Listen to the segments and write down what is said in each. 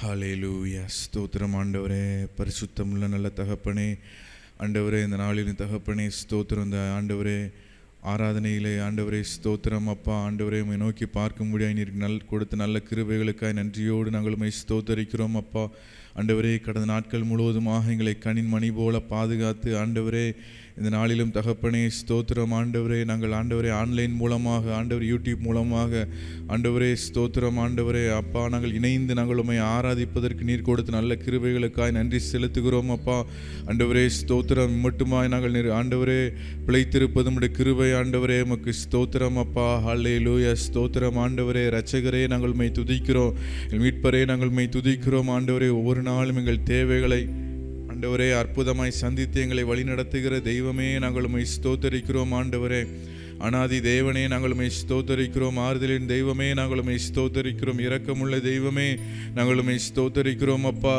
ஹalleluya ஸ்தோத்திரம் ஆண்டவரே பரிசுத்தமுள்ள நல்ல தகப்பனே ஆண்டவரே இந்த நாளின் தகப்பனே ஸ்தோத்திரம் இந்த ஆண்டவரே ஆராதனையிலே ஆண்டவரே ஸ்தோத்திரம் அப்பா ஆண்டவரே உம்மை நோக்கி பார்க்க முடியாது நீர் நல் கொடுத்த நல்ல கிருபைகளுக்காய் நன்றியோடு நாங்கள் உம்மை ஸ்தோத்தரிக்கிறோம் அப்பா ஆண்டவரே கடந்த நாட்கள் முழுவதுமாக எங்களை கணின் மணி போல பாதுகாத்து ஆண்டவரே இந்த நாளிலும் தகப்பனே ஸ்தோத்திரம் ஆண்டவரே நாங்கள் ஆண்டவரே ஆன்லைன் மூலமாக ஆண்டவர் யூடியூப் மூலமாக ஆண்டவரே ஸ்தோத்திரம் ஆண்டவரே அப்பா நாங்கள் இணைந்து நாங்கள் உம்மை ஆராதிப்பதற்கு நீர் கொடுத்த நல்ல கிருபைகளுக்காய் நன்றி செலுத்துகிறோம் அப்பா ஆண்டவரே ஸ்தோத்திரம் மட்டுமாய் நாங்கள் நீர் ஆண்டவரே பிழைத்திருப்பது உம்முடைய கிருபை ஆண்டவரே உமக்கு ஸ்தோத்திரம் அப்பா ஹல்லே லூயா ஸ்தோத்திரம் ஆண்டவரே ரட்சகரே நாங்கள் உம்மை துதிக்கிறோம் எங்கள் மீட்பரே நாங்கள் உம்மை துதிக்கிறோம் ஆண்டவரே ஒவ்வொரு நாளும் எங்கள் தேவைகளை ஆண்டவரே அற்புதமாய் சந்தித்து எங்களை வழிநடத்துகிற தெய்வமே நாங்கள் உம்மை ஸ்தோத்தரிக்கிறோம் ஆண்டவரே அனாதி தேவனே நாங்கள் உம்மை ஸ்தோத்தரிக்கிறோம் ஆறுதலின் தெய்வமே நாங்கள் உம்மை ஸ்தோத்தரிக்கிறோம் இரக்கமுள்ள தெய்வமே நாங்கள் உம்மை ஸ்தோத்தரிக்கிறோம் அப்பா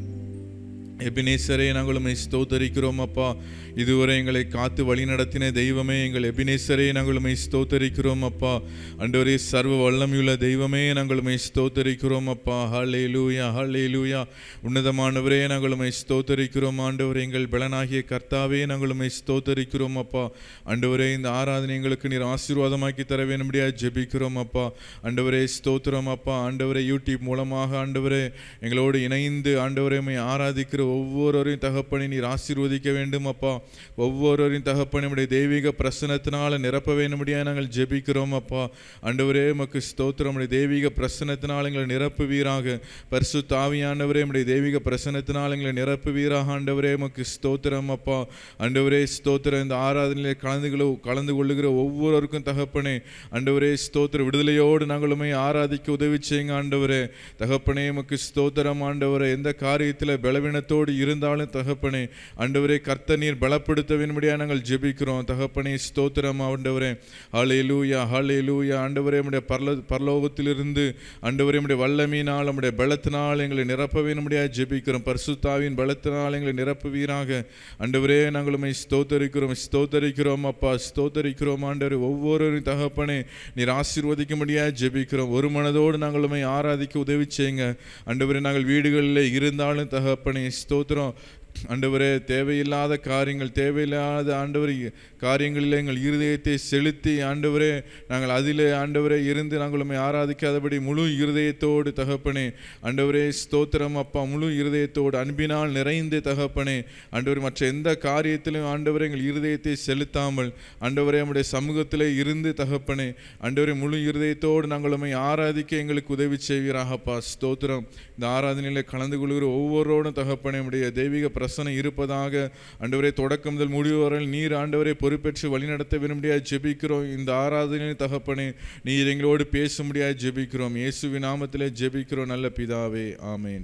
எபினேசரே நாங்கள் உம்மை ஸ்தோத்தரிக்கிறோம் அப்பா இதுவரை எங்களை காத்து வழி நடத்தின தெய்வமே எங்கள் எபினேசரே நாங்கள் உம்மை ஸ்தோத்தரிக்கிறோம் அப்பா அண்டவரே சர்வ வல்லமையுள்ள தெய்வமே நாங்கள் உம்மை ஸ்தோத்தரிக்கிறோம் அப்பா ஹலே லூயா ஹலே லூயா உன்னதமானவரே நாங்கள் உம்மை ஸ்தோத்தரிக்கிறோம் ஆண்டவரே எங்கள் பலனாகிய கர்த்தாவே நாங்கள் உம்மை ஸ்தோத்தரிக்கிறோம் அப்பா ஆண்டவரே இந்த ஆராதனை எங்களுக்கு நீர் ஆசீர்வாதமாக்கி தர வேண்டும்படியாக ஜெபிக்கிறோம் அப்பா ஆண்டவரே ஸ்தோத்திரம் அப்பா ஆண்டவரே யூடியூப் மூலமாக ஆண்டவரே எங்களோடு இணைந்து ஆண்டவரே உம்மை ஆராதிக்கிற ஒவ்வொருவரையும் தகப்பனை நீர் ஆசீர்வதிக்க வேண்டும் அப்பா ஒவ்வொருவரையும் தகப்பனை நம்முடைய தெய்வீக பிரசனத்தினால நிரப்ப வேண்டும்படியாக நாங்கள் ஜெபிக்கிறோம் அப்பா ஆண்டவரே உமக்கு ஸ்தோத்திரம் நம்முடைய தெய்வீக பிரசனத்தினால் எங்களை நிரப்புவீராக பரிசு தாவியானவரே நம்முடைய தெய்வீக பிரசனத்தினால் எங்களை நிரப்புவீராக ஆண்டவரே உமக்கு ஸ்தோத்திரம் அப்பா ஆண்டவரே ஸ்தோத்திரம் இந்த ஆராதனையிலே கலந்து கொள்ள- கலந்து கொள்ளுகிற ஒவ்வொருவருக்கும் தகப்பனே ஆண்டவரே ஸ்தோத்திர விடுதலையோடு நாங்களுமே ஆராதிக்க உதவி செய்யுங்க ஆண்டவரே தகப்பனே உமக்கு ஸ்தோத்திரம் ஆண்டவரே எந்த காரியத்தில் பலவீனத்தோடு இருந்தாலும் தகப்பனே ஆண்டவரே கர்த்த நீர் பலப்படுத்த வேண்டும்படியாக நாங்கள் ஜெபிக்கிறோம் தகப்பனே ஸ்தோத்திரம் ஆண்டவரே ஹலே லூயா ஹலே லூயா ஆண்டவரே நம்முடைய பரல பரலோகத்திலிருந்து ஆண்டவரே நம்முடைய வல்லமையினால் நம்முடைய பலத்தினால் எங்களை நிரப்ப வேண்டும்படியாக ஜெபிக்கிறோம் பரிசுத்தாவின் பலத்தினால் எங்களை நிரப்புவீராக ஆண்டவரே நாங்கள் உம்மை ஸ்தோத்தரிக்கிறோம் ஸ்தோத்தரிக்கிறோம் அப்பா ஸ்தோத்தரிக்கிறோம் ஆண்டவரே ஒவ்வொரு தகப்பனே நீர் ஆசீர்வதிக்கும்படியாக ஜெபிக்கிறோம் ஒரு மனதோடு நாங்கள் உம்மை ஆராதிக்க உதவி செய்யுங்க ஆண்டவரே நாங்கள் வீடுகளில் இருந்தாலும் தகப்பனே ஸ்தோத்திரம் ஆண்டவரே தேவையில்லாத காரியங்கள் தேவையில்லாத ஆண்டவர் காரியங்களில் எங்கள் இருதயத்தை செலுத்தி ஆண்டவரே நாங்கள் அதிலே ஆண்டவரே இருந்து நாங்கள் உம்மை ஆராதிக்காதபடி முழு இருதயத்தோடு தகப்பனே ஆண்டவரே ஸ்தோத்திரம் அப்பா முழு இருதயத்தோடு அன்பினால் நிறைந்து தகப்பனே ஆண்டவர் மற்ற எந்த காரியத்திலும் ஆண்டவரே எங்கள் இருதயத்தை செலுத்தாமல் ஆண்டவரே நம்முடைய சமூகத்திலே இருந்து தகப்பனே ஆண்டவரே முழு இருதயத்தோடு நாங்கள் உம்மை ஆராதிக்க எங்களுக்கு உதவி செய்வீராகப்பா ஸ்தோத்திரம் இந்த ஆராதனையில் கலந்து கொள்கிற ஒவ்வொருவரோடும் தகப்பனே நம்முடைய தெய்வீக பிரசனம் இருப்பதாக ஆண்டவரே தொடக்கம் முதல் முடிவு வரை நீர் ஆண்டவரை பொறுப்பேற்று வழிநடத்த விரும்பியாக ஜெபிக்கிறோம் இந்த ஆராதனையில் தகப்பனே நீர் எங்களோடு பேசும்படியாக ஜெபிக்கிறோம் இயேசுவின் நாமத்திலே ஜெபிக்கிறோம் நல்ல பிதாவே ஆமென்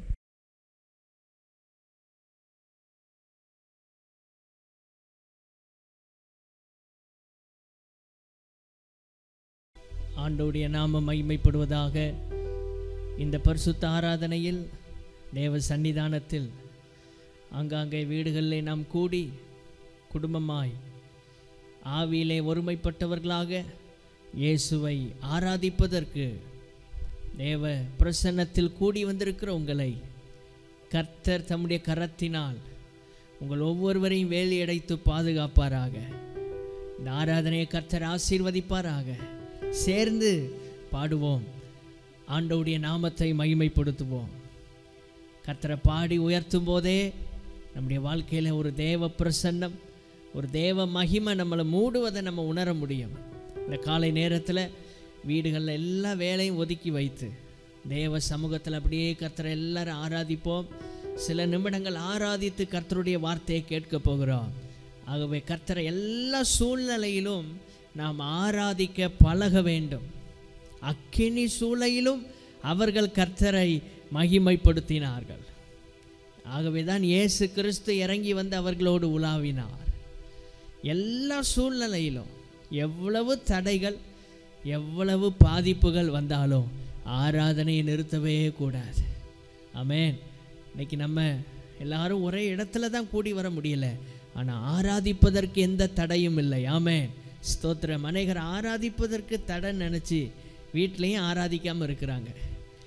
ஆண்டவுடைய நாமம் மகிமைப்படுவதாக இந்த பரிசுத்த ஆராதனையில் தேவ சன்னிதானத்தில் ஆங்காங்கே வீடுகளிலே நாம் கூடி குடும்பமாய் ஆவியிலே ஒருமைப்பட்டவர்களாக இயேசுவை ஆராதிப்பதற்கு தேவ பிரசன்னத்தில் கூடி வந்திருக்கிற உங்களை கர்த்தர் தம்முடைய கரத்தினால் உங்கள் ஒவ்வொருவரையும் வேலியடைத்து பாதுகாப்பாராக இந்த ஆராதனையை கர்த்தர் ஆசீர்வதிப்பாராக சேர்ந்து பாடுவோம் ஆண்டவுடைய நாமத்தை மகிமைப்படுத்துவோம் கர்த்தரை பாடி உயர்த்தும் போதே நம்முடைய வாழ்க்கையில் ஒரு தேவ பிரசன்னம் ஒரு தேவ மகிமை நம்மளை மூடுவதை நம்ம உணர முடியும் இந்த காலை நேரத்தில் வீடுகளில் எல்லா வேலையும் ஒதுக்கி வைத்து தேவ சமூகத்தில் அப்படியே கர்த்தரை எல்லாரும் ஆராதிப்போம் சில நிமிடங்கள் ஆராதித்து கர்த்தருடைய வார்த்தையை கேட்க போகிறோம் ஆகவே கர்த்தரை எல்லா சூழ்நிலையிலும் நாம் ஆராதிக்க பழக வேண்டும் அக்கினி சூளையிலும் அவர்கள் கர்த்தரை மகிமைப்படுத்தினார்கள் ஆகவே தான் இயேசு கிறிஸ்து இறங்கி வந்து அவர்களோடு உலாவினார் எல்லா சூழ்நிலையிலும் எவ்வளவு தடைகள் எவ்வளவு பாதிப்புகள் வந்தாலும் ஆராதனையை நிறுத்தவே கூடாது ஆமென் இன்னைக்கு நம்ம எல்லாரும் ஒரே இடத்துல தான் கூடி வர முடியல ஆனால் ஆராதிப்பதற்கு எந்த தடையும் இல்லை ஆமென் ஸ்தோத்திரம் அநேகர் ஆராதிப்பதற்கு தடை நினச்சி வீட்லேயும் ஆராதிக்காமல் இருக்கிறாங்க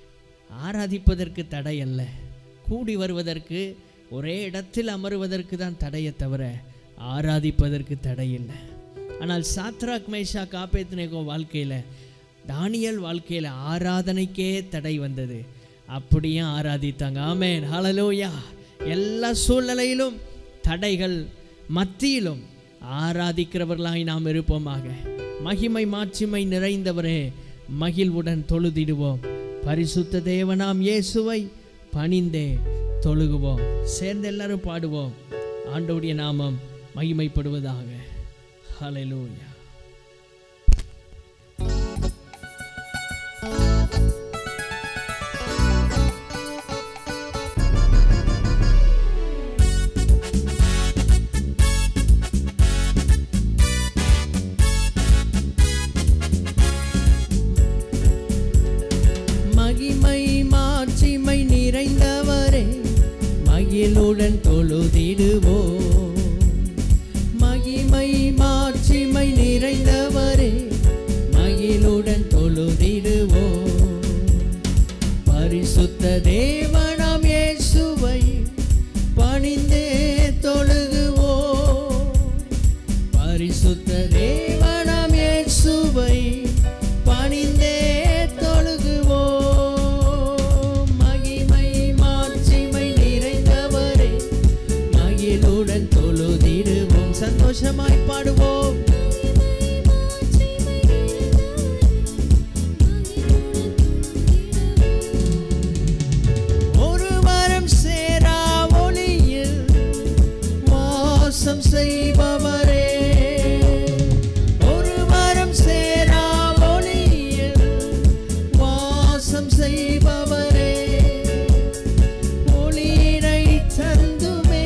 ஆராதிப்பதற்கு தடை அல்ல கூடி வருவதற்கு ஒரே இடத்தில் அமருவதற்கு தான் தடையை தவிர ஆராதிப்பதற்கு தடை இல்லை ஆனால் சாத்ராக் மேஷா காப்பேத்னேகோ வாழ்க்கையில் தானியல் வாழ்க்கையில் ஆராதனைக்கே தடை வந்தது அப்படியே ஆராதித்தாங்க ஆமேன் ஹalleluya எல்லா சூழ்நிலையிலும் தடைகள் மத்தியிலும் ஆராதிக்கிறவர்களாய் நாம் இருப்போமாக மகிமை மாட்சிமை நிறைந்தவரே மகிழ்வுடன் தொழுதிடுவோம் பரிசுத்த தேவனாம் இயேசுவை பணிந்தே தொழுகுவோம் சேர்ந்து எல்லாரும் பாடுவோம் ஆண்டோடைய நாமம் மகிமைப்படுவதாக ஹalleluya மகிமை மாட்சிமை நிறைந்தவரே மகிழுடன் தொழுதிடுவோம் மகிமை மாட்சிமை நிறைந்தவரே மகிழுடன் தொழுதிடுவோம் பரிசுத்த தேவனாம் இயேசுவை பணிந்தே தொழுகுவோம் பரிசுத்த தேவனாம் இயேசுவை பணிந்தே தொழுகுவோம் மகிமை மாட்சிமை நிறைந்தவரே மகிழுடன் தொழுதிடுவோம் சந்தோஷமாய் பாடுவோம் ஒரு வரம் சேரா ஒளியில் வாசம் செய்பவரே ஒரு வரம் சேரா ஒளியில் வாசம் செய்பவரே ஒளியினை தந்துமே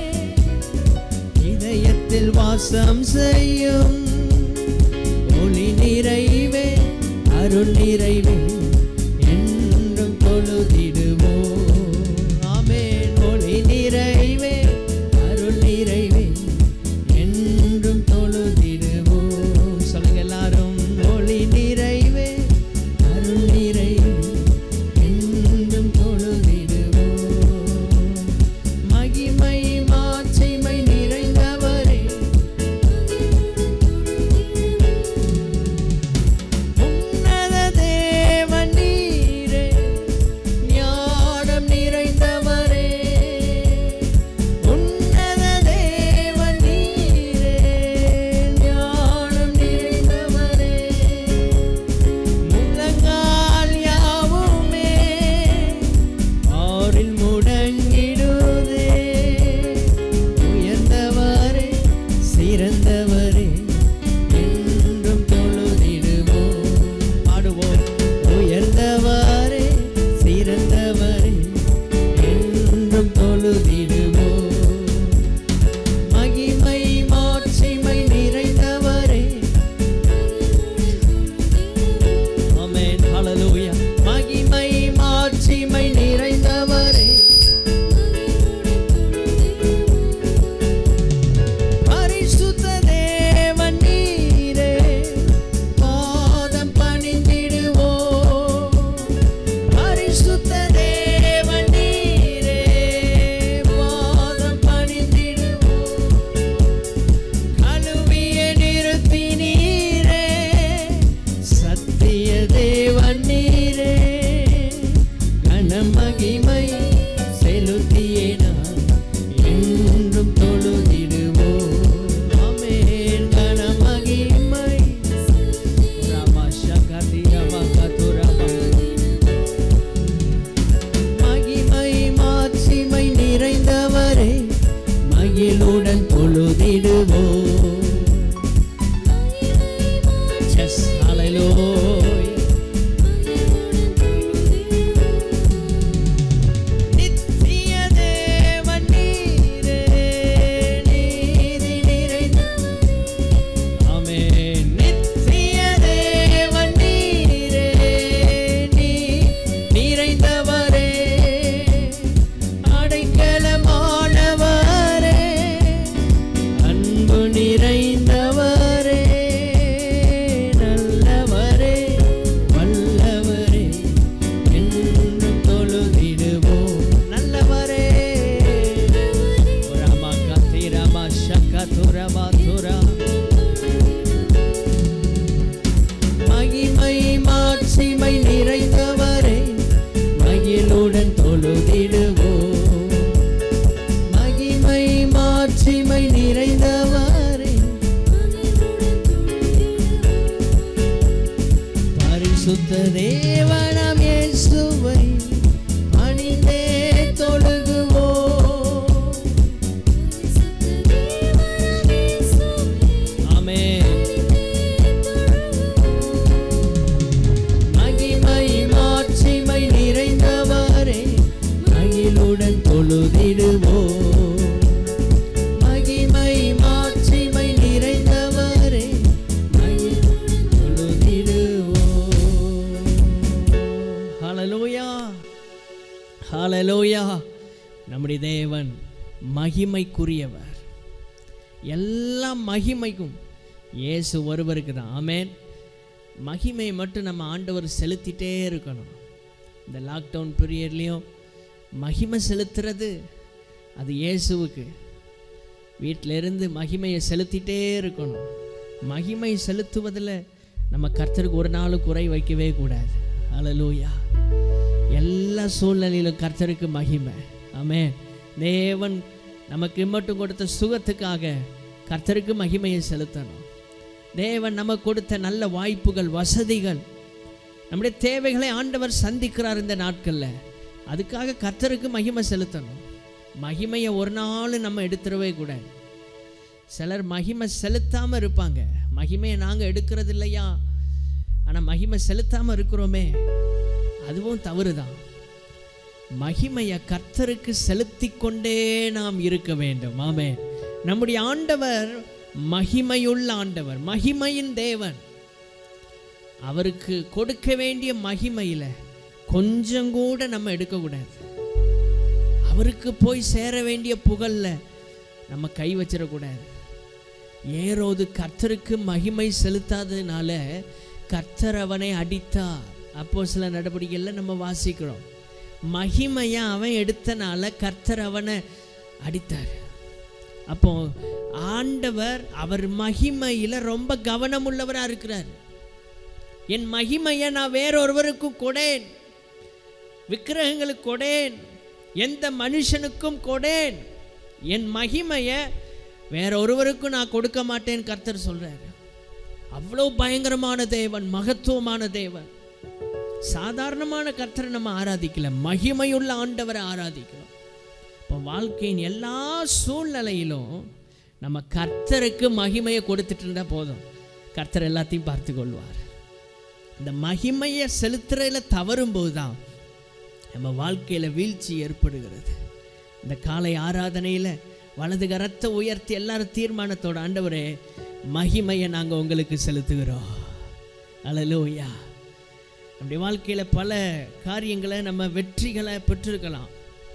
இதயத்தில் வாசம் செய்யும் ஒளி நிறைவே அருள் நிறைவே என்றும் தொழுதிடுவோம் ஆமென் ஒளி நிறைவே அருள் நிறைவே என்றும் தொழுதிடுவோம் சொல்லுங்க எல்லாரும் ஒளி நிறைவே அருள் நிறைவே என்றும் தொழுதிடுவோம் மகிமை மாட்சிமை நிறைந்தவரே உன்னத தேவன் நீரே ஞான துதியுடன் தொழுதிடுவோம் மகிமை மாட்சிமை நிறைந்தவரே மகிமை தொழுதிடுவோம் ஹalleluya ஹalleluya நம்முடைய தேவன் மகிமைக்குரியவர் எல்லா மகிமைக்கும் இயேசு ஒருவருக்கு தான் ஆமென் மகிமை மட்டும் நம்ம ஆண்டவர் செலுத்திட்டே இருக்கணும் இந்த லாக்டவுன் பீரியட்லேயும் மகிமை செலுத்துறது அது இயேசுவுக்கு வீட்டில் இருந்து மகிமையை செலுத்திட்டே இருக்கணும் மகிமை செலுத்துவதில் நம்ம கர்த்தருக்கு ஒரு நாளும் குறை வைக்கவே கூடாது ஹalleluya எல்லா சூழ்நிலையிலும் கர்த்தருக்கு மகிமை ஆமென் தேவன் நமக்கு மட்டும் கொடுத்த சுகத்துக்காக கர்த்தருக்கு மகிமையை செலுத்தணும் தேவன் நமக்கு கொடுத்த நல்ல வாய்ப்புகள் வசதிகள் நம்முடைய தேவைகளை ஆண்டவர் சந்திக்கிறார் இந்த நாட்களில் அதுக்காக கர்த்தருக்கு மகிமை செலுத்தணும் மகிமையை ஒரு நாள் நம்ம எடுத்துடவே கூடாது சிலர் மகிமை செலுத்தாமல் இருப்பாங்க மகிமையை நாங்கள் எடுக்கிறது இல்லையா ஆனால் மகிமை செலுத்தாமல் இருக்கிறோமே அதுவும் தவறு தான் மகிமையை கர்த்தருக்கு செலுத்தி கொண்டே நாம் இருக்க வேண்டும் ஆமே நம்முடைய ஆண்டவர் மகிமையுள்ள ஆண்டவர் மகிமையின் தேவன் அவருக்கு கொடுக்க வேண்டிய மகிமையில் கொஞ்சம் கூட நம்ம எடுக்கக்கூடாது அவருக்கு போய் சேர வேண்டிய புகழ்ல நம்ம கை வச்சிடக்கூடாது ஏரோது கர்த்தருக்கு மகிமை செலுத்தாததுனால கர்த்தர் அவனை அடித்தார் அப்போ சில நடவடிக்கைகளில் நம்ம வாசிக்கிறோம் மகிமையை அவன் எடுத்தனால கர்த்தர் அவனை அடித்தார் அப்போ ஆண்டவர் அவர் மகிமையில் ரொம்ப கவனமுள்ளவராக இருக்கிறார் என் மகிமையை நான் வேறொருவருக்கும் கொடேன் விக்கிரகங்களுக்கு கொடேன் எந்த மனுஷனுக்கும் கொடேன் என் மகிமையை வேற ஒருவருக்கும் நான் கொடுக்க மாட்டேன் கர்த்தர் சொல்றாரு அவ்வளோ பயங்கரமான தேவன் மகத்துவமான தேவன் சாதாரணமான கர்த்தரை நம்ம ஆராதிக்கல மகிமையுள்ள ஆண்டவரை ஆராதிக்கிறோம் இப்போ வாழ்க்கையின் எல்லா சூழ்நிலையிலும் நம்ம கர்த்தருக்கு மகிமையை கொடுத்துட்டு இருந்தா போதும் கர்த்தர் எல்லாத்தையும் பார்த்து கொள்வார் இந்த மகிமையை செலுத்துறதுல தவறும்போது தான் நம்ம வாழ்க்கையில் வீழ்ச்சி ஏற்படுகிறது இந்த காலை ஆராதனையில் வலது கரத்தை உயர்த்தி எல்லாரும் தீர்மானத்தோட ஆண்டவரே மகிமையை நாங்கள் உங்களுக்கு செலுத்துகிறோம் அலலூயா நம்முடைய வாழ்க்கையில் பல காரியங்களை நம்ம வெற்றிகளை பெற்றிருக்கலாம்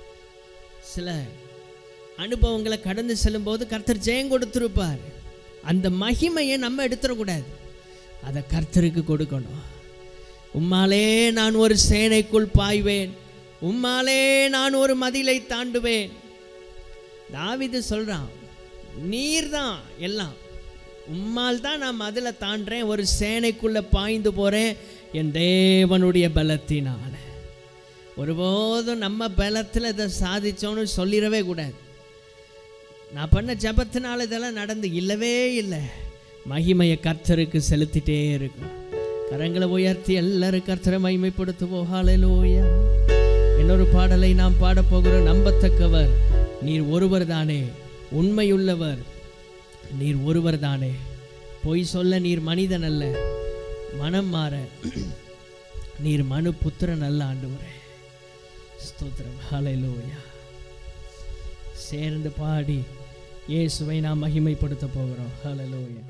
சில அனுபவங்களை கடந்து செல்லும்போது கர்த்தர் ஜெயம் கொடுத்துருப்பார் அந்த மகிமையை நம்ம எடுத்துடக்கூடாது அதை கர்த்தருக்கு கொடுக்கணும் உம்மாலே நான் ஒரு சேனைக்குள் பாய்வேன் உம்மாலே நான் ஒரு மதிலை தாண்டுவேன் தாவிது சொல்றான் நீர் தான் எல்லாம் உம்மால் தான் நான் மதிலை தாண்டுறேன் ஒரு சேனைக்குள்ள பாய்ந்து போறேன் என் தேவனுடைய பலத்தினால ஒருபோதும் நம்ம பலத்தில் இதை சாதிச்சோன்னு சொல்லிடவே கூடாது நான் பண்ண ஜபத்தினால இதெல்லாம் நடந்து இல்லவே இல்லை மகிமையை கர்த்தருக்கு செலுத்திட்டே இருக்கும் கரங்களை உயர்த்தி எல்லாரும் கர்த்தரை மகிமைப்படுத்துவோம் ஹalleluya இன்னொரு பாடலை நாம் பாடப் போகிறோம் நம்பத்தக்கவர் நீர் ஒருவர் தானே உண்மையுள்ளவர் நீர் ஒருவர் தானே பொய் சொல்ல நீர் மனிதன் அல்ல மனம் மாற நீர் மனு புத்திரன் அல்ல ஆண்டவரே ஸ்தோத்திரம் ஹalleluya சேர்ந்து பாடி இயேசுவை நாம் மகிமைப்படுத்த போகிறோம் ஹalleluya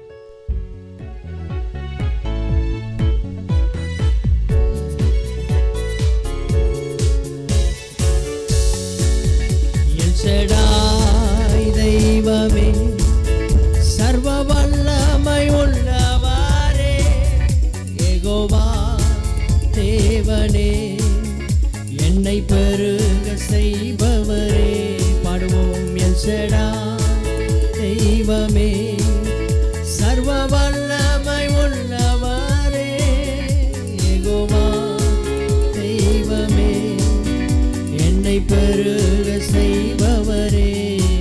என் செடாய் தெய்வமே சர்வ வல்லமை உள்ளவாரே ஏகோவா தேவனே என்னை பெருக செய்பவரே பாடுவோம் என் செடா தெய்வமே சர்வ வல்லமை உள்ளவாரே ஏகோவா தெய்வமே என்னை பெருக செய்பவரே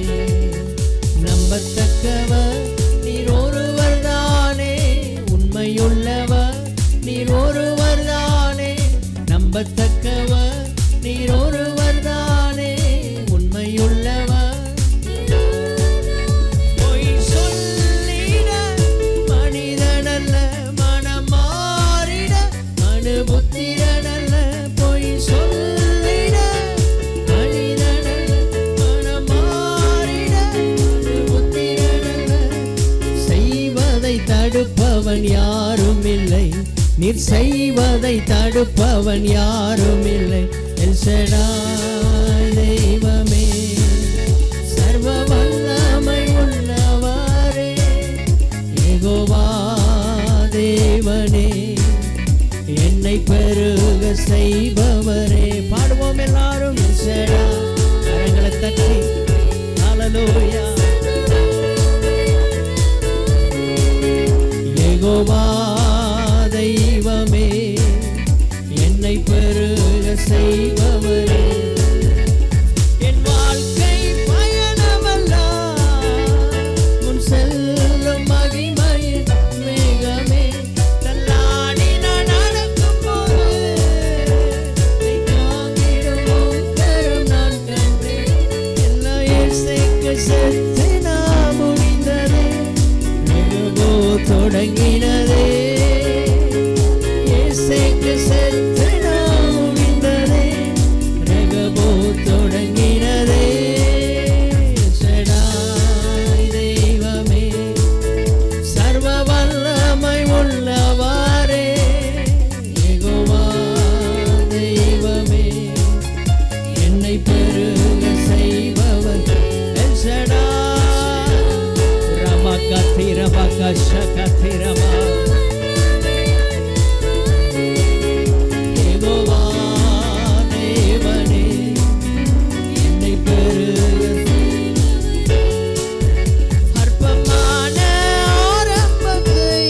நம்பத்தக்கவர் நீர் ஒருவர் தானே உண்மையுள்ளவர் நீர் ஒருவர் தானே நம்பத்தக்கவர் நீர் ஒருவர் தானே உண்மையுள்ளவர் பொய் சொல்லிட மனிதனல்ல மனம் மாறிட மனுபுத்திரனல்ல பொய் சொல்லிட மனிதனல்ல செய்பவன் யாரும் இல்லை நீர் செய்வதை தடுப்பவன் யாரும் இல்லை எல்சடாய் தெய்வமே சர்வ வல்லமை உள்ளவாரே யெகோவா தேவனே என்னை பெருக செய்பவரே பாடுவோம் எல்லாரும் எல்சடா கரங்களை தட்டி ஹalleluya யெகோவா தெய்வமே என்னை பெருக செய்பவரே என் வாழ்க்கை பயணமல்லா உன் செல்லும் மகிமையின் மேகமே தள்ளாடி நான் நடக்கும்போது நீ தாங்கிடும் உன் கரம் நான் கண்டேன் எல்லா இசைக்கு செத்து நான் முடிந்ததே மிகவோ தொடங்கினதே இசைக்கு செத்து நான் முடிந்ததே ரகபோ தொடங்கினதே செடாய் தெய்வமே சர்வ வல்லமை உள்ளவாரே யெகோவா தெய்வமே என்னை பெருக செய்பவர் எல் ஷடாய். ரமகதி ரமக ஷகதி ரமா. யெகோவா தேவனே, என்னை பெருக அற்பமான ஆரம்பத்தை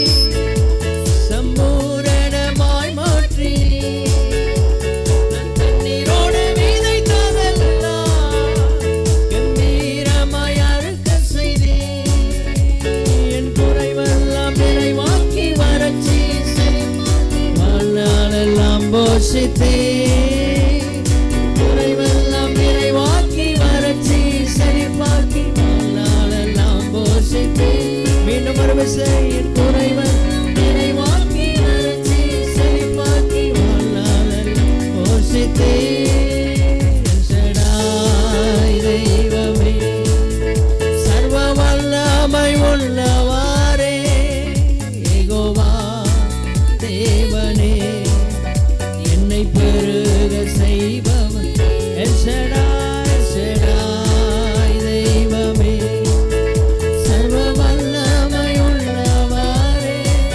சம்பூரணமாய் மாற்றி நான் தண்ணீரோடு விதைத்ததெல்லாம் கம்பீரமாய் அறுக்க செய்தேன். என் குறைவெல்லாம் நிறைவாக்கி வறட்சி வாழ்நாளெல்லாம் போஷித்தேன். குறைவெல்லாம் நிறைவாக்கி வறட்சி செழிப்பாக்கி வாழ்நாளெல்லாம் போஷித்தேன். மீண்டும் ஒரு விசை என் குறைவெல்லாம் நிறைவாக்கி வறட்சி செழிப்பாக்கி வாழ்நாளெல்லாம் போஷித்தேன். ஷடாய் தெய்வமே சர்வ வல்லமை உள்ளவாரே யெகோவா தேவனே என்னை பெருக செய்பவன் எல் ஷடாய், ஷடாய் தெய்வமே சர்வ வல்லமை உள்ளவாரே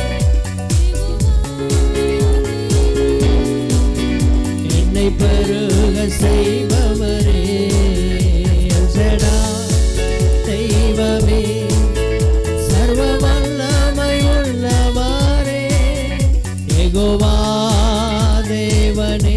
என்னை பெருக செய்பவரே எல் ஷடாய் தெய்வமே சர்வ வல்லமை உள்ளவாரே யெகோவா தேவனே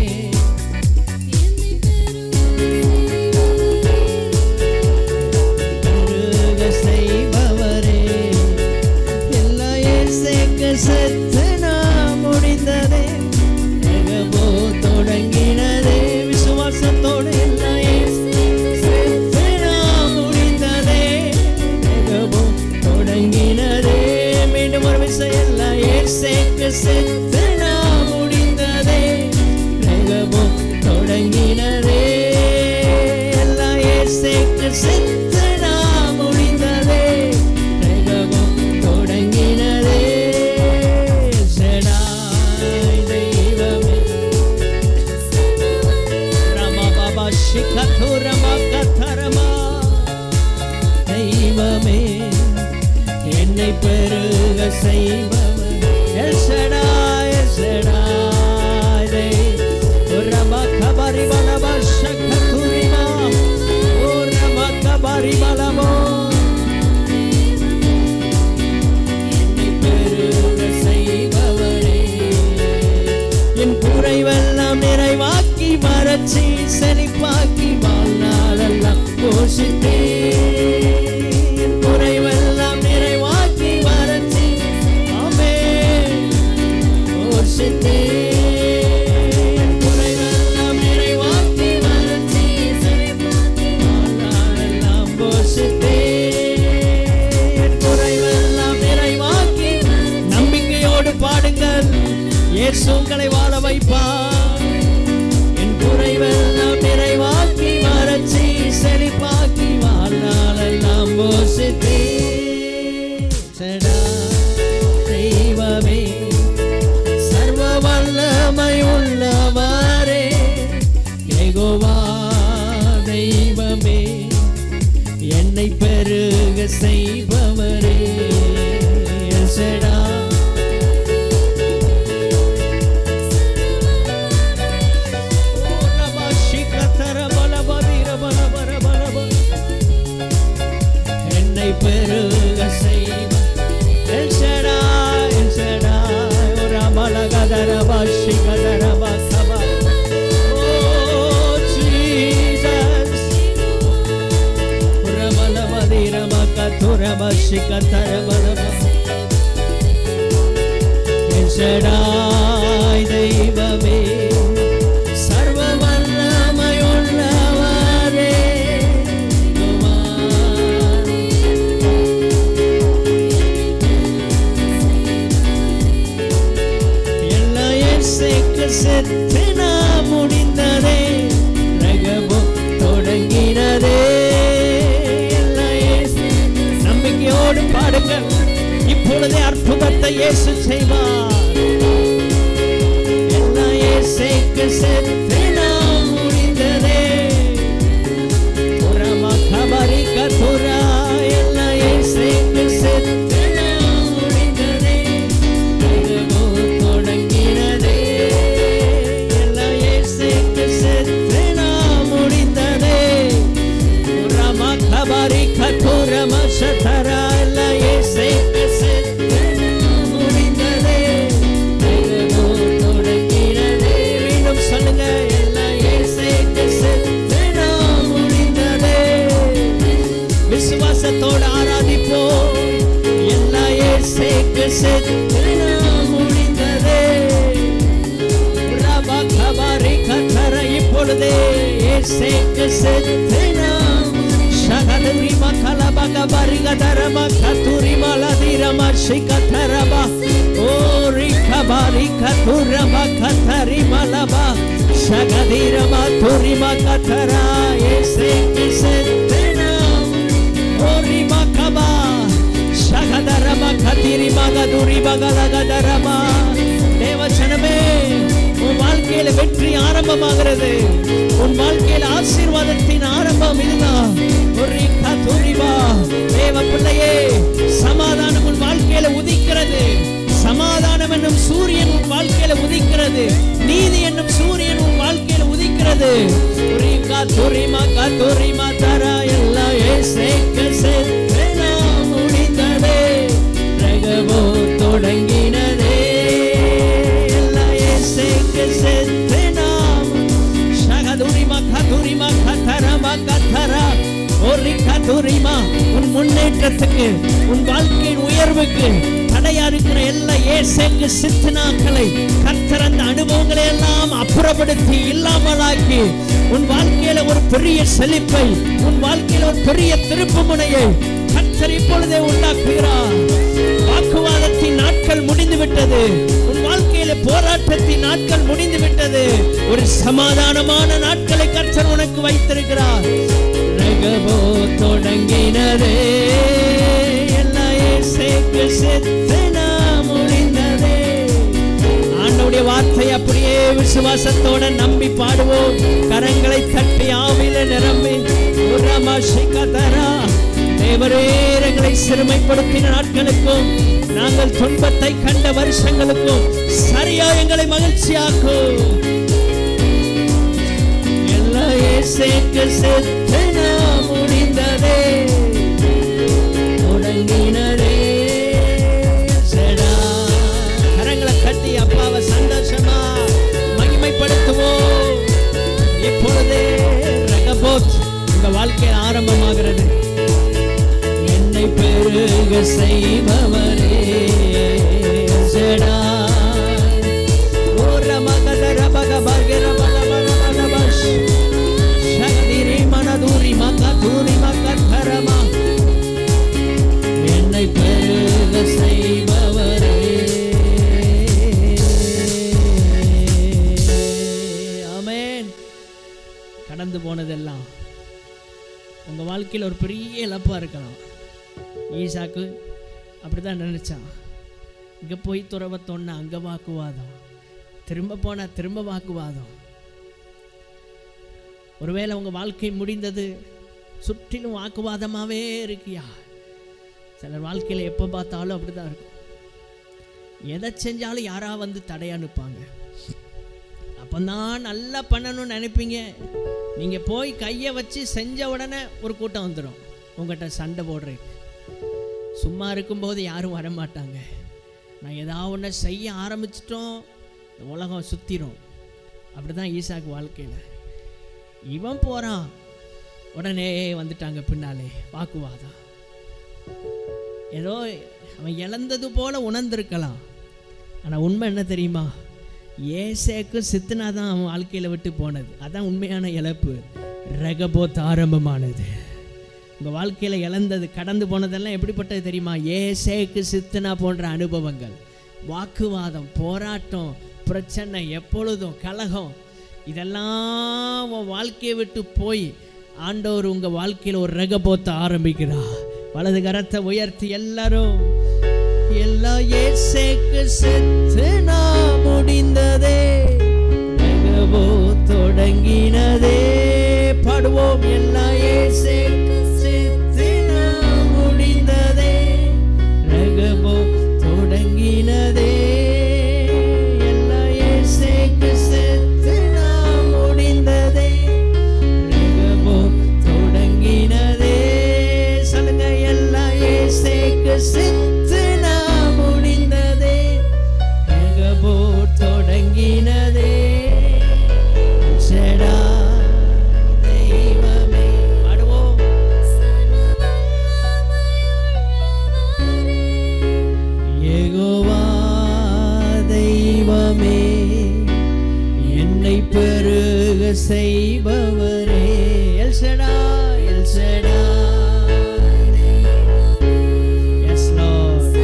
பெருக செய்பவரே எல்லா இயேசுக்கு செத்து நான் முடிந்ததே யெகோவா தொடங்கினதே விசுவாசத்தோடு எல்லா இயேசுக்கு செத்து நான் முடிந்ததே யெகோவா தொடங்கினதே மீண்டும் ஒரு விசை எல்லா இயேசுக்கு செத்து நான் முடிந்ததே யெகோவா தொடங்கினதே எல்லா இயேசுக்கு செத்து நான் முடிந்ததே யெகோவா தொடங்கினதே ஷடாய் தெய்வமே ரமா பாபா ஷிகது ரமா கதரமா தெய்வமே என்னை பெருக செய்பவர் எல் ஷடாய் எல் ஷடாய் தெய் ரமா கபரி பலபா ஷகதுரிமா ஓ ரமா கபரி பலபோ என்னை பெருக செய்பவரே என் குறைவெல்லாம் நிறைவாக்கி மறச்சி செழிப்பாக்கி வாழ்நாளெல்லாம் போஷித்தே என் குறைவெல்லாம் நிறைவாக்கி மறச்சி ஆமே போஷித்தே என் குறைவெல்லாம் நிறைவாக்கி மறச்சி செழிப்பாக்கி வாழ்நாளெல்லாம் போஷித்தே என் குறைவெல்லாம் நிறைவாக்கி நம்பிக்கையோடு பாடுங்கள் இயேசு உங்களை வாழ வைப்பார் என் குறைவெல்லாம் நிறைவாக்கி மறச்சி செழிப்பாக்கி வாழ்நாளெல்லாம் போஷித்தே சடா தெய்வ என்னை பெருக செய்பவரே எசடா என்னை பெருக செய்வ எல் ஷடாய், எல் ஷடாய், ஓ ரமலகதரபா, ஷிகதரபா, கபா. Oh, Jesus. ரமலமதிரமகதுரபா, ஷிகதரபலபா. எல் ஷடாய் தெய்வமே சர்வ வல்லமையுள்ளவரே குமார் எல்லாம் இயேசுக்கு செத்து நான் முடிந்ததே ரகமும் தொடங்கினதே எல்லாம் இயேசு நம்பிக்கையோடு பாடுங்கள் இப்பொழுதே அற்புதத்தை இயேசு செய்வார் எல்லாம் இயேசுக்கு செத்து நான் முடிந்ததே புறமா கபரி கதுரா எல்லாம் இயேசுக்கு செத்து நான் முடிந்ததே ரகமோ தொடங்கினதே எல்லாம் இயேசுக்கு செத்து நான் முடிந்ததே புறமா கபரி கதுரமா சதரா எல்லாம் இயேசுக்கு செத்து நான் முடிந்ததே ரகமோ தொடங்கினதே மீண்டும் சொல்லுங்க எல்லாம் இயேசுக்கு செத்து நான் முடிந்ததே விசுவாசத்தோடு ஆராதிப்போம் எல்லா இயேசுக்கு செத்து நாம் முடிந்ததே ரபா கபாரி கத்தர இப்பொழுதே இயேசுக்கு செத்து நாம் ஷகதுரி மக்களப கபாரி கதரம கத்துரி மலதிரம ஷிகதரபா ஓ ரி கபாரி கதுரம கத்தரி மலபா ஷகதிரம துரிம கத்தரா இயேசுக்கு செத்து நாம் ஓரி மக்கபா ஷகதரம கதிரி மகதுரி மகலகதரமா தேவச்சனமே உன் வாழ்க்கையில வெற்றி ஆரம்பமாகிறது உன் வாழ்க்கையில ஆசீர்வாதத்தின் ஆரம்பம் இதுதான் ஒரு கதுரிவா தேவ பிள்ளையே சமாதானம் உன் வாழ்க்கையில உதிக்கிறது சமாதானம் என்னும் சூரியன் உன் வாழ்க்கையில உதிக்கிறது நீதி என்னும் சூரியன் உன் வாழ்க்கையில உதிக்கிறது துரிமா துரிமா கதுரிமா தரா எல்லாம் ஏசேக்கு செத்து நாம் முடிந்ததே ரகமோ தொடங்கினதே எல்லாம் ஏசேக்கு செத்து நாம் ஷகதுரிமா கதுரிமா கதரமா கதரா ஒரு கதுரிமா உன் முன்னேற்றத்துக்கு உன் வாழ்க்கையின் உயர்வுக்கு தடையா இருக்கிற எல்லா ஏசேக்கு சித்தனாக்களை கர்த்தர் அந்த அனுபவங்களை எல்லாம் அப்புறப்படுத்தி இல்லாமலாக்கி உன் வாழ்க்கையில ஒரு பெரிய செழிப்பை உன் வாழ்க்கையில ஒரு பெரிய திருப்பு முனையை கர்த்தர் இப்பொழுதே உண்டாக்குகிறார் வாக்குவாதத்தின் நாட்கள் முடிந்து விட்டது உன் வாழ்க்கையில போராட்டத்தின் நாட்கள் முடிந்து விட்டது ஒரு சமாதானமான நாட்களை கர்த்தர் உனக்கு வைத்திருக்கிறார் ரகபோ தொடங்கினதே எல்லாம் இயேசுக்கு செத்து நான் முடிந்ததே ஆண்டவுடைய வார்த்தை அப்படியே விசுவாசத்தோட நம்பி பாடுவோம் கரங்களை தட்டி ஆவில நிரம்பி உரமா சிகதரா தேவரே எங்களை சிறுமைப்படுத்தின நாட்களுக்கும் நாங்கள் துன்பத்தை கண்ட வருஷங்களுக்கும் சரியா எங்களை மகிழ்ச்சியாக்கும் எல்லாம் இயேசுக்கு செத்து நான் முடிந்ததே தொடங்கினதே செடா. கரங்களை கட்டி அப்பாவை சந்தோஷமா மகிமைப்படுத்துவோம் இப்பொழுதே ரகபோத் உங்க வாழ்க்கையில் ஆரம்பமாகிறது என்னை பெருக செய்பவரே செடா. ஓ ரமகத ரபக பகிர மன மன மன பஷ். ஷகதிரி மனதூரி மகதூரி மகதரமா. என்னை பெருக செய்பவரே ஆமென் கடந்து போனதெல்லாம் உங்க வாழ்க்கையில் ஒரு பெரிய இழப்பா இருக்கலாம் ஈசாக்கு அப்படிதான் நினைச்சான் இங்க போய் துறவத்தோன்னா அங்க வாக்குவாதம் திரும்ப போனா திரும்ப வாக்குவாதம் ஒருவேளை உங்க வாழ்க்கை முடிந்தது சுற்றிலும் வாக்குவாதமாகவே இருக்கியா சிலர் வாழ்க்கையில் எப்போ பார்த்தாலும் அப்படி தான் இருக்கும் எதை செஞ்சாலும் யாரா வந்து தடை அனுப்பாங்க அப்போ தான் நல்லா பண்ணணும்னு நினைப்பீங்க நீங்கள் போய் கையை வச்சு செஞ்ச உடனே ஒரு கூட்டம் வந்துடும் உங்கள்கிட்ட சண்டை போடுறதுக்கு சும்மா இருக்கும்போது யாரும் வர மாட்டாங்க நான் ஏதாவது ஒன்று செய்ய ஆரம்பிச்சிட்டோம் இந்த உலகம் சுற்றிடும் அப்படி தான் ஈசாக்கு வாழ்க்கையில் இவன் போகிறான் உடனே வந்துட்டாங்க பின்னாலே வாக்குவாதம் ஏதோ அவன் இழந்தது போல உணர்ந்திருக்கலாம் ஆனால் உண்மை என்ன தெரியுமா ஏசேக்கும் சித்தனா தான் அவன் வாழ்க்கையில் விட்டு போனது அதான் உண்மையான இழப்பு ரகபோத் ஆரம்பமானது உங்கள் வாழ்க்கையில் இழந்தது கடந்து போனதெல்லாம் எப்படிப்பட்டது தெரியுமா ஏசேக்கு சித்தனா போன்ற அனுபவங்கள் வாக்குவாதம் போராட்டம் பிரச்சனை எப்பொழுதும் கலகம் இதெல்லாம் உன் வாழ்க்கையை விட்டு போய் ஆண்டவர் உங்கள் வாழ்க்கையில் ஒரு ரகபோத்த ஆரம்பிக்கிறார் வலது கரத்தை உயர்த்தி எல்லாரும் எல்லா ஏசேக்கு செத்து நான் முடிந்ததே ரகபோ தொடங்கினதே பாடுவோம் எல்லா ஏசேக்கு செத்து நான் முடிந்ததே ரகபோ தொடங்கினதே எல்லா ஏசேக்கு செத்து நான் முடிந்ததே ரகபோ தொடங்கினதே சொல்லுங்க எல்லா ஏசேக்கு செத்து நான் முடிந்ததே ரகபோ தொடங்கினதே செடா தெய்வமே பாடுவோம் யெகோவா தெய்வமே என்னை பெருக செய்பவரே El Shaddai El Shaddai yes Lord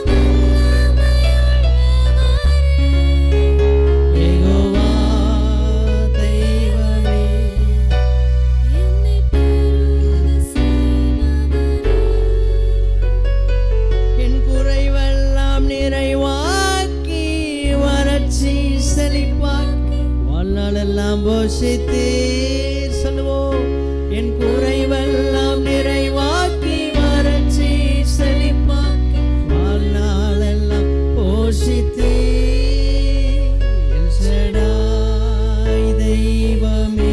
Jehovah தெய்வமே என் குறைவெல்லாம் நிறைவாக்கி வறட்சி செழிப்பாக்கி வாழ்நாளெல்லாம் போஷித்து சொல்லுவோம் என் குறைவெல்லாம் நிறைவாக்கி வறட்சி செழிப்பாக்கி வாழ்நாளெல்லாம் போஷித்து எல் ஷடாய் தெய்வமே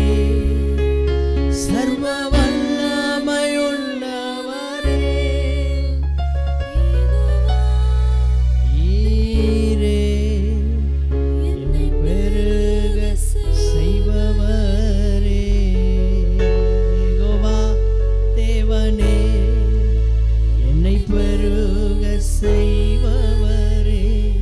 சர்வ வல்லமையுள்ளவரே ஈரே என்னை பெருக செய்பவரே யெகோவா தேவனே என்னை பெருக செய்பவரே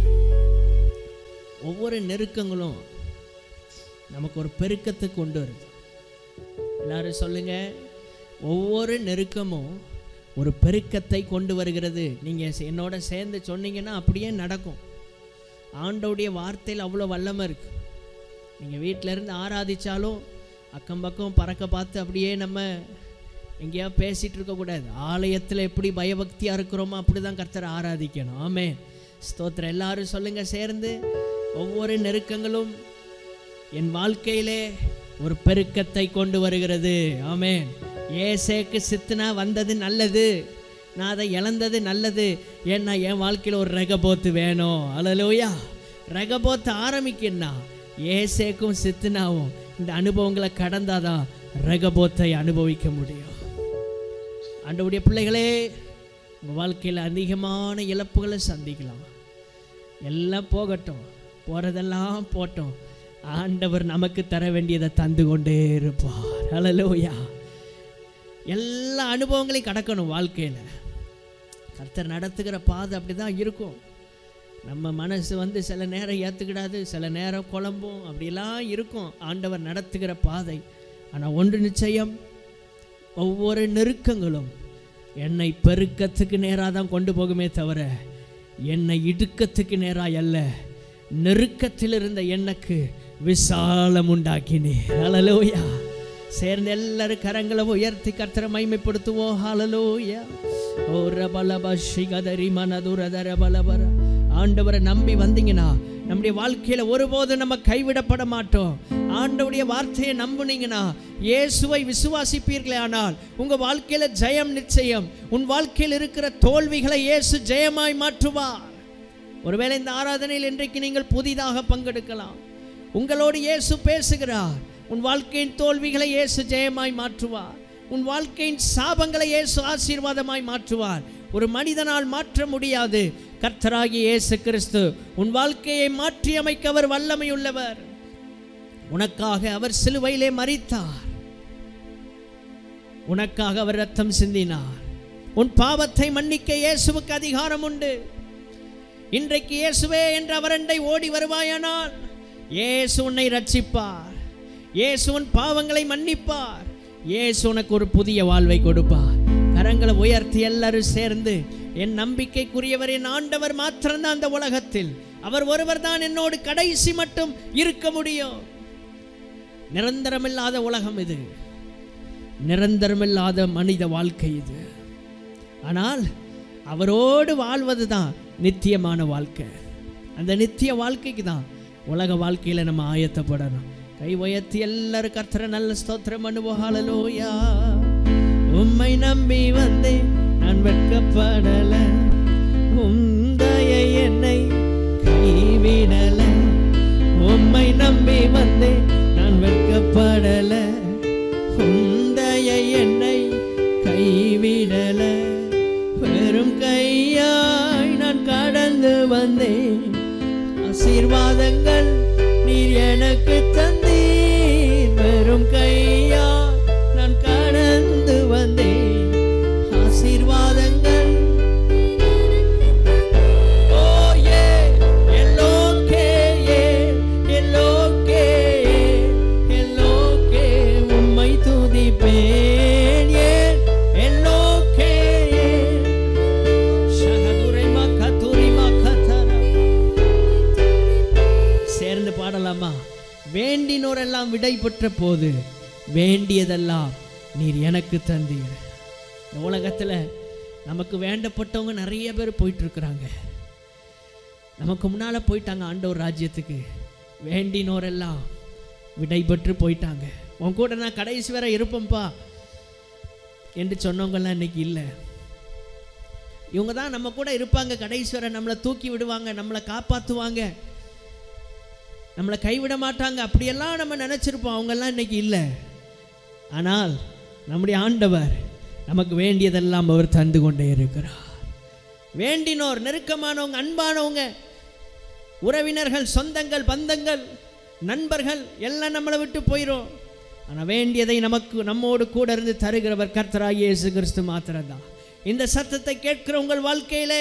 ஒவ்வொரு நெருக்கங்களும் நமக்கு ஒரு பெருக்கத்தை கொண்டு வருது எல்லாரும் சொல்லுங்க ஒவ்வொரு நெருக்கமும் ஒரு பெருக்கத்தை கொண்டு வருகிறது நீங்கள் என்னோட சேர்ந்து சொன்னீங்கன்னா அப்படியே நடக்கும் ஆண்டவுடைய வார்த்தையில் அவ்வளோ வல்லமை இருக்கு நீங்கள் வீட்டில் இருந்து ஆராதிச்சாலும் அக்கம் பக்கம் பறக்க பார்த்து அப்படியே நம்ம எங்கேயா பேசிகிட்டு இருக்கக்கூடாது ஆலயத்தில் எப்படி பயபக்தியாக இருக்கிறோமோ அப்படி தான் கர்த்தரை ஆராதிக்கணும் ஆமே ஸ்தோத்திரம் எல்லாரும் சொல்லுங்கள் சேர்ந்து ஒவ்வொரு நெருக்கங்களும் என் வாழ்க்கையிலே ஒரு பெருக்கத்தை கொண்டு வருகிறது ஆமென் ஏசேக்கு சித்துனா வந்தது நல்லது நான் அதை இழந்தது நல்லது ஏன்னா என் வாழ்க்கையில் ஒரு ரகபோத்து வேணும் அலலோயா ரகபோத்து ஆரம்பிக்கணும்னா ஏசேக்கும் சித்துனாவும் இந்த அனுபவங்களை கடந்தாதான் ரகபோத்தை அனுபவிக்க முடியும் ஆண்டவுடைய பிள்ளைகளே உங்கள் வாழ்க்கையில் அதிகமான இழப்புகளை சந்திக்கலாம் எல்லாம் போகட்டும் போகிறதெல்லாம் போட்டோம் ஆண்டவர் நமக்கு தர வேண்டியதை தந்து கொண்டே இருப்பார் ஹalleluya எல்லா அனுபவங்களையும் கடக்கணும் வாழ்க்கையில் கர்த்தர் நடத்துகிற பாதை அப்படி தான் இருக்கும் நம்ம மனசு வந்து சில நேரம் ஏற்றுக்கிடாது சில நேரம் குழம்பும் அப்படிலாம் இருக்கும் ஆண்டவர் நடத்துகிற பாதை ஆனால் ஒன்று நிச்சயம் ஒவ்வொரு நெருக்கங்களும் என்னை பெருக்கத்துக்கு நேராக தான் கொண்டு போகுமே தவிர என்னை இடுக்கத்துக்கு நேராக அல்ல நெருக்கத்தில் இருந்த எனக்கு விசாலம் உண்டாக்கினே ஹalleluya சேர்ந்து எல்லாரும் கரங்களை உயர்த்தி கர்த்தரை மைமைப்படுத்துவோம் ஹalleluya ஓ ரபலப சிகதரி மனதுரதர பலபர ஆண்டவரை நம்பி வந்தீங்கன்னா நம்முடைய வாழ்க்கையில ஒருபோதும் நம்ம கைவிடப்பட மாட்டோம் ஆண்டவுடைய வார்த்தையை நம்புனீங்கன்னா இயேசுவை விசுவாசிப்பீர்களே ஆனால் உங்க வாழ்க்கையில ஜெயம் நிச்சயம் உன் வாழ்க்கையில் இருக்கிற தோல்விகளை இயேசு ஜெயமாய் மாற்றுவார் ஒருவேளை இந்த ஆராதனையில் இன்றைக்கு நீங்கள் புதிதாக பங்கெடுக்கலாம் உங்களோடு இயேசு பேசுகிறார் உன் வாழ்க்கையின் தோல்விகளை இயேசு ஜெயமாய் மாற்றுவார் உன் வாழ்க்கையின் சாபங்களை இயேசு ஆசீர்வாதமாய் மாற்றுவார் ஒரு மனிதனால் மாற்ற முடியாது கர்த்தராகிய இயேசு கிறிஸ்து உன் வாழ்க்கையை மாற்றி அமைக்க அவர் வல்லமையுள்ளவர் உனக்காக அவர் சிலுவையிலே மரித்தார் உனக்காக அவர் ரத்தம் சிந்தினார் உன் பாவத்தை மன்னிக்க இயேசுவுக்கு அதிகாரம் உண்டு இன்றைக்கு இயேசுவே என்ற அவரண்டை ஓடி வருவாயானால் இயேசு உன்னை ரட்சிப்பார் இயேசு உன் பாவங்களை மன்னிப்பார் இயேசு உனக்கு ஒரு புதிய வாழ்வை கொடுப்பார் கரங்களை உயர்த்தி எல்லாரும் சேர்ந்து என் நம்பிக்கைக்குரியவர் என் ஆண்டவர் மாத்திரம்தான் அந்த உலகத்தில் அவர் ஒருவர் தான் என்னோடு கடைசி மட்டும் இருக்க முடியும் நிரந்தரமில்லாத உலகம் இது நிரந்தரமில்லாத மனித வாழ்க்கை இது ஆனால் அவரோடு வாழ்வது தான் நித்தியமான வாழ்க்கை அந்த நித்திய வாழ்க்கைக்கு தான் உலக வாழ்க்கையில் நம்ம ஆயத்தப்படணும் கை உயர்த்தி எல்லாரும் கர்த்தரை நல்ல ஸ்தோத்திரம் அனுபவலோயா உம்மை நம்பி வந்தேன் நான் வெட்கப்படல உந்தைய என்னை கைவிடல உம்மை நம்பி வந்தேன் நான் வெட்கப்படல உந்தைய என்னை கைவிடல வெறும் கையாய் நான் கடந்து வந்தேன் ஆசீர்வாதங்கள் நீர் எனக்கு தந்தீர் வெறும் கையாய் நான் கடந்து வந்தேன் ஆசீர்வாதங்கள் ஓ ஏ எல்லோக்கே ஏ எல்லோக்கே எல்லோக்கே உம்மை துதிப்பேன் ஏ எல்லோக்கே ஷஹதுரைமா கதுரிமா கதரா சேர்ந்து பாடலாமா வேண்டினோரெல்லாம் விடை பெற்ற போது வேண்டியதெல்லாம் நீர் எனக்கு தந்தீர் இந்த உலகத்தில் நமக்கு வேண்டப்பட்டவங்க நிறைய பேர் போயிட்டு இருக்கிறாங்க நமக்கு முன்னால் போயிட்டாங்க ஆண்டவர் ராஜ்யத்துக்கு வேண்டினோரெல்லாம் விடை பெற்று போயிட்டாங்க உன் கூட நான் கடைசி வரை இருப்பேன்ப்பா என்று சொன்னவங்கெல்லாம் இன்னைக்கு இல்லை இவங்க தான் நம்ம கூட இருப்பாங்க கடைசி வரை நம்மளை தூக்கி விடுவாங்க நம்மளை காப்பாற்றுவாங்க நம்மளை கைவிட மாட்டாங்க அப்படியெல்லாம் நம்ம நினச்சிருப்போம் அவங்கெல்லாம் இன்னைக்கு இல்லை ஆனால் நம்முடைய ஆண்டவர் நமக்கு வேண்டியதெல்லாம் அவர் தந்து கொண்டே இருக்கிறார் வேண்டினோர் நெருக்கமானவங்க அன்பானவங்க உறவினர்கள் சொந்தங்கள் பந்தங்கள் நண்பர்கள் எல்லாம் நம்மளை விட்டு போயிடும் ஆனால் வேண்டியதை நமக்கு நம்மோடு கூட இருந்து தருகிறவர் கர்த்தராகிய இயேசு கிறிஸ்து மாத்திரம்தான் இந்த சத்தத்தை கேட்கிற உங்கள் வாழ்க்கையிலே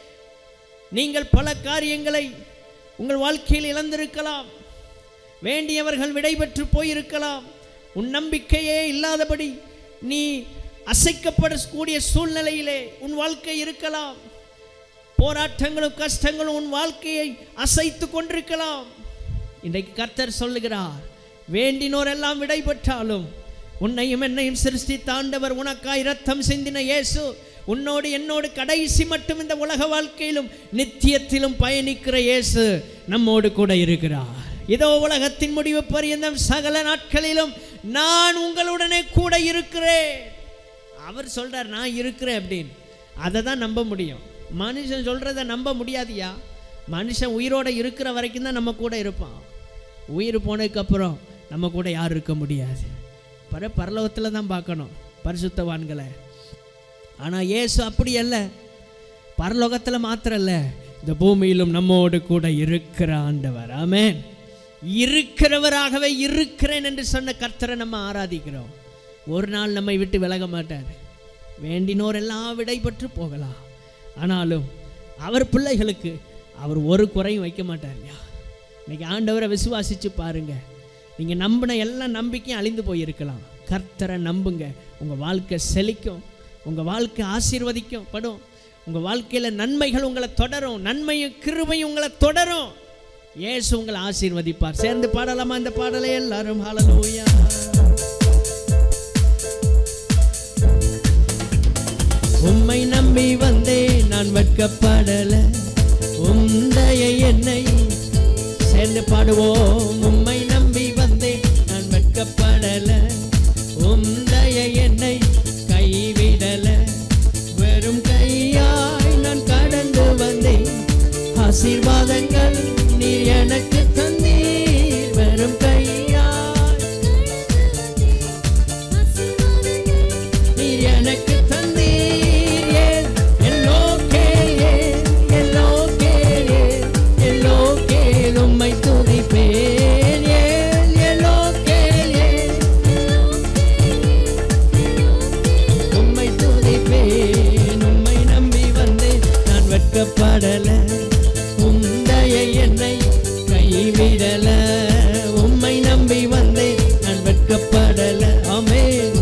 நீங்கள் பல காரியங்களை உங்கள் வாழ்க்கையில் இழந்திருக்கலாம் வேண்டியவர்கள் விடைபெற்று போயிருக்கலாம் உன் நம்பிக்கையே இல்லாதபடி நீ அசைக்கப்படக்கூடிய சூழ்நிலையிலே உன் வாழ்க்கை இருக்கலாம் போராட்டங்களும் கஷ்டங்களும் உன் வாழ்க்கையை அசைத்து கொண்டிருக்கலாம் இன்றைக்கு கர்த்தர் சொல்லுகிறார் வேண்டினோர் எல்லாம் விடை பெற்றாலும் உன்னையும் என்னையும் சிருஷ்டித்த ஆண்டவர் உனக்காய் ரத்தம் சிந்தின இயேசு உன்னோடு என்னோடு கடைசி மட்டும் இந்த உலக வாழ்க்கையிலும் நித்தியத்திலும் பயணிக்கிற இயேசு நம்மோடு கூட இருக்கிறார் இதோ உலகத்தின் முடிவு பரியந்தம் சகல நாட்களிலும் நான் உங்களுடனே கூட இருக்கிறேன் அவர் சொல்றார் நான் இருக்கிறேன் அப்படின்னு அதை தான் நம்ப முடியும் மனுஷன் சொல்கிறத நம்ப முடியாதியா மனுஷன் உயிரோட இருக்கிற வரைக்கும் தான் நம்ம கூட இருப்பான் உயிர் போனதுக்கப்புறம் நம்ம கூட யாரும் இருக்க முடியாது பர பரலோகத்தில் தான் பார்க்கணும் பரிசுத்தவான்களை ஆனால் இயேசு அப்படி அல்ல பரலோகத்தில் மாத்திரம் இல்ல இந்த பூமியிலும் நம்மோடு கூட இருக்கிற ஆண்டவர் ஆமென் இருக்கிறவராகவே இருக்கிறேன் என்று சொன்ன கர்த்தரை நம்ம ஆராதிக்கிறோம் ஒரு நாள் நம்மை விட்டு விலக மாட்டார் வேண்டினோர் எல்லாம் விடைபெற்று போகலாம் ஆனாலும் அவர் பிள்ளைகளுக்கு அவர் ஒரு குறையும் வைக்க மாட்டார்யா இன்னைக்கு ஆண்டவரை விசுவாசிச்சு பாருங்க நீங்கள் நம்பின எல்லா நம்பிக்கையும் அழிந்து போயிருக்கலாம் கர்த்தரை நம்புங்க உங்கள் வாழ்க்கை செழிக்கும் உங்கள் வாழ்க்கை ஆசீர்வதிக்கும் படும் உங்கள் வாழ்க்கையில் நன்மைகள் உங்களை தொடரும் நன்மையும் கிருபையும் உங்களை தொடரும் இயேசு உங்களை ஆசீர்வதிப்பார் சேர்ந்து பாடலாமா இந்த பாடலை எல்லாரும் ஹalleluya உம்மை நம்பி வந்தேன் நான் வெட்கப்படல உந்தைய என்னை சேர்ந்து பாடுவோம் உம்மை நம்பி வந்தேன் நான் வெட்கப்படல உந்தைய என்னை கைவிடல வெறும் கையாய் நான் கடந்து வந்தேன் ஆசீர்வாதங்கள் நீர் எனக்கு தந்தீர் வெறும் கையாய் நீர் எனக்கு தந்தீர் ஏன் எல்லோ கேளே எல்லோ கேளே எல்லோ கேள் உம்மை துதிப்பேன் ஏன் எல்லோ கேளே உம்மை துதிப்பேன் உம்மை நம்பி வந்தேன் நான் வெட்கப்படல உந்தைய என்னை கைவிடல உம்மை நம்பி வந்தேன் நான் வெட்கப்படல ஆமென்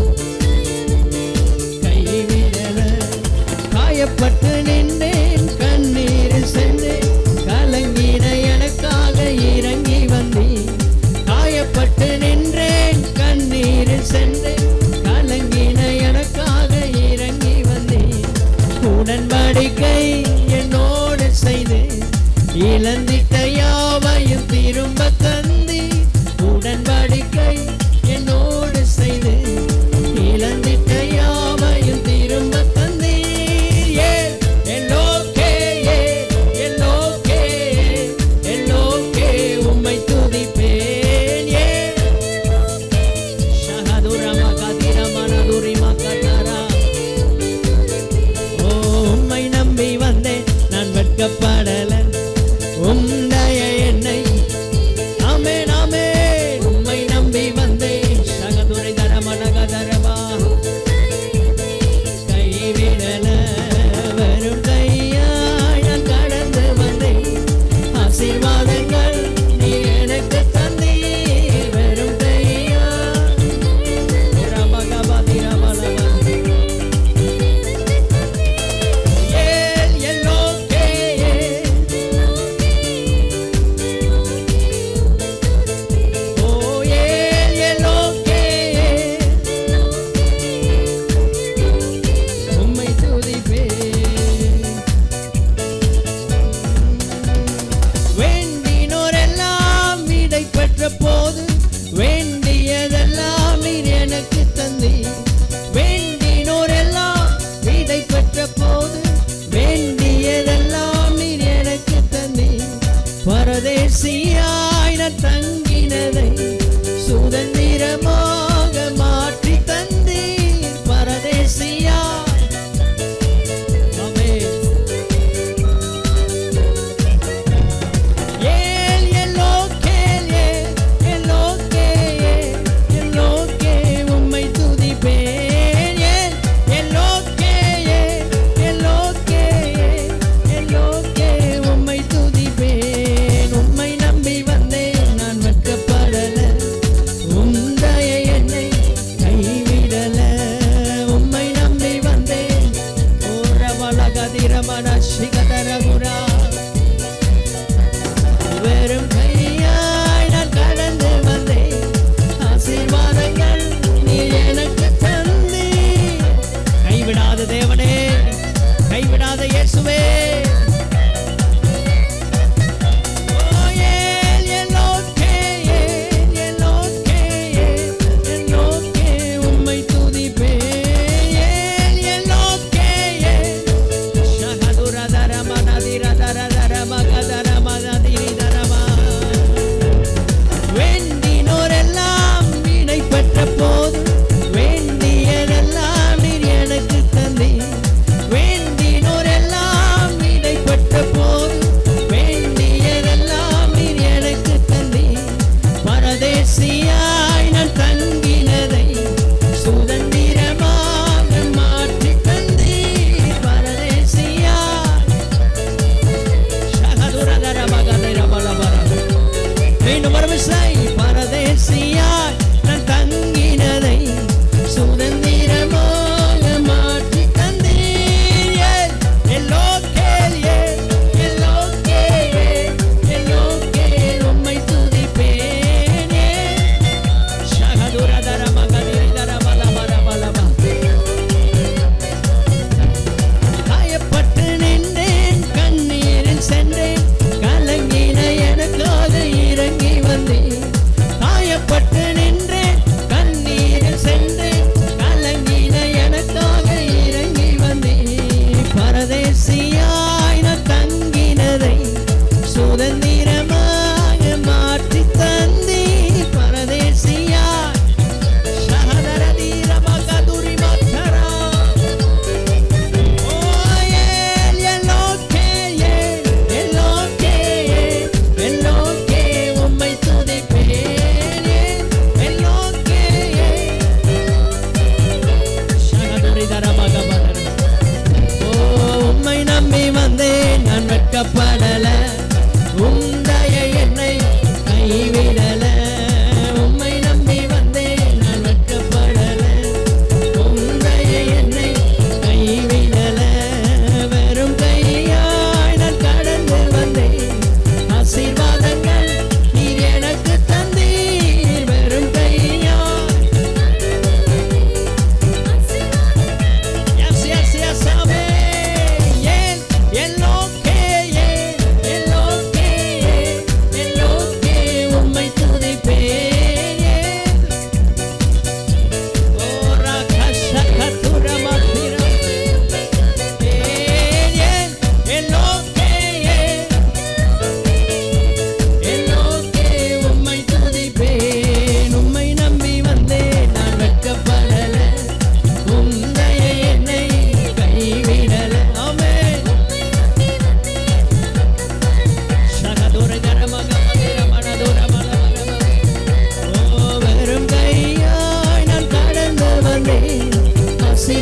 கைவிடல காயப்பட்டு நின்றேன் கண்ணீரில் சென்றேன் கலங்கின எனக்காக இறங்கி வந்தேன் காயப்பட்டு நின்றேன் கண்ணீரில் சென்றேன் கலங்கின எனக்காக இறங்கி வந்தேன் உடன்படிக்கை என்னோடு செய்து இழந்திட்ட யாவையும் திரும்ப தந்தி உடன்படிக்கை என்னோடு செய்து இழந்திட்ட யாவையும் திரும்ப தந்தீர் ஏன்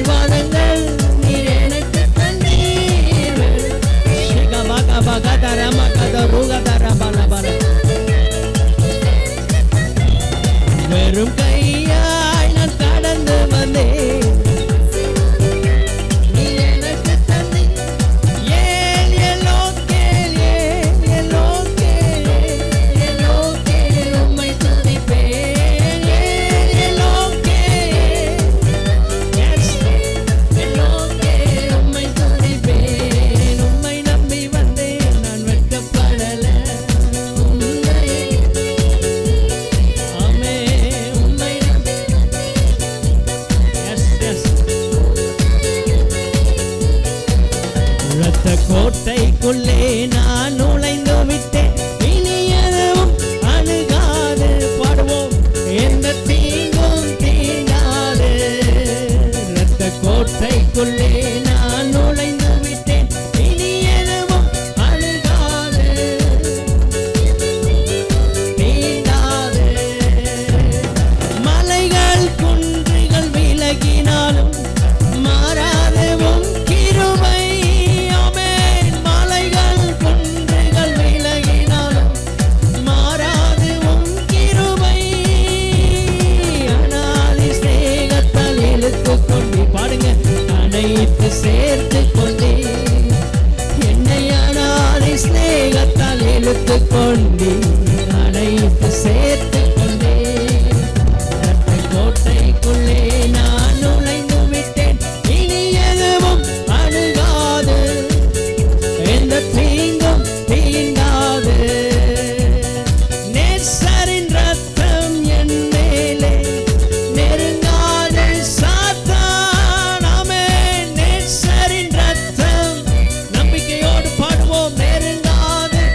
ஆசீர்வாதங்கள் நீர் எனக்கு தந்தீர் ஷிகா பகா பகா தரமா கத ரூகா தரமா லபல வெறும் கையாய் நான் கடந்து வந்தேன் நீ எனக்கு தந்தை ஏல் எலோக்கேல் ஏல் எலோக்கேல் எலோக்கேல் உம்மை துதிப்பேன் ஏல் எலோக்கேல் எஸ் எலோக்கேல் உம்மை துதிப்பேன் உம்மை நம்பி வந்தேன் நான் வெட்கப்படல உம்மை ஆமே உம்மை நம்பி எஸ் எஸ் இரத்த கோட்டைக்குள்ளே நான் நுழைந்து விட்டேன் இனி எதுவும் அணுகாது பாடுவோம் எந்த தீங்கும் தீண்டாது இரத்த கோட்டைக்குள்ளே நான் நுழைந்து விட்டேன் இனி எதுவும் அணுகாது தீண்டாது மலைகள் குன்றுகள் விலகினாலும் மாறாதவும் கிருபை ஆமென் மலைகள் குன்றுகள் விலகினாலும் மாறாதவும் கிருபை அனாதி ஸ்நேகத்தால் இழுத்து கொண்டு பாடுங்க அனைத்து சேர்த்து கொண்டே என்னை அனாதி ஸ்நேகத்தால் இழுத்து கொண்டு அனைத்து சேர்த்து கொண்டே இரட்டை கோட்டைக்குள்ளே நான் நுழைந்து விட்டேன் இனி எதுவும் அணுகாது எந்த தீங்கும் தீண்டாது நேசரின் ரத்தம் என் மேலே நெருங்காது சாத்தான் ஆமென் நேசரின் ரத்தம் நம்பிக்கையோடு பாடுவோம் நெருங்காது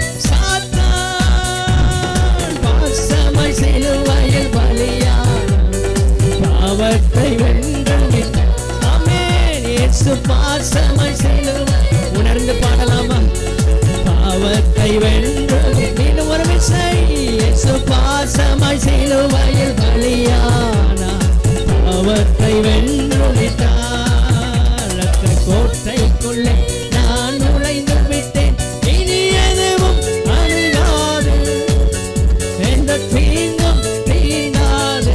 சாத்தான் பாசமாய் சிலுவையில் பலியான பாவத்தை வென்று ஆமென் இயேசு பாசமாய் சிலுவை உணர்ந்து பாடலாமா பாவத்தை வென்று மீண்டும் ஒரு விசை இயேசு பாசமாய் சிலுவையில் பலியானா பாவத்தை வென்று விட்டார் ரத்த கோட்டைக்குள்ளே நான் நுழைந்து விட்டேன் இனி எதுவும் அணுகாது எந்த தீங்கும் தீண்டாது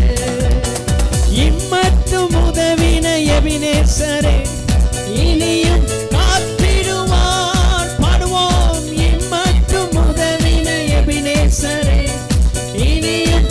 இம்மட்டும் உதவின எபினேசரே இனியும் காத்திடுவார் பாடுவோம் இம்மட்டும் உதவின எபினேசரே இனியும்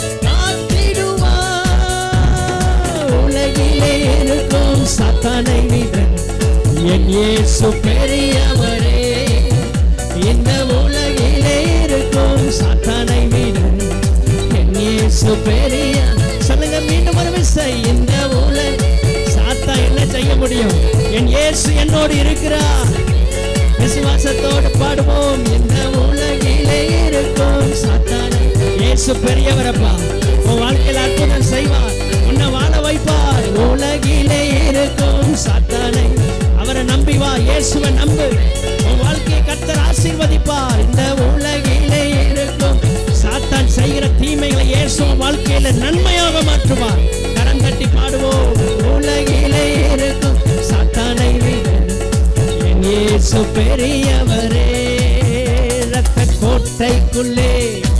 காத்திடுவார் உலகிலே இருக்கும் சத்தனை விட என் இயேசு பெரியவரே இந்த உலகிலே இருக்கும் சாத்தானை விட என் இயேசு பெரிய சொல்லுங்க மீண்டும் ஒரு விசை இந்த உலக சாத்தா என்ன செய்ய முடியும் என் இயேசு என்னோடு இருக்கிறார் விசுவாசத்தோடு பாடுவோம் இந்த உலகிலே இருக்கும் சாத்தானை இயேசு பெரியவரப்பா உன் வாழ்க்கையில் அற்புதம் செய்வார் உன்னை வாழ வைப்பார் உலகிலே இருக்கும் சாத்தானை அவரை நம்பி வா இயேசுவை நம்பு உன் வாழ்க்கையை கர்த்தர் ஆசீர்வதிப்பார் இந்த உலகிலே இருக்கும் சாத்தான் செய்கிற தீமைகளை இயேசு உன் வாழ்க்கையில நன்மையாக மாற்றுவார் கரம் தட்டி பாடுவோம் உலகிலே இருக்கும் சாத்தானை விட என் இயேசு பெரியவரே ரத்த கோட்டைக்குள்ளே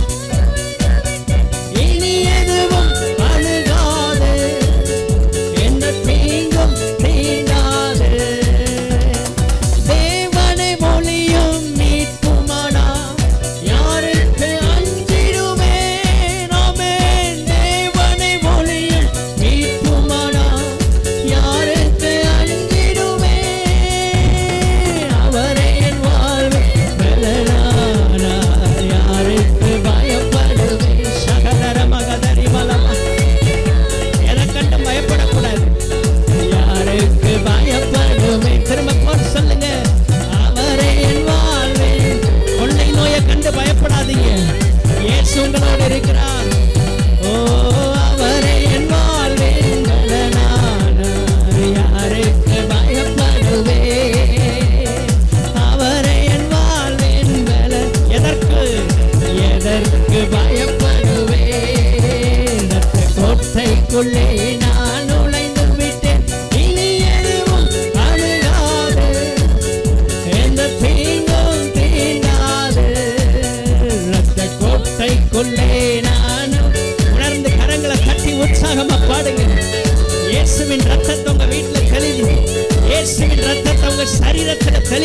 இனி எதுவும் அணுகாது எந்த தீங்கும் தீண்டாது தேவனை மொழியும் மீட்புமானா யாருக்கு அஞ்சிடுவேன் ஆமென் தேவனை மொழியும் மீட்புமானா யாருக்கு அஞ்சிடுவேன் அவரே என் வாழ்வு பலனானார் யாருக்கு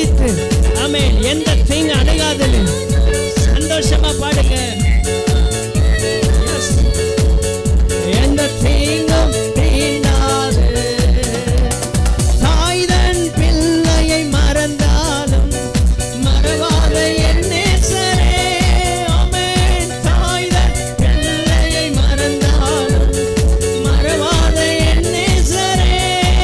வைத்து ஆமென் எந்த தீங்கு அணுகாதுன்னு சந்தோஷமா பாடுங்க Yes. எந்த தீங்கும் தீண்டாது தாய்தன் பிள்ளையை மறந்தாலும் மறவாத என் நேசரே ஆமென் தாய்தன் பிள்ளையை மறந்தாலும் மறவாத என் நேசரே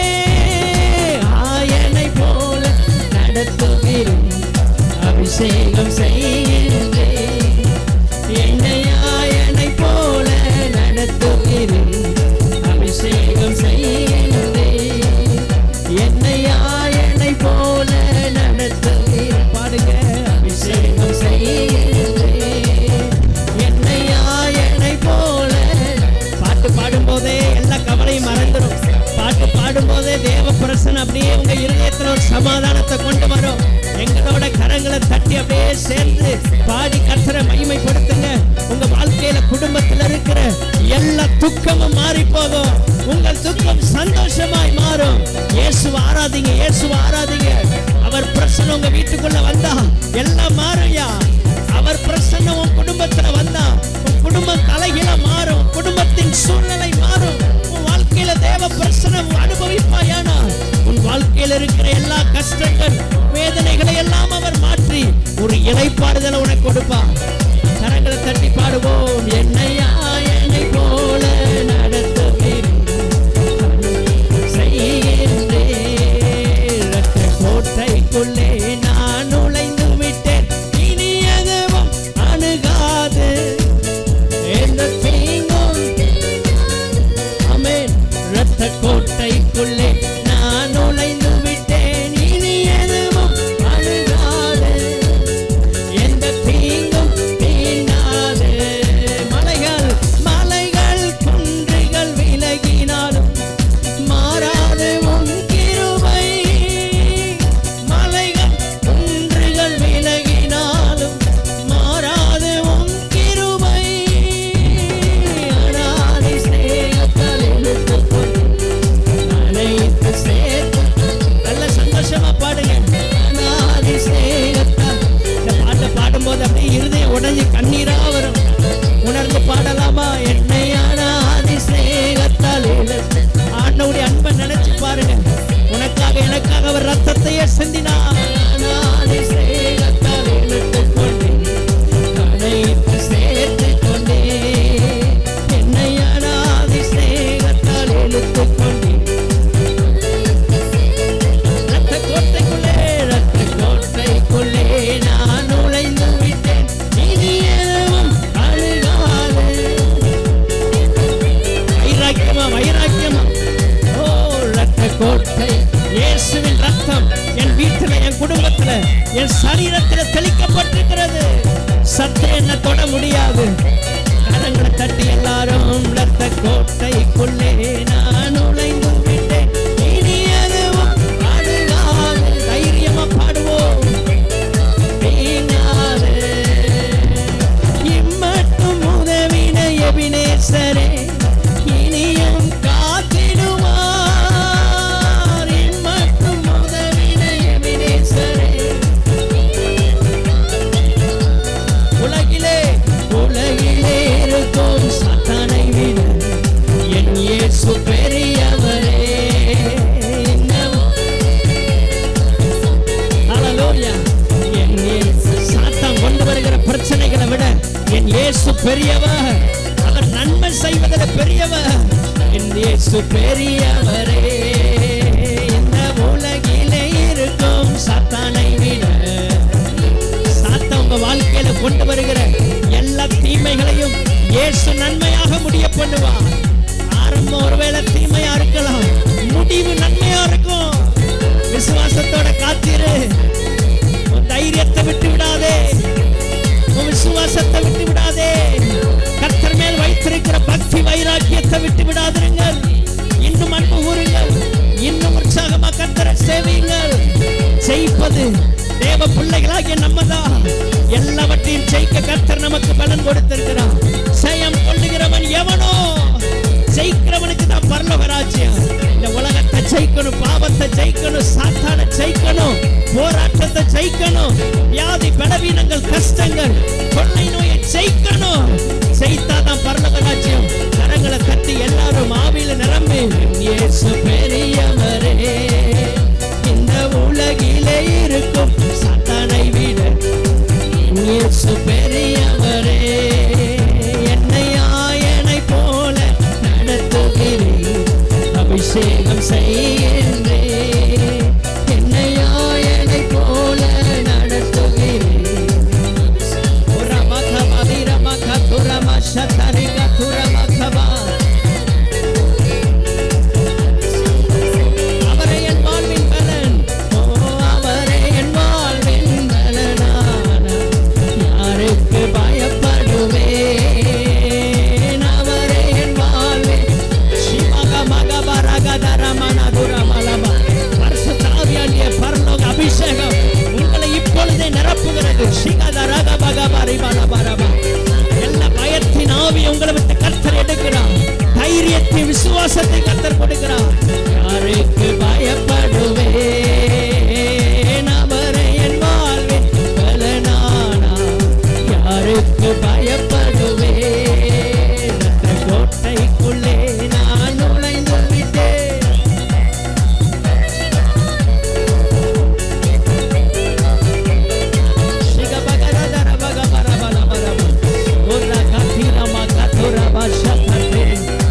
ஆயனை போல நடத்துகிறேன் அபிஷேகம் செய்கின்றேன் என்னை ஆயனை போல நடத்துகிறேன் அபிஷேகம் செய்கின்றேன் என்னை ஆயனை போல நடத்துகிறேன் பாடுங்க அபிஷேகம் செய்கின்றேன் என்னை ஆயனை போல பாட்டு பாடும்போதே எல்லா கவலையும் மறந்துடும் பாட்டு பாடும்போதே தேவ பிரசன் அப்படியே உங்க இருதயத்துல ஒரு சமாதானத்தை கொண்டு வரும் எங்களோட கரங்களை தட்டி அப்படியே சேர்ந்து பாடி கர்த்தரை மகிமைப்படுத்துங்க உங்க வாழ்க்கையில குடும்பத்துல இருக்கிற எல்லா துக்கமும் மாறி போகும் உங்கள் துக்கம் சந்தோஷமாய் மாறும் இயேசுவை ஆராதிங்க இயேசுவை ஆராதிங்க அவர் பிரசனம் உங்க வீட்டுக்குள்ள வந்தா எல்லாம் மாறும்யா அவர் பிரசன்னம் உன் குடும்பத்துல வந்தா உன் குடும்பம் தலைகீழ மாறும் உன் குடும்பத்தின் சூழ்நிலை மாறும் உன் வாழ்க்கையில தேவ பிரசனம் அனுபவிப்பாயானா உன் வாழ்க்கையில இருக்கிற எல்லா கஷ்டங்கள் வேதனைகளை எல்லாம் அவர் மாற்றி ஒரு இலைப்பாறுதலை உனக்கு கொடுப்பார் கரங்களை தட்டி பாடுவோம் என்னையா என்னை போல நடத்துகிறேன் செய்கின்றேன் இரத்த கோட்டைக்குள்ளே நான் நுழைந்து விட்டேன் இனி எதுவும் அணுகாது எந்த தீங்கும் ஆமென் இரத்த கோட்டைக்குள்ளே நான் நுழைந்து விட்டேன் இனி எதுவும் அணுகாது எந்த தீங்கும் தீண்டாது மலைகள் மலைகள் குன்றுகள் விலகினாலும் மாறாது உன் கிருபை மலைகள் குன்றுகள் விலகினாலும் மாறாது உன் கிருபை அனாதை ஸ்நேகத்தால் இழுத்துக்கொண்டு அனைத்து சேர்த்து நல்ல சந்தோஷமா பாடுங்க அனாதை ஸ்நேகத்தால் இந்த பாட்டை பாடும்போது அப்படியே இருதயம் உடைஞ்சு கண்ணீரா வரும் உணர்ந்து பாடலாமா என்னை அனாதை ஸ்நேகத்தால் இழுத்து ஆண்டவுடைய அன்பை நினைச்சு பாருங்க உனக்காக எனக்காக அவர் ரத்தத்தையே சிந்தினார் அனாதை ஸ்நேகத்தால் இழுத்துக் கொண்டேன் அனைத்து சேர்த்துக் கொண்டேன் என்னை அனாதை ஸ்நேகத்தால் இழுத்துக் கொண்டேன் ரத்த கோட்டைக்குள்ளே ரத்த கோட்டைக்குள்ளே நான் நுழைந்து விட்டேன் இனி எதுவும் அழுகாது வைராக்கியமா வைராக்கியமா ஓ ரத்த கோட்டை இயேசுவின் ரத்தம் என் வீட்டில் என் குடும்பத்துல என் சரீரத்தில் தெளிக்கப்பட்டிருக்கிறது சத்தே என்ன தொட முடியாது கரங்களை தட்டி எல்லாரும் ரத்த கோட்டைக்குள்ளே நான் நுழைந்து விட்டேன் இனி எதுவும் அழுகாது தைரியமா பாடுவோம் வீணாது. இம்மட்டும் உதவின எபினேசரே இனியும் காத்திடுவார் இம்மட்டும் உதவின எபினேசரே உலகிலே உலகிலே இருக்கும் சத்தானை விட என் இயேசு பெரியவரே இன்னும் ஹalleluya என் இயேசு சாத்தான் கொண்டு வருகிற பிரச்சனைகளை விட என் இயேசு பெரியவர் அவர் நன்மை செய்வதில் பெரியவர் என் இயேசு பெரியவரே இந்த உலகிலே இருக்கும் சாத்தானை விட சாத்தான் உங்க வாழ்க்கையில கொண்டு வருகிற எல்லா தீமைகளையும் இயேசு நன்மையாக முடிய பண்ணுவார் ஆரம்பம் ஒருவேளை தீமையா இருக்கலாம் முடிவு நன்மையா இருக்கும் விசுவாசத்தோட காத்திரு உன் தைரியத்தை விட்டு விடாதே உன் விசுவாசத்தை விட்டு விடாதே கர்த்தர் மேல் வைத்திருக்கிற பக்தி வைராக்கியத்தை விட்டு விடாதிருங்கள் இன்னும் அன்பு கூறுங்கள் இன்னும் உற்சாகமா கர்த்தரை சேவியுங்கள் ஜெயிப்பது தேவ பிள்ளைகளாகிய நம்மதான் எல்லாவற்றையும் ஜெயிக்க கர்த்தர் நமக்கு பலன் கொடுத்திருக்கிறார் ஜெயம் கொள்ளுகிறவன் எவனோ ஜெயிக்கிறவனுக்கு தான் பரலோக ராஜ்யம் இந்த உலகத்தை ஜெயிக்கணும் பாவத்தை ஜெயிக்கணும் சாத்தானை ஜெயிக்கணும் போராட்டத்தை ஜெயிக்கணும் வியாதி பலவீனங்கள் கஷ்டங்கள் கொள்ளை நோயை ஜெயிக்கணும் ஜெயித்தாதான் பரலோக ராஜ்யம் கரங்களை கட்டி எல்லாரும் ஆவியில நிரம்பி இயேசு பெரியவரே இந்த உலகிலே இருக்கும் சத்தனை விட இயேசு பெரியவரே என்னை ஆயனை போல நடத்துகிறேன் அபிஷேகம் செய்கின்றே என்னை ஆயனை போல நடத்துகிறேன் அவரே என் வாழ்வின் பலன் ஓ அவரே என் வாழ்வின் பலனான யாருக்கு பயப்படுவேன் அவரே என் வாழ்வின் சிவக மக பரகதர மனதுர மலப பரிசுத்தாவியாகிய பரலோக அபிஷேகம் உங்களை இப்பொழுதே நிரப்புகிறது சிகதரக பக பரிபல பரப எல்லா பயத்தின் ஆவி உங்களை விட்டு கர்த்தர் எடுக்கிறார் தைரியத்தை விசுவாசத்தை கர்த்தர் கொடுக்கிறார் யாருக்கு பயப்படுவேன் அவரை என் வாழ்வின் பலனானா யாருக்கு பயப்படுவேன் ரத்த கோட்டைக்குள்ளே நான் நுழைந்து விட்டேன் சிகபகரதர பகபரபல பரப. உர்ர கத்திரம கத்துரப சக்கரே.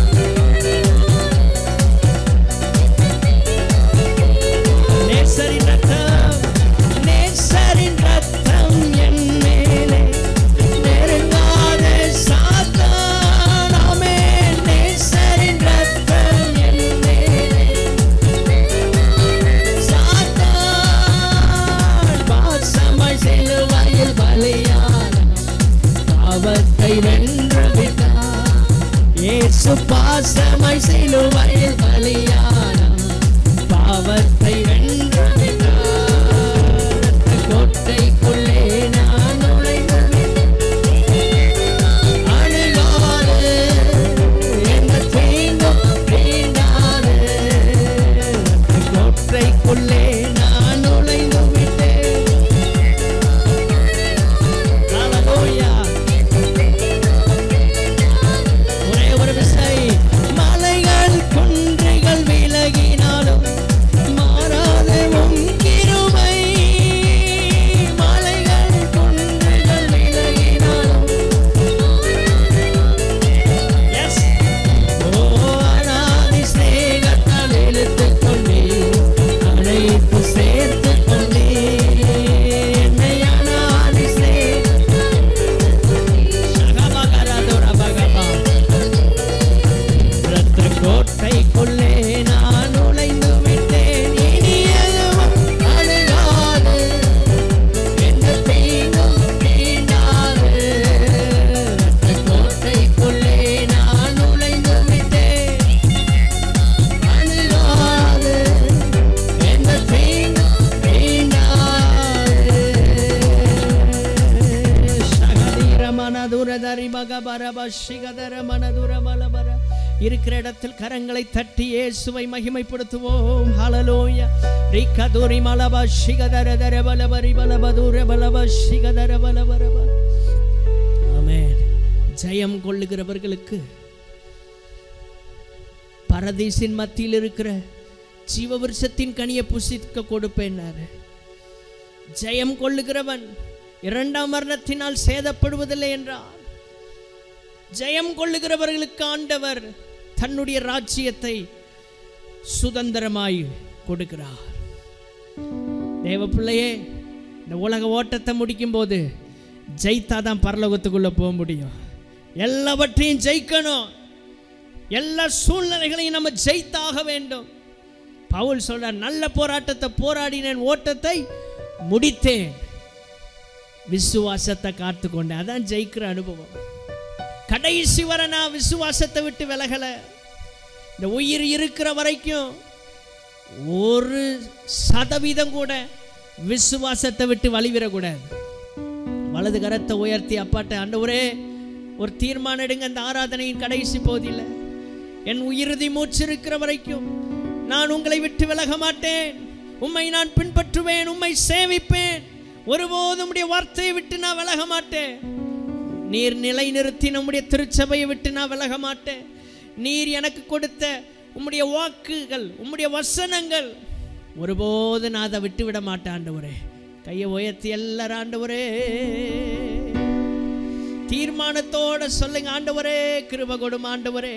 நேசரின் ரத்தம், நேசரின் ரத்தம் என் மேலே நெருங்காத சாத்தான். ஆமென். நேசரின் ரத்தம் என் மேலே சாத்தான் பாசமாய் சிலுவையில் பலியான பாவத்தை வென்று விட்டார் இயேசு பாசமாய் சிலுவையில் பலியான பாவத்தை வென்று விட்டார் ரத்த கோட்டைக்குள்ளே நான் நுழைந்து விட்டேன். அணுகாது, என்ன தீங்கும் தீண்டாது. ரத்த கோட்டைக்குள்ளே நான் நுழைந்து விட்டேன். Hallelujah. ஒரே ஒரு விசை மலைகள் குன்றுகள் விலகினாலும் மாறாத உம் கிருபை மலைகள் குன்றுகள் விலகினாலும் Yes. ஓ அநாதி சிநேகத்தால் இழுத்துக் கொண்டே, அழைத்து சேர்த்துக் கொண்டே, என்னை அநாதி சிநேக- சகபகரதுரபகபா. இரத்த கோட்டைக்குள்ளே நான் நுழைந்து விட்டேன் இனி எதுவும் அணுகாது எந்த தீங்கும் தீண்டாது இரத்த கோட்டைக்குள்ளே நான் நுழைந்து விட்டேன் அணுகாது எந்த தீங்கும் தீண்டாது சகதீர மனதுரதரி மகபரப சிகதர மனதுர மலபர இருக்கிற இடத்தில் கரங்களை தட்டி இயேசுவை மகிமைப்படுத்துவோம் ஹalleluya ரிகதுரி மலப சிகதர தர பலபரி பலபதுர பலப சிகதர பலபரப ஆமென் ஜெயம் கொள்ளுகிறவர்களுக்கு பரதீசின் மத்தியில் இருக்கிற ஜீவவிருஷத்தின் கனியை புசிக்க கொடுப்பேன்னாரு ஜெயம் கொள்ளுகிறவன் இரண்டாம் மரணத்தினால் சேதப்படுவதில்லை என்றார் ஜெயம் கொள்ளுகிறவர்களுக்கு ஆண்டவர் தன்னுடைய ராஜ்யத்தை சுதந்திரமாய் கொடுக்கிறார் தேவ பிள்ளையே இந்த உலக ஓட்டத்தை முடிக்கும் போது ஜெயித்தாதான் பரலோகத்துக்குள்ள போக முடியும் எல்லாவற்றையும் ஜெயிக்கணும் எல்லா சூழ்நிலைகளையும் நம்ம ஜெயித்தாக வேண்டும் பவுல் சொல்றார் நல்ல போராட்டத்தை போராடினேன் ஓட்டத்தை முடித்தேன் விசுவாசத்தை காத்து கொண்டேன் அதான் ஜெயிக்கிற அனுபவம் கடைசி வரை நான் விசுவாசத்தை விட்டு விலகல இந்த உயிர் இருக்கிற வரைக்கும் ஒரு சதவீதம் கூட விசுவாசத்தை விட்டு வழிவிடக்கூடாது வலது கரத்தை உயர்த்தி அப்பாட்ட ஆண்டவரே ஒரு தீர்மானம் எடுங்க அந்த ஆராதனையின் கடைசி போதில் என் உயிர்தி மூச்சு இருக்கிற வரைக்கும் நான் உங்களை விட்டு விலக மாட்டேன் உம்மை நான் பின்பற்றுவேன் உம்மை சேவிப்பேன் ஒருபோதும் உம்முடைய வார்த்தையை விட்டு நான் விலக மாட்டேன் நீர் நிலை நிறுத்தி நம்முடைய திருச்சபையை விட்டு நான் விலக மாட்டேன் நீர் எனக்கு கொடுத்த உம்முடைய வாக்குகள் உம்முடைய வசனங்கள் ஒருபோது நான் அதை விட்டு விட மாட்டேன் ஆண்டவரே கையை உயர்த்தி எல்லாரும் ஆண்டவரே தீர்மானத்தோட சொல்லுங்க ஆண்டவரே கிருப கொடும் ஆண்டவரே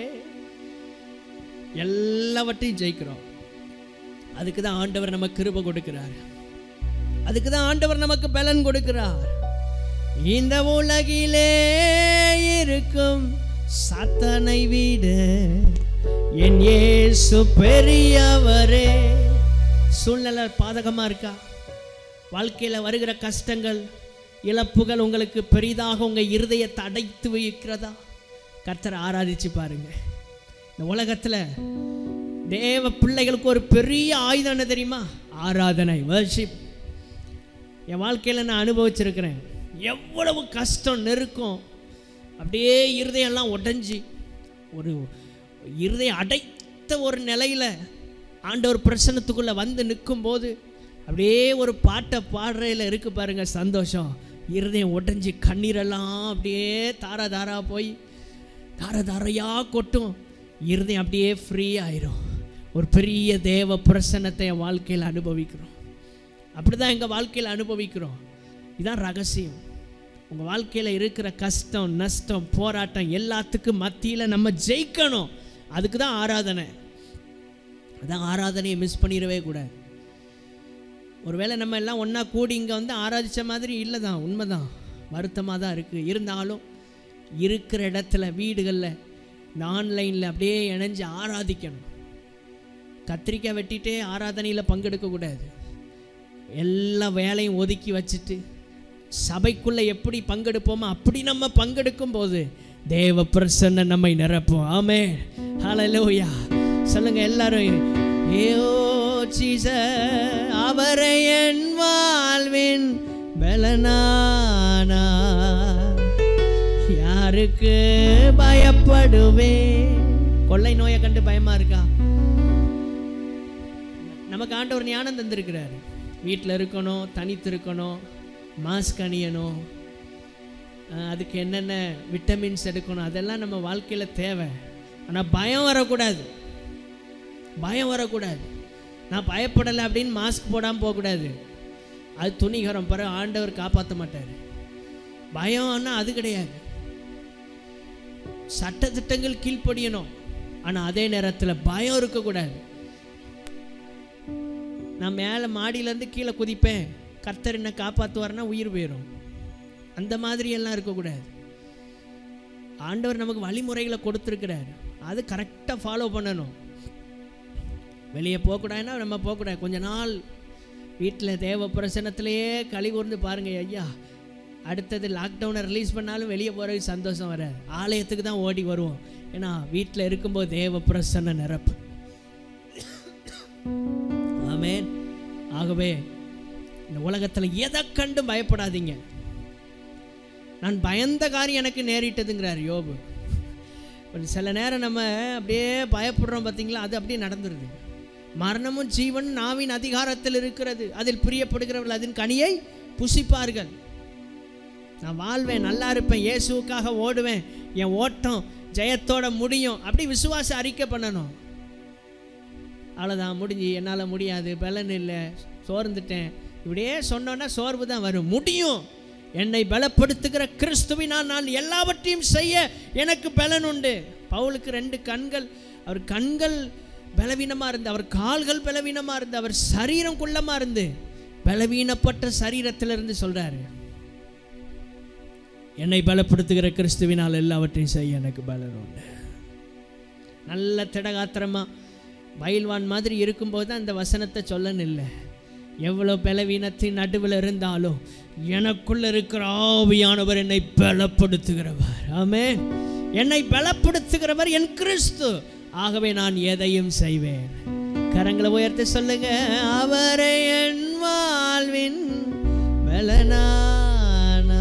எல்லாவற்றையும் ஜெயிக்கிறோம் அதுக்கு தான் ஆண்டவர் நமக்கு கிருப கொடுக்கிறார் அதுக்கு தான் ஆண்டவர் நமக்கு பலன் கொடுக்கிறார் இந்த உலகிலே இருக்கும் சாத்தனை விட என் இயேசு பெரியவரே சூழ்நிலை பாதகமா இருக்கா வாழ்க்கையில வருகிற கஷ்டங்கள் இழப்புகள் உங்களுக்கு பெரிதாக உங்க இருதயத்தை அடைத்து வைக்கிறதா கர்த்தரை ஆராதிச்சு பாருங்க இந்த உலகத்துல தேவ பிள்ளைகளுக்கு ஒரு பெரிய ஆயுதம் என்ன தெரியுமா ஆராதனை வர்ஷிப் என் வாழ்க்கையில் நான் அனுபவிச்சிருக்கிறேன் எவ்வளவு கஷ்டம் நெருக்கம் அப்படியே இருதயம்லாம் உடைஞ்சி ஒரு இருதயம் அடைத்த ஒரு நிலையில் ஆண்டவர் பிரசன்னத்துக்குள்ளே வந்து நிற்கும்போது அப்படியே ஒரு பாட்டை பாடுறையில் இருக்கு பாருங்க சந்தோஷம் இருதயம் உடைஞ்சி கண்ணீரெல்லாம் அப்படியே தாரா தாரா போய் தார தாரையாக கொட்டும் இருதயம் அப்படியே ஃப்ரீ ஆயிரும் ஒரு பெரிய தேவ பிரசன்னத்தை என் வாழ்க்கையில் அனுபவிக்கிறோம் அப்படி தான் எங்கள் வாழ்க்கையில் அனுபவிக்கிறோம் இதான் ரகசியம் உங்கள் வாழ்க்கையில் இருக்கிற கஷ்டம் நஷ்டம் போராட்டம் எல்லாத்துக்கும் மத்தியில் நம்ம ஜெயிக்கணும் அதுக்கு தான் ஆராதனை அதான் ஆராதனையை மிஸ் பண்ணிடவே கூடாது ஒருவேளை நம்ம எல்லாம் ஒன்றா கூடி இங்கே வந்து ஆராதித்த மாதிரி இல்லை தான் உண்மைதான் வருத்தமாக தான் இருக்குது இருந்தாலும் இருக்கிற இடத்துல வீடுகளில் இந்த ஆன்லைனில் அப்படியே இணைஞ்சு ஆராதிக்கணும் கத்திரிக்காய் வெட்டிட்டே ஆராதனையில் பங்கெடுக்கக்கூடாது எல்லா வேலையும் ஒதுக்கி வச்சுட்டு சபைக்குள்ளே எப்படி பங்கெடுப்போமோ அப்படி நம்ம பங்கெடுக்கும் போது தேவ பிரசன்ன நம்மை நிரப்பும் ஆமே ஹalleluya சொல்லுங்க எல்லாரும் ஏயோ ஜீச அவரை என் வாழ்வின் பலனானா யாருக்கு பயப்படுவேன் கொள்ளை நோயை கண்டு பயமா இருக்கா நமக்கு ஆண்டவர் ஞானம் தந்திருக்கிறாரு வீட்டில் இருக்கணும் தனித்து இருக்கணும் மாஸ்க் அணியணும் அஹ் அதுக்கு என்னென்ன விட்டமின்ஸ் எடுக்கணும் அதெல்லாம் நம்ம வாழ்க்கையில் தேவை ஆனால் பயம் வரக்கூடாது பயம் வரக்கூடாது நான் பயப்படலை அப்படின்னு மாஸ்க் போடாமல் போகக்கூடாது அது துணிகரம் பிறகு ஆண்டவர் காப்பாற்ற மாட்டார் பயம்னா அது கிடையாது சட்டத்திட்டங்கள் கீழ்ப்படியணும் ஆனால் அதே நேரத்தில் பயம் இருக்கக்கூடாது நான் மேலே மாடியிலேருந்து கீழே குதிப்பேன் கர்த்தர் என்ன காப்பாற்றுவார்னா உயிர் போயிடும் அந்த மாதிரி எல்லாம் இருக்கக்கூடாது ஆண்டவர் நமக்கு வழிமுறைகளை கொடுத்துருக்கிறார் அது கரெக்டாக ஃபாலோ பண்ணணும் வெளியே போகக்கூடாதுன்னா நம்ம போகக்கூடாது கொஞ்ச நாள் வீட்டில் தேவ பிரசனத்திலேயே களி கூர்ந்து பாருங்க ஐயா அடுத்தது லாக்டவுனை ரிலீஸ் பண்ணாலும் வெளியே போகிறது சந்தோஷம் வராது ஆலயத்துக்கு தான் ஓடி வருவோம் ஏன்னா வீட்டில் இருக்கும்போது தேவ பிரசன்ன நிரப்பு ஆமென் ஆகவே இந்த உலகத்தில் எதை கண்டு பயப்படாதீங்க நான் பயந்த காரியம் எனக்கு நேரிட்டதுங்கிறார் யோபு ஒரு சில நேரம் நம்ம அப்படியே பயப்படுறோம் பார்த்தீங்களா அது அப்படியே நடந்துருது மரணமும் ஜீவன் நாவின் அதிகாரத்தில் இருக்கிறது அதில் பிரியப்படுகிறவர்கள் அதன் கனியை புசிப்பார்கள் நான் வாழ்வேன் நல்லா இருப்பேன் இயேசுவுக்காக ஓடுவேன் என் ஓட்டம் ஜெயத்தோட முடியும் அப்படி விசுவாச அறிக்கை பண்ணணும் அவ்வளோதான் முடிஞ்சு என்னால் முடியாது பலன் இல்லை சோர்ந்துட்டேன் இப்படியே சொன்னோன்னா சோர்வு தான் வரும் முடியும் என்னை பலப்படுத்துகிற கிறிஸ்துவினால் நான் எல்லாவற்றையும் செய்ய எனக்கு பலன் உண்டு பவுலுக்கு ரெண்டு கண்கள் அவர் கண்கள் பலவீனமாக இருந்து அவர் கால்கள் பலவீனமாக இருந்து அவர் சரீரம் குள்ளமாக இருந்து பலவீனப்பட்ட சரீரத்திலிருந்து சொல்கிறாரு என்னை பலப்படுத்துகிற கிறிஸ்துவினால் எல்லாவற்றையும் செய்ய எனக்கு பலன் உண்டு நல்ல திடகாத்திரமாக பயில்வான் மாதிரி இருக்கும்போது தான் அந்த வசனத்தை சொல்லணும் இல்லை எவ்வளோ பலவீனத்தின் நடுவில் இருந்தாலும் எனக்குள்ள இருக்கிற ஆவியானவர் என்னை பலப்படுத்துகிறவர் ஆமே என்னை பலப்படுத்துகிறவர் என் கிறிஸ்து ஆகவே நான் எதையும் செய்வேன் கரங்களை உயர்த்தி சொல்லுங்க அவரை என் வாழ்வின் பலனானா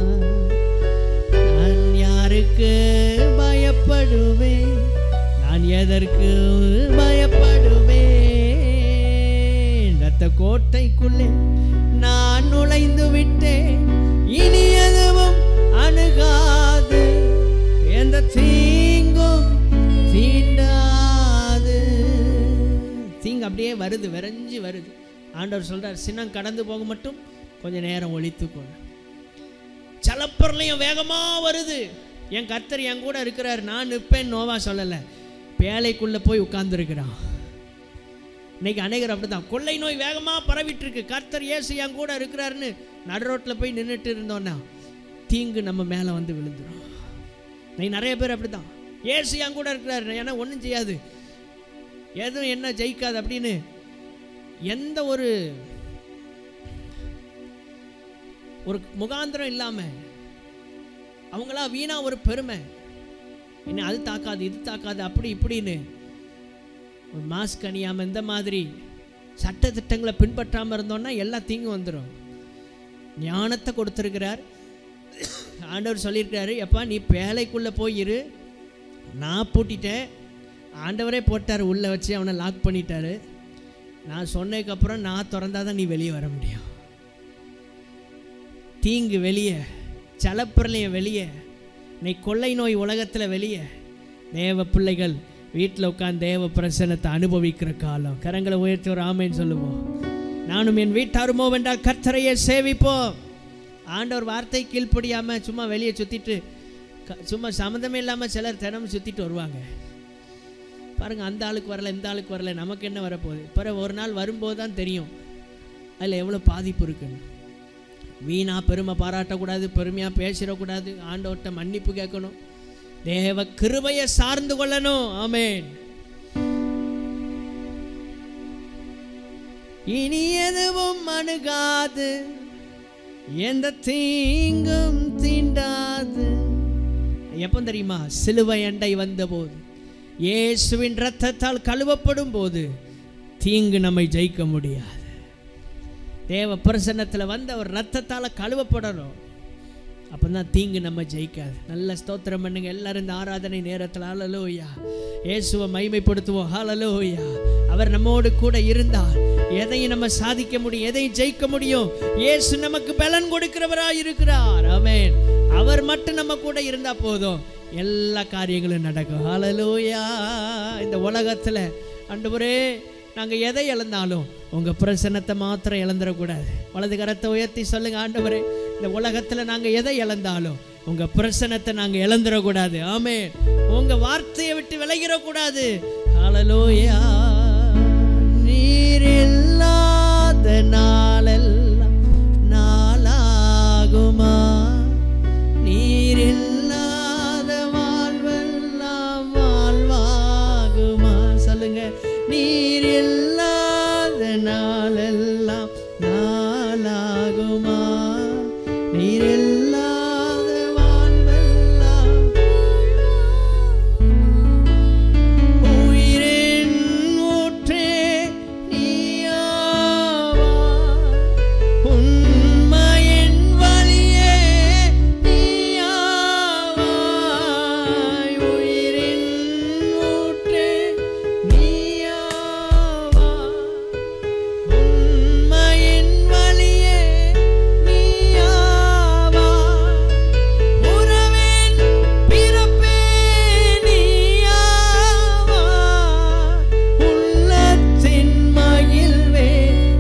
நான் யாருக்கு பயப்படுவேன் நான் எதற்கு பயப்படுவேன் ரத்த கோட்டைக்குள்ளே நான் நுழைந்து விட்டேன் இனி எதுவும் அணுகாது எந்த தீங்கும் தீண்டாது தீங்கு அப்படியே வருது விரைஞ்சு வருது ஆண்டவர் சொல்றார் சின்னம் கடந்து போக மட்டும் கொஞ்ச நேரம் ஒழித்துக்கொள்ள சலப்பரலையும் வேகமா வருது என் கர்த்தர் என் கூட இருக்கிறார் நான் நிற்பேன் நோவா சொல்லலை பேழைக்குள்ள போய் உட்கார்ந்துருக்கிறான் இன்னைக்கு அநேகர் அப்படிதான் கொள்ளை நோய் வேகமாக பரவிட்டு இருக்கு கர்த்தர் இயேசு என் கூட இருக்கிறாருன்னு நடு ரோட்டில் போய் நின்றுட்டு இருந்தோன்னா தீங்கு நம்ம மேலே வந்து விழுந்துடும் இன்னைக்கு நிறைய பேர் அப்படிதான் இயேசு என் கூட இருக்கிறாரு ஏன்னா ஒன்றும் செய்யாது எதுவும் என்ன ஜெயிக்காது அப்படின்னு எந்த ஒரு ஒரு முகாந்திரம் இல்லாமல் அவங்களா வீணா ஒரு பெருமை என்ன அது தாக்காது இது தாக்காது அப்படி இப்படின்னு ஒரு மாஸ்க் அணியாமல் இந்த மாதிரி சட்ட திட்டங்களை பின்பற்றாமல் இருந்தோம்னா எல்லா தீங்கும் வந்துடும் ஞானத்தை கொடுத்துருக்கிறார் ஆண்டவர் சொல்லியிருக்காரு எப்பா நீ பேழைக்குள்ளே போயிரு நான் பூட்டிட்டேன் ஆண்டவரே போட்டார் உள்ளே வச்சு அவனை லாக் பண்ணிட்டாரு நான் சொன்னதுக்கப்புறம் நான் திறந்தா தான் நீ வெளியே வர முடியும் தீங்கு வெளியே சலப்பிரளையம் வெளியே நீ கொள்ளை நோய் உலகத்தில் வெளியே தேவ பிள்ளைகள் வீட்டில் உட்காந்து தேவ பிரசனத்தை அனுபவிக்கிற காலம் கரங்களை உயர்த்தி ஒரு ஆமைன்னு சொல்லுவோம் நானும் என் வீட்டாருமோ வென்றால் கர்த்தரையே சேவிப்போம் ஆண்டவர் வார்த்தை கீழ்ப்படியாமல் சும்மா வெளியே சுற்றிட்டு சும்மா சம்மந்தமே இல்லாமல் சிலர் தினமும் சுற்றிட்டு வருவாங்க பாருங்க அந்த ஆளுக்கு வரல இந்த ஆளுக்கு வரல நமக்கு என்ன வரப்போகுது பிறகு ஒரு நாள் வரும்போது தான் தெரியும் அதில் எவ்வளோ பாதிப்பு இருக்குன்னு வீணா பெருமை பாராட்டக்கூடாது பெருமையாக பேசிடக்கூடாது ஆண்டவர்கிட்ட மன்னிப்பு கேட்கணும் தேவ கிருபையை சார்ந்து கொள்ளணும் ஆமென் இனி எதுவும் அணுகாது எந்த தீங்கும் தீண்டாது எப்போ தெரியுமா சிலுவை அண்டை வந்தபோது இயேசுவின் ரத்தத்தால் கழுவப்படும் போது தீங்கு நம்மை ஜெயிக்க முடியாது தேவ பிரசன்னத்தில் வந்து அவர் ரத்தத்தால் கழுவப்படணும் அப்போ தான் தீங்கு நம்ம ஜெயிக்காது நல்ல ஸ்தோத்திரம் பண்ணுங்க எல்லாரும் இந்த ஆராதனை நேரத்தில் ஹalleluya இயேசுவை மைமைப்படுத்துவோம் ஹalleluya அவர் நம்மோடு கூட இருந்தால் எதையும் நம்ம சாதிக்க முடியும் எதையும் ஜெயிக்க முடியும் இயேசு நமக்கு பலன் கொடுக்கிறவராய் இருக்கிறார் ஆமென் அவர் மட்டும் நம்ம கூட இருந்தா போதும் எல்லா காரியங்களும் நடக்கும் ஹalleluya இந்த உலகத்தில் ஆண்டவரே நாங்கள் எதை இழந்தாலும் உங்கள் பிரசன்னத்தை மாத்திரம் இழந்துடக்கூடாது வலது கரத்தை உயர்த்தி சொல்லுங்க ஆண்டவரே இந்த உலகத்தில் நாங்கள் எதை இழந்தாலும் உங்கள் பிரசன்னத்தை நாங்கள் இழந்துடக்கூடாது ஆமே உங்கள் வார்த்தையை விட்டு விலகிடக்கூடாது ஹalleluya நீர் இல்லாத நாளெல்லாம் நாளாகுமா நீர் இல்லாத வாழ்வெல்லாம் வாழ்வாகுமா சொல்லுங்க நீர் இல்லாத நாளெல்லாம் நாளாகுமா நீர் இல்லாத வாழ்வெல்லாம் உயிரின் ஊற்றே நீயாவா உண்மையின் வழியே நீயாவாய் உயிரின் ஊற்றே நீயாவா உண்மையின் வழியே நீயாவா உறவின் பிறப்பே நீயாவா உள்ளத்தின் மகிழ்வே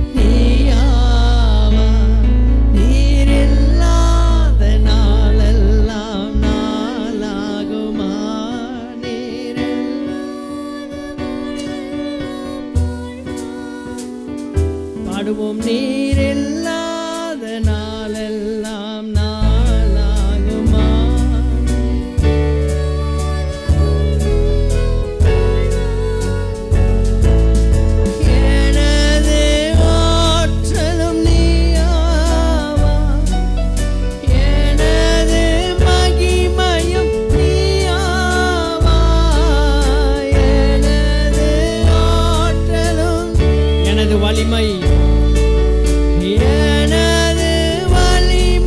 நீயாவா நீர் இல்லாத நாளெல்லாம் நாளாகுமா நீர் பாடுவோம் நீர் இல்லாத நாளெல்லாம் நாளாகுமா எனது ஆற்றலும் நீயாவா எனது மகிமையும் நீயாவா எனது ஆற்றலும் எனது வலிமை எனது வலிமை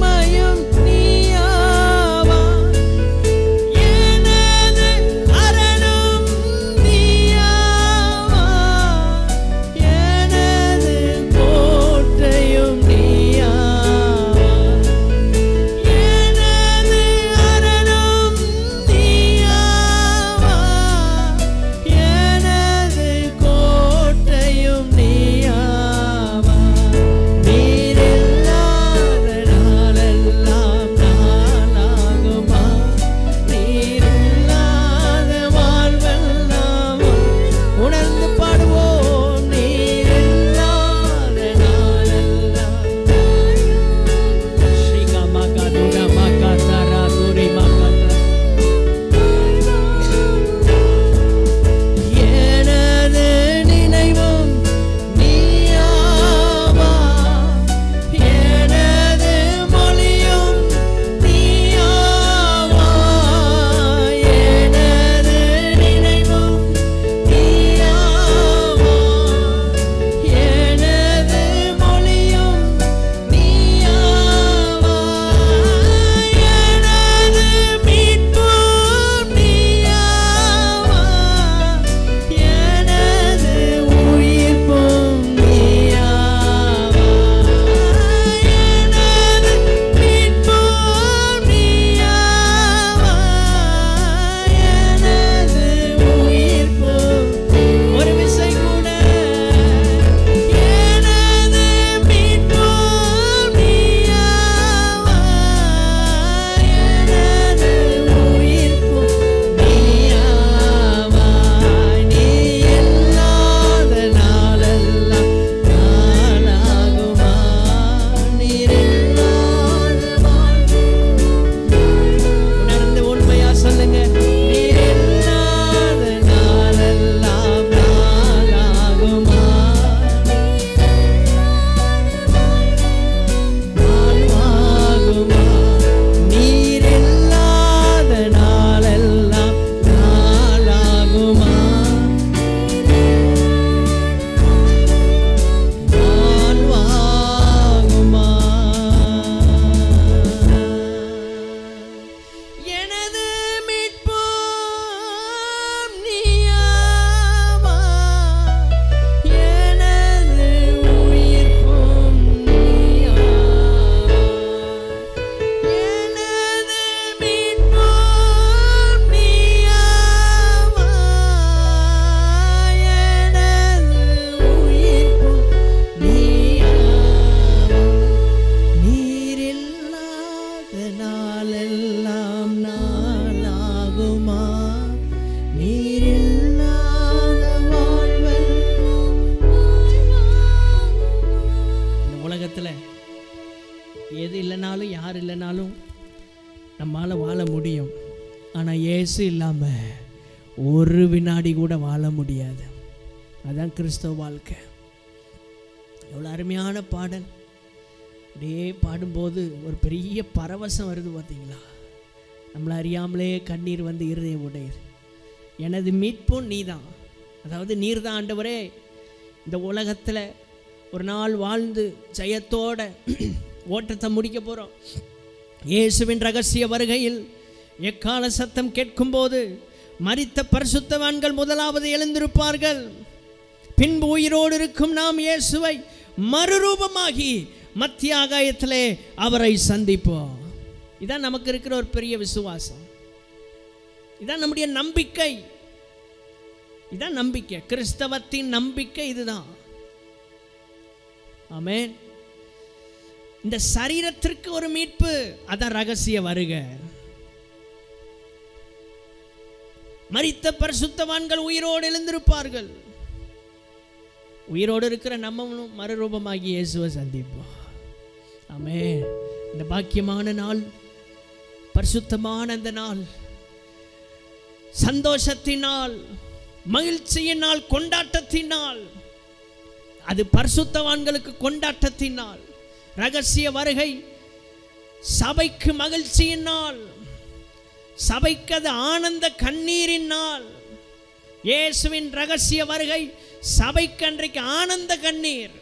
இல்லைனாலும் யார் இல்லைனாலும் நம்மால் வாழ முடியும் ஆனால் இயேசு இல்லாமல் ஒரு வினாடி கூட வாழ முடியாது அதான் கிறிஸ்தவ வாழ்க்கை எவ்வளோ அருமையான பாடல் அப்படியே பாடும்போது ஒரு பெரிய பரவசம் வருது பார்த்தீங்களா நம்மளை அறியாமலே கண்ணீர் வந்து இருதய உடையுது எனது மீட்பும் நீதான் அதாவது நீர் தான் ஆண்டவரே இந்த உலகத்தில் ஒரு நாள் வாழ்ந்து ஜெயத்தோட ஓட்டத்தை முடிக்க போகிறோம் இயேசுவின் ரகசிய வருகையில் எக்கால சத்தம் கேட்கும்போது மரித்த பரிசுத்தவான்கள் முதலாவது எழுந்திருப்பார்கள் பின்பு உயிரோடு இருக்கும் நாம் இயேசுவை மறுரூபமாகி மத்திய ஆகாயத்திலே அவரை சந்திப்போம் இதான் நமக்கு இருக்கிற ஒரு பெரிய விசுவாசம் இதான் நம்முடைய நம்பிக்கை இதான் நம்பிக்கை கிறிஸ்தவத்தின் நம்பிக்கை இதுதான் ஆமென் இந்த சரீரத்திற்கு ஒரு மீட்பு அதான் ரகசிய வருக மரித்த பரிசுத்தவான்கள் உயிரோடு எழுந்திருப்பார்கள் உயிரோடு இருக்கிற நம்மளும் மறுரூபமாகி இயேசுவை சந்திப்போம் ஆமே இந்த பாக்கியமான நாள் பரிசுத்தமான அந்த நாள் சந்தோஷத்தினால் மகிழ்ச்சியினால் கொண்டாட்டத்தினால் அது பரிசுத்தவான்களுக்கு கொண்டாட்டத்தினால் ரகசிய வருகை சபைக்கு மகிழ்ச்சியினால் சபைக்கு அது ஆனந்த கண்ணீரினால் இயேசுவின் ரகசிய வருகை சபைக்கு அன்றைக்கு ஆனந்த கண்ணீர்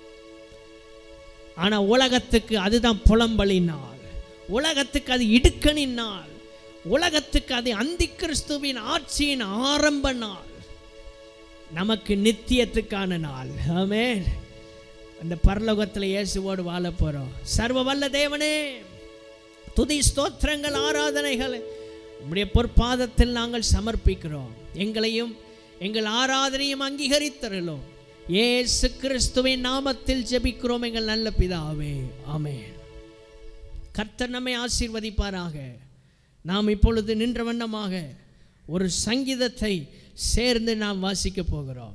ஆனா உலகத்துக்கு அதுதான் புலம்பலின் நாள் உலகத்துக்கு அது இடுக்கணின் நாள் உலகத்துக்கு அது அந்தி கிறிஸ்துவின் ஆட்சியின் ஆரம்ப நாள் நமக்கு நித்தியத்துக்கான நாள் ஆமென் அந்த பரலோகத்தில் இயேசுவோடு வாழ போறோம் சர்வ வல்ல தேவனே துதி ஸ்தோத்திரங்கள் ஆராதனைகள் உம்முடைய பொற்பாதத்தில் நாங்கள் சமர்ப்பிக்கிறோம் எங்களையும் எங்கள் ஆராதனையும் அங்கீகரித்தருளோம் இயேசு கிறிஸ்துவின் நாமத்தில் ஜெபிக்கிறோம் எங்கள் நல்ல பிதாவே ஆமென் கர்த்தர் நம்மை ஆசீர்வதிப்பாராக நாம் இப்பொழுது நின்ற வண்ணமாக ஒரு சங்கீதத்தை சேர்ந்து நாம் வாசிக்க போகிறோம்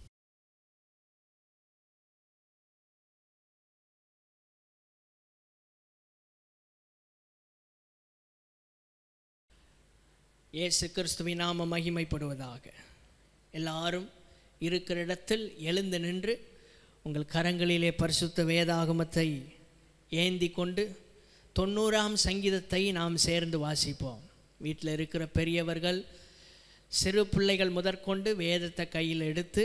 இயேசு கிறிஸ்துவின் நாம மகிமைப்படுவதாக எல்லாரும் இருக்கிற இடத்தில் எழுந்து நின்று உங்கள் கரங்களிலே பரிசுத்த வேதாகமத்தை ஏந்தி கொண்டு தொண்ணூறாம் சங்கீதத்தை நாம் சேர்ந்து வாசிப்போம் வீட்டில் இருக்கிற பெரியவர்கள் சிறு பிள்ளைகள் முதற்கொண்டு வேதத்தை கையில் எடுத்து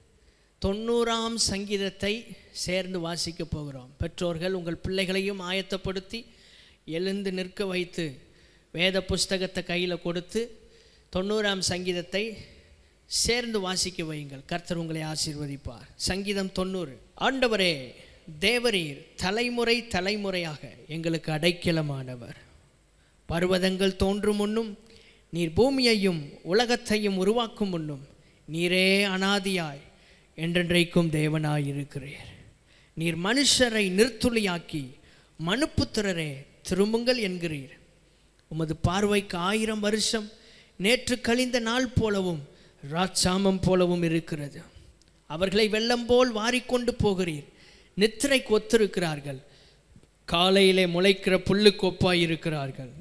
தொண்ணூறாம் சங்கீதத்தை சேர்ந்து வாசிக்க போகிறோம் பெற்றோர்கள் உங்கள் பிள்ளைகளையும் ஆயத்தப்படுத்தி எழுந்து நிற்க வைத்து வேத புஸ்தகத்தை கையில் கொடுத்து தொண்ணூறாம் சங்கீதத்தை சேர்ந்து வாசிக்க வையுங்கள் கர்த்தர் உங்களை ஆசீர்வதிப்பார் சங்கீதம் தொண்ணூறு ஆண்டவரே தேவரீர் தலைமுறை தலைமுறையாக எங்களுக்கு அடைக்கலமானவர் பர்வதங்கள் தோன்றும் முன்னும் நீர் பூமியையும் உலகத்தையும் உருவாக்கும் முன்னும் நீரே அனாதியாய் என்றென்றைக்கும் தேவனாய் இருக்கிறீர் நீர் மனுஷரை நிர்த்துளியாக்கி மனுப்புத்திரரே திரும்புங்கள் என்கிறீர் உமது பார்வைக்கு ஆயிரம் வருஷம் நேற்று கழிந்த நாள் போலவும் ராட்சாமம் போலவும் இருக்கிறது அவர்களை வெள்ளம் போல் வாரிக்கொண்டு போகிறீர் நித்திரைக்கு ஒத்திருக்கிறார்கள் காலையிலே முளைக்கிற புல்லுக்கு ஒப்பாய் இருக்கிறார்கள்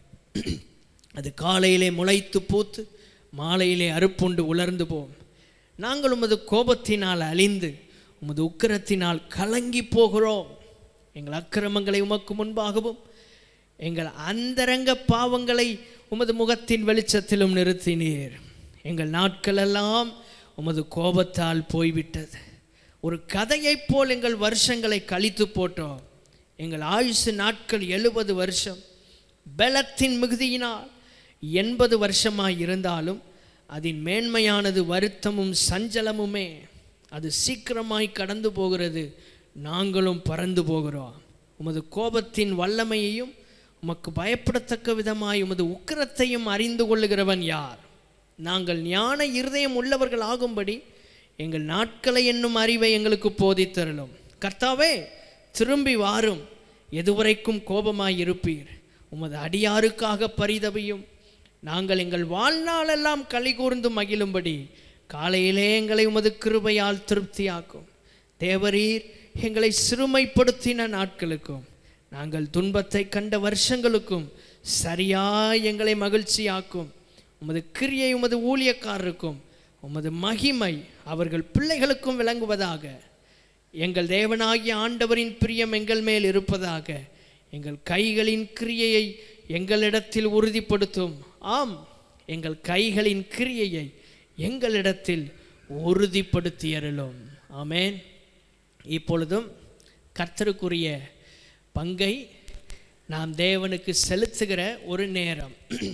அது காலையிலே முளைத்து பூத்து மாலையிலே அறுப்புண்டு உலர்ந்து போம் நாங்கள் உமது கோபத்தினால் அழிந்து உமது உக்கிரத்தினால் கலங்கி போகிறோம் எங்கள் அக்கிரமங்களை உமக்கு முன்பாகவும் எங்கள் அந்தரங்க பாவங்களை உமது முகத்தின் வெளிச்சத்திலும் நிறுத்தினீர் எங்கள் நாட்களெல்லாம் உமது கோபத்தால் போய்விட்டது ஒரு கதையைப் போல் எங்கள் வருஷங்களை கழித்து போட்டோம் எங்கள் ஆயுசு நாட்கள் எழுபது வருஷம் பலத்தின் மிகுதியினால் எண்பது வருஷமாய் இருந்தாலும் அதன் மேன்மையானது வருத்தமும் சஞ்சலமுமே அது சீக்கிரமாய் கடந்து போகிறது நாங்களும் பறந்து போகிறோம் உமது கோபத்தின் வல்லமையையும் உமக்கு பயப்படத்தக்க விதமாய் உமது உக்கிரத்தையும் அறிந்து கொள்ளுகிறவன் யார் நாங்கள் ஞான இருதயம் உள்ளவர்கள் ஆகும்படி எங்கள் நாட்களை என்னும் அறிவை எங்களுக்கு போதித்தருளும் கர்த்தாவே திரும்பி வாரும் எதுவரைக்கும் கோபமாய் இருப்பீர் உமது அடியாருக்காக பரிதவியும் நாங்கள் எங்கள் வாழ்நாளெல்லாம் களி கூர்ந்து மகிழும்படி காலையிலே எங்களை உமது கிருபையால் திருப்தியாக்கும் தேவரீர் எங்களை சிறுமைப்படுத்தின நாட்களுக்கும் நாங்கள் துன்பத்தை கண்ட வருஷங்களுக்கும் சரியாய் எங்களை மகிழ்ச்சியாக்கும் உமது கிரியை உமது ஊழியக்காரருக்கும் உமது மகிமை அவர்கள் பிள்ளைகளுக்கும் விளங்குவதாக எங்கள் தேவனாகிய ஆண்டவரின் பிரியம் எங்கள் மேல் இருப்பதாக எங்கள் கைகளின் கிரியையை எங்களிடத்தில் உறுதிப்படுத்தும் ஆம் எங்கள் கைகளின் கிரியையை எங்களிடத்தில் உறுதிப்படுத்தியருளும் ஆமென் இப்பொழுதும் கர்த்தருக்குரிய பங்கை நாம் தேவனுக்கு செலுத்துகிற ஒரு நேரம்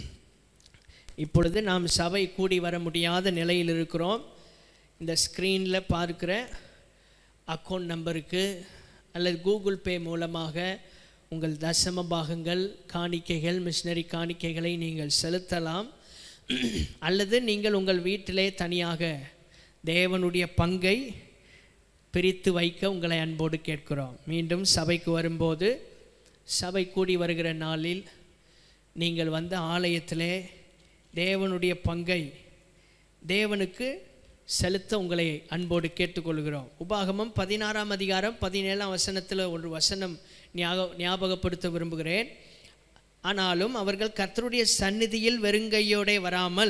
இப்பொழுது நாம் சபை கூடி வர முடியாத நிலையில் இருக்கிறோம் இந்த ஸ்க்ரீனில் பார்க்கிற அக்கௌண்ட் நம்பருக்கு அல்லது கூகுள் பே மூலமாக உங்கள் தசம பாகங்கள் காணிக்கைகள் மிஷினரி காணிக்கைகளை நீங்கள் செலுத்தலாம் அல்லது நீங்கள் உங்கள் வீட்டிலே தனியாக தேவனுடைய பங்கை பிரித்து வைக்க உங்களை அன்போடு கேட்கிறோம் மீண்டும் சபைக்கு வரும்போது சபை கூடி வருகிற நாளில் நீங்கள் வந்த ஆலயத்திலே தேவனுடைய பங்கை தேவனுக்கு செலுத்த உங்களை அன்போடு கேட்டுக்கொள்கிறோம் உபாகமம் பதினாறாம் அதிகாரம் பதினேழாம் வசனத்தில் ஒரு வசனம் ஞாபக ஞாபகப்படுத்த விரும்புகிறேன் ஆனாலும் அவர்கள் கர்த்தருடைய சந்நிதியில் வெறுங்கையோடே வராமல்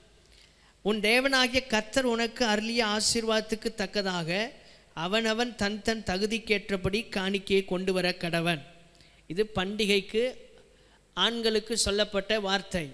உன் தேவனாகிய கர்த்தர் உனக்கு அருளிய ஆசீர்வாதத்துக்கு தக்கதாக அவனவன் தன் தன் தகுதிக்கேற்றபடி காணிக்கையை கொண்டு வர கடவன் இது பண்டிகைக்கு ஆண்களுக்கு சொல்லப்பட்ட வார்த்தை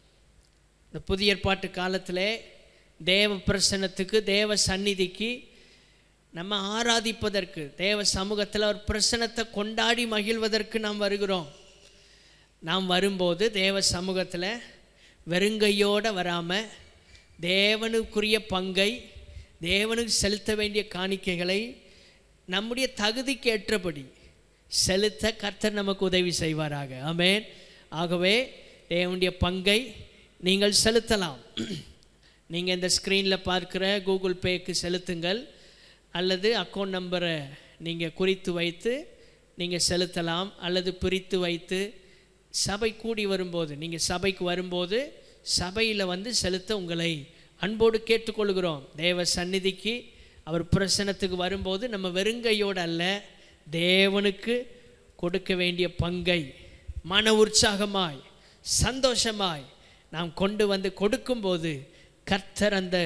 இந்த புதிய ஏற்பாட்டு காலத்திலே தேவ பிரசன்னத்துக்கு தேவ சந்நிதிக்கு நம்ம ஆராதிப்பதற்கு தேவ சமூகத்தில் ஒரு பிரசன்னத்தை கொண்டாடி மகிழ்வதற்கு நாம் வருகிறோம் நாம் வரும்போது தேவ சமூகத்தில் வெறுங்கையோடு வராமல் தேவனுக்குரிய பங்கை தேவனுக்கு செலுத்த வேண்டிய காணிக்கைகளை நம்முடைய தகுதிக்கு ஏற்றபடி செலுத்த கர்த்தர் நமக்கு உதவி செய்வாராக ஆமென் ஆகவே தேவனுடைய பங்கை நீங்கள் செலுத்தலாம் நீங்கள் இந்த ஸ்க்ரீனில் பார்க்குற கூகுள் பேக்கு செலுத்துங்கள் அல்லது அக்கௌண்ட் நம்பரை நீங்கள் குறித்து வைத்து நீங்கள் செலுத்தலாம் அல்லது பிரித்து வைத்து சபை கூடி வரும்போது நீங்கள் சபைக்கு வரும்போது சபையில் வந்து செலுத்த உங்களை அன்போடு கேட்டுக்கொள்கிறோம் தேவ சந்நிதிக்கு அவர் பிரசனத்துக்கு வரும்போது நம்ம வெறுங்கையோடு அல்ல தேவனுக்கு கொடுக்க வேண்டிய பங்கை மன உற்சாகமாய் சந்தோஷமாய் நாம் கொண்டு வந்து கொடுக்கும்போது கர்த்தர் அந்த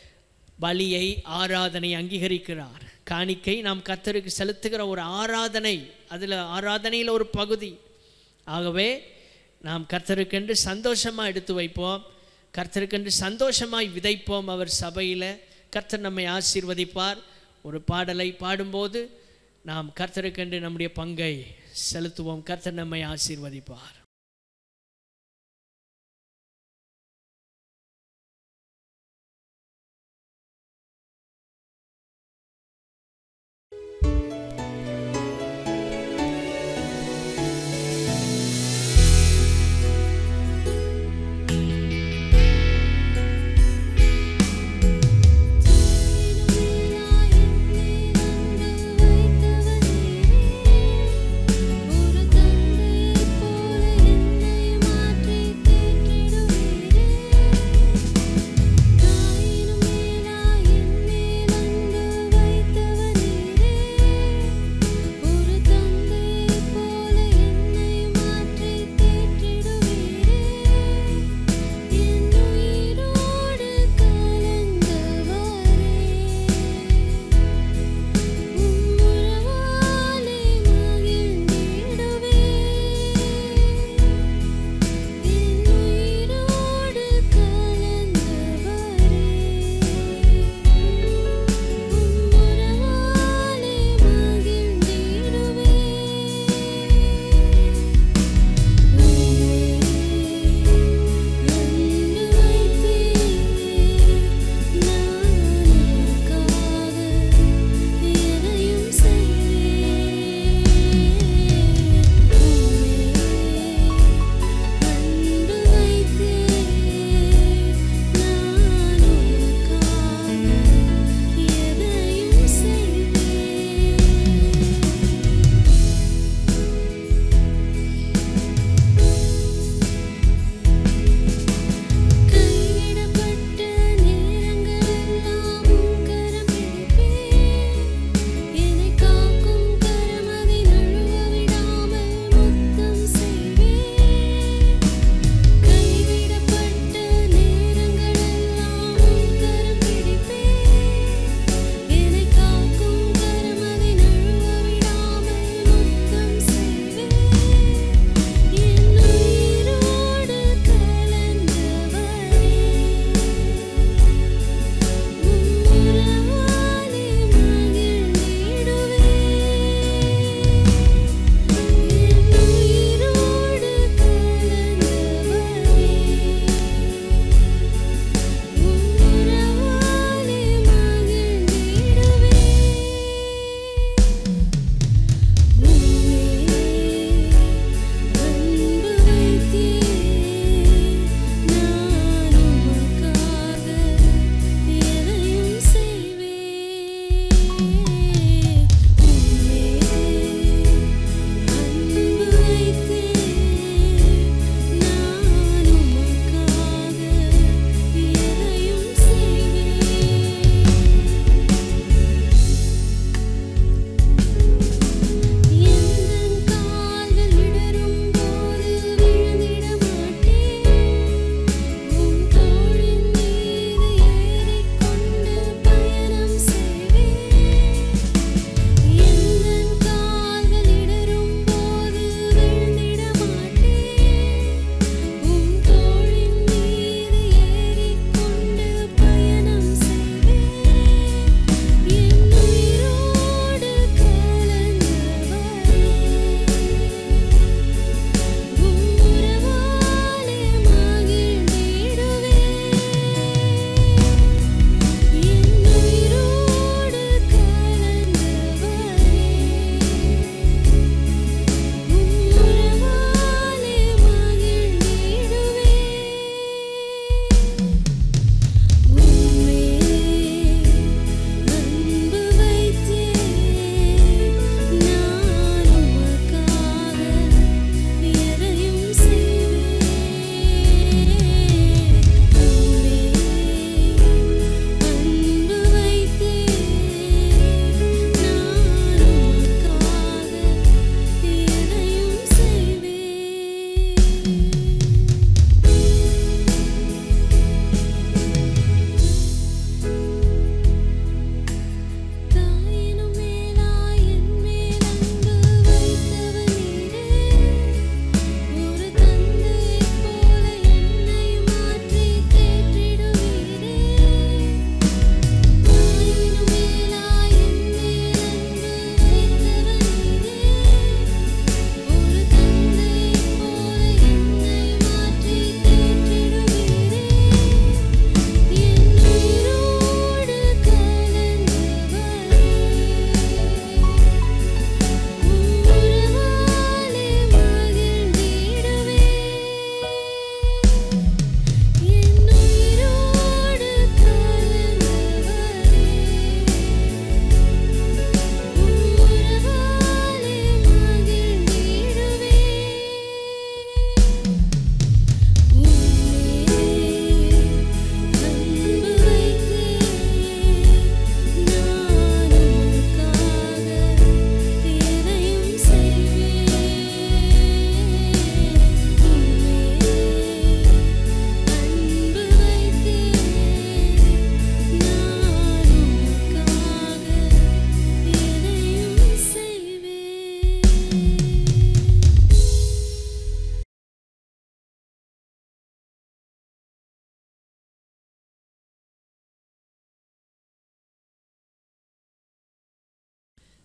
பலியை ஆராதனை அங்கீகரிக்கிறார் காணிக்கை நாம் கர்த்தருக்கு செலுத்துகிற ஒரு ஆராதனை அதில் ஆராதனையில் ஒரு பகுதி ஆகவே நாம் கர்த்தருக்கென்று சந்தோஷமாக எடுத்து வைப்போம் கர்த்தருக்கென்று சந்தோஷமாய் விதைப்போம் அவர் சபையில் கர்த்தர் நம்மை ஆசீர்வதிப்பார் ஒரு பாடலை பாடும்போது நாம் கர்த்தருக்கென்று நம்முடைய பங்கை செலுத்துவோம் கர்த்தர் நம்மை ஆசீர்வதிப்பார் ஒரு தந்தை போல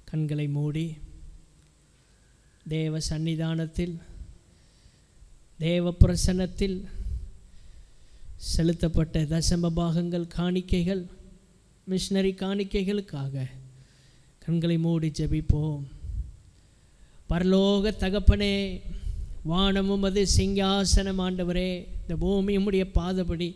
கண்களை மூடி தேவ சந்நிதானத்தில் தேவ பிரசன்னத்தில் செலுத்தப்பட்ட தசம பாகங்கள் காணிக்கைகள் மிஷினரி காணிக்கைகளுக்காக கண்களை மூடி ஜெபிப்போம் பரலோக தகப்பனே வானமும் அது சிங்காசனம் ஆண்டவரே இந்த பூமி உம்முடைய பாதபடி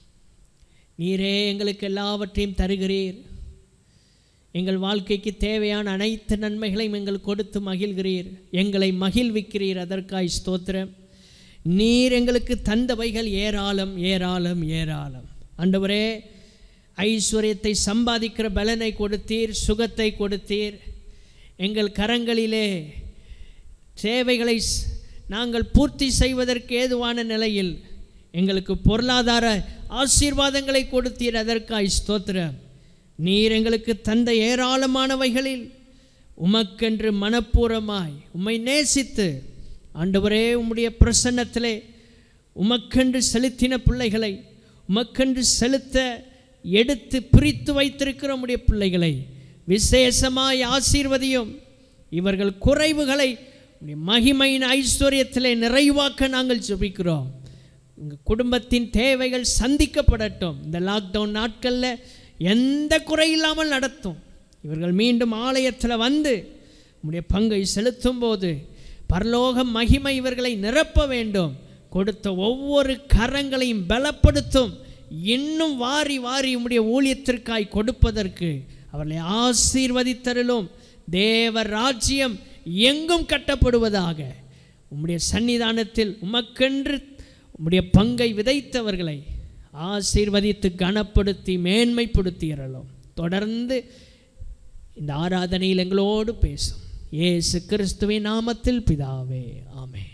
நீரே எங்களுக்கு எல்லாவற்றையும் தருகிறீர் எங்கள் வாழ்க்கைக்கு தேவையான அனைத்து நன்மைகளையும் எங்கள் கொடுத்து மகிழ்கிறீர் எங்களை மகிழ்விக்கிறீர் அதற்காய் ஸ்தோத்திரம் நீர் எங்களுக்கு தந்தவைகள் ஏராளம் ஏராளம் ஏராளம் ஆண்டவரே ஐஸ்வர்யத்தை சம்பாதிக்கிற பலனை கொடுத்தீர் சுகத்தை கொடுத்தீர் எங்கள் கரங்களிலே தேவைகளை ஸ்- நாங்கள் பூர்த்தி செய்வதற்கு ஏதுவான நிலையில் எங்களுக்கு பொருளாதார ஆசீர்வாதங்களை கொடுத்தீர் அதற்காய் ஸ்தோத்திரம் நீர் எங்களுக்கு தந்த ஏராளமானவைகளில் உமக்கென்று மனப்பூர்வமாய் உம்மை நேசித்து ஆண்டவரே உம்முடைய பிரசன்னத்திலே உமக்கென்று செலுத்தின பிள்ளைகளை உமக்கென்று செலுத்த எடுத்து பிரித்து வைத்திருக்கிற உம்முடைய பிள்ளைகளை விசேஷமாய் ஆசீர்வதியும் இவர்கள் குறைவுகளை உம்முடைய மகிமையின் ஐஸ்வர்யத்திலே நிறைவாக்க நாங்கள் ஜெபிக்கிறோம் உங்கள் குடும்பத்தின் தேவைகள் சந்திக்கப்படட்டும் இந்த லாக்டவுன் நாட்களில் எந்த குறையில்லாமல் நடத்தும் இவர்கள் மீண்டும் ஆலயத்தில் வந்து உம்முடைய பங்கை செலுத்தும் போது பரலோக மகிமை இவர்களை நிரப்ப வேண்டும் கொடுத்த ஒவ்வொரு கரங்களையும் பலப்படுத்தும் இன்னும் வாரி வாரி உம்முடைய ஊழியத்திற்காய் கொடுப்பதற்கு அவர்களை ஆசீர்வதித்தருளும் தேவ ராஜ்யம் எங்கும் கட்டப்படுவதாக உம்முடைய சன்னிதானத்தில் உமக்கென்று உம்முடைய பங்கை விதைத்தவர்களை ஆசீர்வதித்து கனப்படுத்தி மேன்மைப்படுத்தியறலும் தொடர்ந்து இந்த ஆராதனையில் எங்களோடு பேசும் இயேசு கிறிஸ்துவின் நாமத்தில் பிதாவே ஆமென்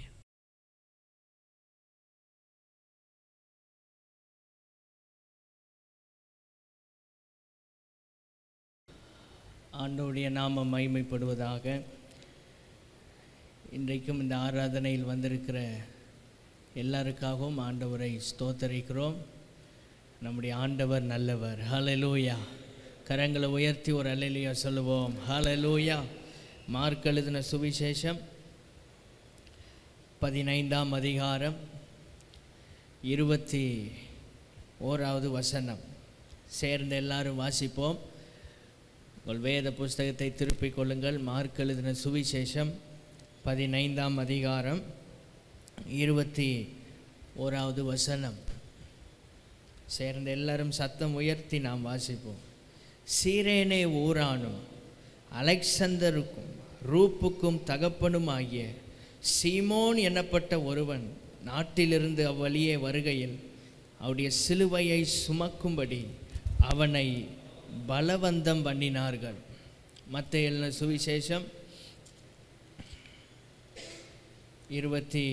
ஆண்டவருடைய நாமம் மகிமைப்படுவதாக இன்றைக்கும் இந்த ஆராதனையில் வந்திருக்கிற எல்லாருக்காகவும் ஆண்டவரை ஸ்தோத்தரிக்கிறோம் நம்முடைய ஆண்டவர் நல்லவர் ஹalleluya கரங்களை உயர்த்தி ஒரு அல்லேலூயா சொல்லுவோம் ஹalleluya மார்க் எழுதின சுவிசேஷம் பதினைந்தாம் அதிகாரம் இருபத்தி ஓராவது வசனம் சேர்ந்து எல்லாரும் வாசிப்போம் உங்கள் வேத புஸ்தகத்தை திருப்பிக் கொள்ளுங்கள் மார்க் எழுதின சுவிசேஷம் பதினைந்தாம் அதிகாரம் இருபத்தி ஓராவது வசனம் சேர்ந்து எல்லாரும் சத்தம் உயர்த்தி நாம் வாசிப்போம் சீரேனே ஊரானும் அலெக்சந்தருக்கும் ரூப்புக்கும் தகப்பனும் ஆகிய சீமோன் எனப்பட்ட ஒருவன் நாட்டிலிருந்து அவ்வழியே வருகையில் அவருடைய சிலுவையை சுமக்கும்படி அவனை பலவந்தம் பண்ணினார்கள் மற்ற எழுதின சுவிசேஷம் இருபத்தி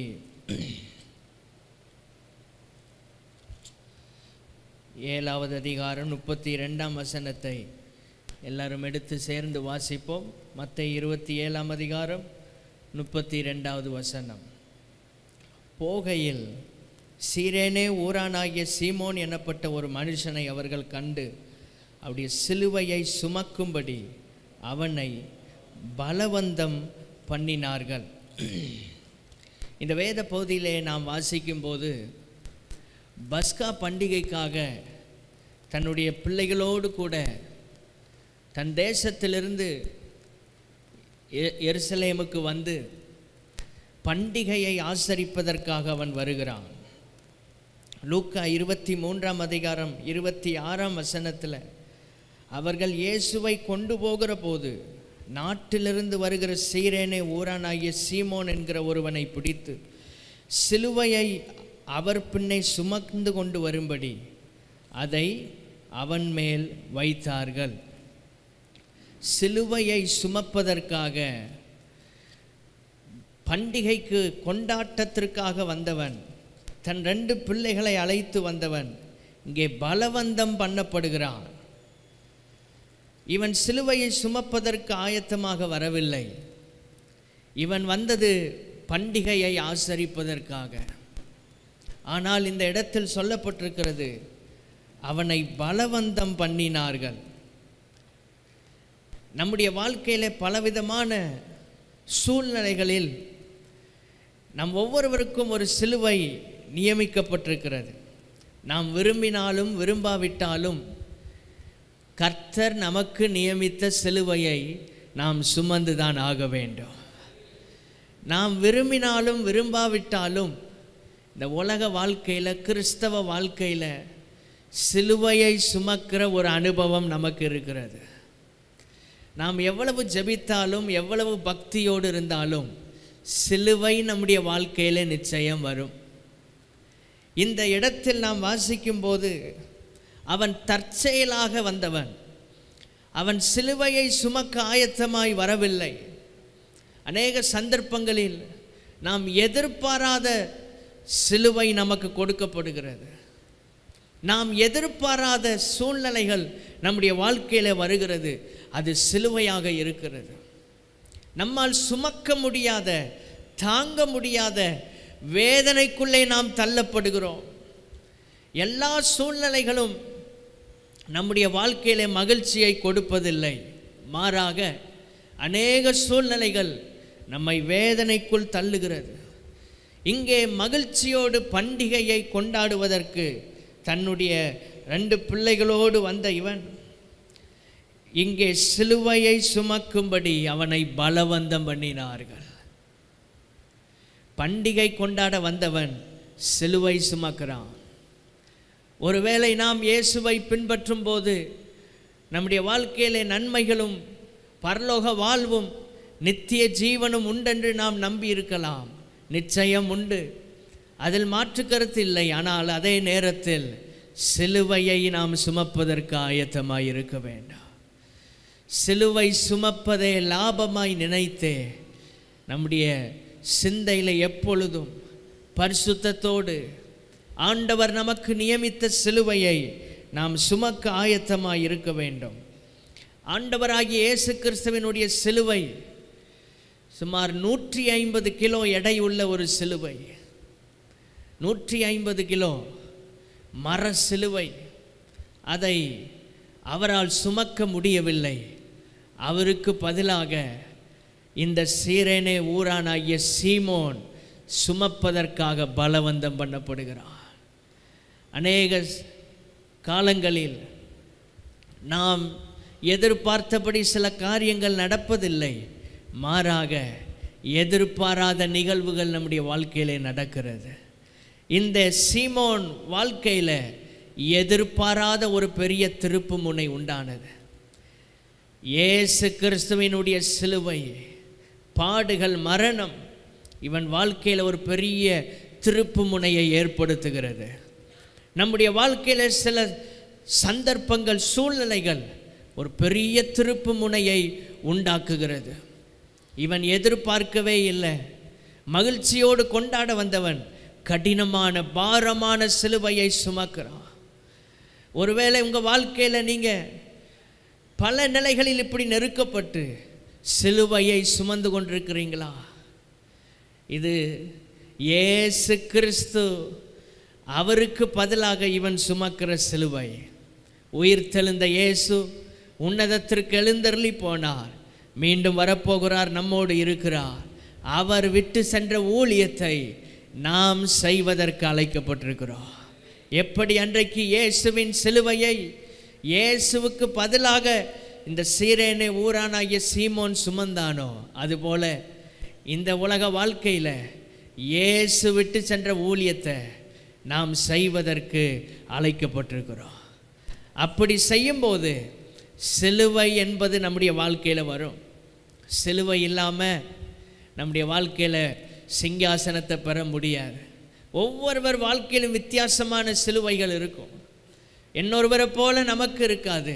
ஏழாவது அதிகாரம் முப்பத்தி ரெண்டாம் வசனத்தை எல்லாரும் எடுத்து சேர்ந்து வாசிப்போம் மற்ற இருபத்தி ஏழாம் அதிகாரம் முப்பத்தி ரெண்டாவது வசனம் போகையில் சீரேனே ஊரானாகிய சீமோன் எனப்பட்ட ஒரு மனுஷனை அவர்கள் கண்டு அவருடைய சிலுவையை சுமக்கும்படி அவனை பலவந்தம் பண்ணினார்கள் இந்த வேத பகுதியிலே நாம் வாசிக்கும்போது பஸ்கா பண்டிகைக்காக தன்னுடைய பிள்ளைகளோடு கூட தன் தேசத்திலிருந்து எ- எருசலேமுக்கு வந்து பண்டிகையை ஆசரிப்பதற்காக அவன் வருகிறான் லூக்கா இருபத்தி மூன்றாம் அதிகாரம் இருபத்தி ஆறாம் வசனத்தில் அவர்கள் இயேசுவை கொண்டு போகிற போது நாட்டிலிருந்து வருகிற சீரேனே ஊரானாகிய சீமோன் என்கிற ஒருவனை பிடித்து சிலுவையை அவர் பின்னே சுமந்து கொண்டு வரும்படி அதை அவன் மேல் வைத்தார்கள் சிலுவையை சுமப்பதற்காக பண்டிகைக்கு கொண்டாட்டத்திற்காக வந்தவன் தன் ரெண்டு பிள்ளைகளை அழைத்து வந்தவன் இங்கே பலவந்தம் பண்ணப்படுகிறான் இவன் சிலுவையை சுமப்பதற்கு ஆயத்தமாக வரவில்லை இவன் வந்தது பண்டிகையை ஆசரிப்பதற்காக ஆனால் இந்த இடத்தில் சொல்லப்பட்டிருக்கிறது அவனை பலவந்தம் பண்ணினார்கள் நம்முடைய வாழ்க்கையில் பலவிதமான சூழ்நிலைகளில் நம் ஒவ்வொருவருக்கும் ஒரு சிலுவை நியமிக்கப்பட்டிருக்கிறது நாம் விரும்பினாலும் விரும்பாவிட்டாலும் கர்த்தர் நமக்கு நியமித்த சிலுவையை நாம் சுமந்துதான் ஆக வேண்டும் நாம் விரும்பினாலும் விரும்பாவிட்டாலும் இந்த உலக வாழ்க்கையில் கிறிஸ்தவ வாழ்க்கையில் சிலுவையை சுமக்கிற ஒரு அனுபவம் நமக்கு இருக்கிறது நாம் எவ்வளவு ஜெபித்தாலும் எவ்வளவு பக்தியோடு இருந்தாலும் சிலுவை நம்முடைய வாழ்க்கையில் நிச்சயம் வரும் இந்த இடத்தில் நாம் வாசிக்கும்போது அவன் தற்செயலாக வந்தவன் அவன் சிலுவையை சுமக்க ஆயத்தமாய் வரவில்லை அநேக சந்தர்ப்பங்களில் நாம் எதிர்பாராத சிலுவை நமக்கு கொடுக்கப்படுகிறது நாம் எதிர்பாராத சூழ்நிலைகள் நம்முடைய வாழ்க்கையில் வருகிறது அது சிலுவையாக இருக்கிறது நம்மால் சுமக்க முடியாத தாங்க முடியாத வேதனைக்குள்ளே நாம் தள்ளப்படுகிறோம் எல்லா சூழ்நிலைகளும் நம்முடைய வாழ்க்கையிலே மகிழ்ச்சியை கொடுப்பதில்லை மாறாக அநேக சூழ்நிலைகள் நம்மை வேதனைக்குள் தள்ளுகிறது இங்கே மகிழ்ச்சியோடு பண்டிகையை கொண்டாடுவதற்கு தன்னுடைய ரெண்டு பிள்ளைகளோடு வந்த இவன் இங்கே சிலுவையை சுமக்கும்படி அவனை பலவந்தம் பண்ணினார்கள் பண்டிகை கொண்டாட வந்தவன் சிலுவை சுமக்கிறான் ஒருவேளை நாம் இயேசுவை பின்பற்றும் போது நம்முடைய வாழ்க்கையிலே நன்மைகளும் பரலோக வாழ்வும் நித்திய ஜீவனும் உண்டென்று நாம் நம்பி இருக்கலாம் நிச்சயம் உண்டு அதில் மாற்று கருத்து இல்லை ஆனால் அதே நேரத்தில் சிலுவையை நாம் சுமப்பதற்கு ஆயத்தமாய் இருக்க வேண்டாம் சிலுவை சுமப்பதை லாபமாய் நினைத்தே நம்முடைய சிந்தையில் எப்பொழுதும் பரிசுத்தத்தோடு ஆண்டவர் நமக்கு நியமித்த சிலுவையை நாம் சுமக்க ஆயத்தமாய் இருக்க வேண்டும் ஆண்டவராகிய இயேசு கிறிஸ்துவினுடைய சிலுவை சுமார் நூற்றி ஐம்பது கிலோ எடை உள்ள ஒரு சிலுவை நூற்றி ஐம்பது கிலோ மர சிலுவை அதை அவரால் சுமக்க முடியவில்லை அவருக்கு பதிலாக இந்த சீரேனே ஊரானாகிய சீமோன் சுமப்பதற்காக பலவந்தம் பண்ணப்படுகிறார் அநேக காலங்களில் நாம் எதிர்பார்த்தபடி சில காரியங்கள் நடப்பதில்லை மாறாக எதிர்பாராத நிகழ்வுகள் நம்முடைய வாழ்க்கையிலே நடக்கிறது இந்த சீமோன் வாழ்க்கையில் எதிர்பாராத ஒரு பெரிய திருப்பு முனை உண்டானது இயேசு கிறிஸ்துவினுடைய சிலுவை பாடுகள் மரணம் இவன் வாழ்க்கையில் ஒரு பெரிய திருப்பு முனையை ஏற்படுத்துகிறது நம்முடைய வாழ்க்கையில் சில சந்தர்ப்பங்கள் சூழ்நிலைகள் ஒரு பெரிய திருப்பு முனையை உண்டாக்குகிறது இவன் எதிர்பார்க்கவே இல்லை மகிழ்ச்சியோடு கொண்டாட வந்தவன் கடினமான பாரமான சிலுவையை சுமக்கிறான் ஒருவேளை உங்கள் வாழ்க்கையில் நீங்கள் பல நிலைகளில் இப்படி நெருக்கப்பட்டு சிலுவையை சுமந்து கொண்டிருக்கிறீங்களா இது இயேசு கிறிஸ்து அவருக்கு பதிலாக இவன் சுமக்கிற சிலுவை உயிர் தெழுந்த இயேசு உன்னதத்திற்கு எழுந்தருளி போனார் மீண்டும் வரப்போகிறார் நம்மோடு இருக்கிறார் அவர் விட்டு சென்ற ஊழியத்தை நாம் செய்வதற்கு அழைக்கப்பட்டிருக்கிறோம் எப்படி அன்றைக்கு இயேசுவின் சிலுவையை இயேசுவுக்கு பதிலாக இந்த சீரேனை ஊரானாகிய சீமோன் சுமந்தானோ அதுபோல இந்த உலக வாழ்க்கையில் இயேசு விட்டு சென்ற ஊழியத்தை நாம் செய்வதற்கு அழைக்கப்பட்டிருக்கிறோம் அப்படி செய்யும்போது சிலுவை என்பது நம்முடைய வாழ்க்கையில் வரும் சிலுவை இல்லாமல் நம்முடைய வாழ்க்கையில் சிங்காசனத்தை பெற முடியாது ஒவ்வொருவர் வாழ்க்கையிலும் வித்தியாசமான சிலுவைகள் இருக்கும் இன்னொருவரை போல நமக்கு இருக்காது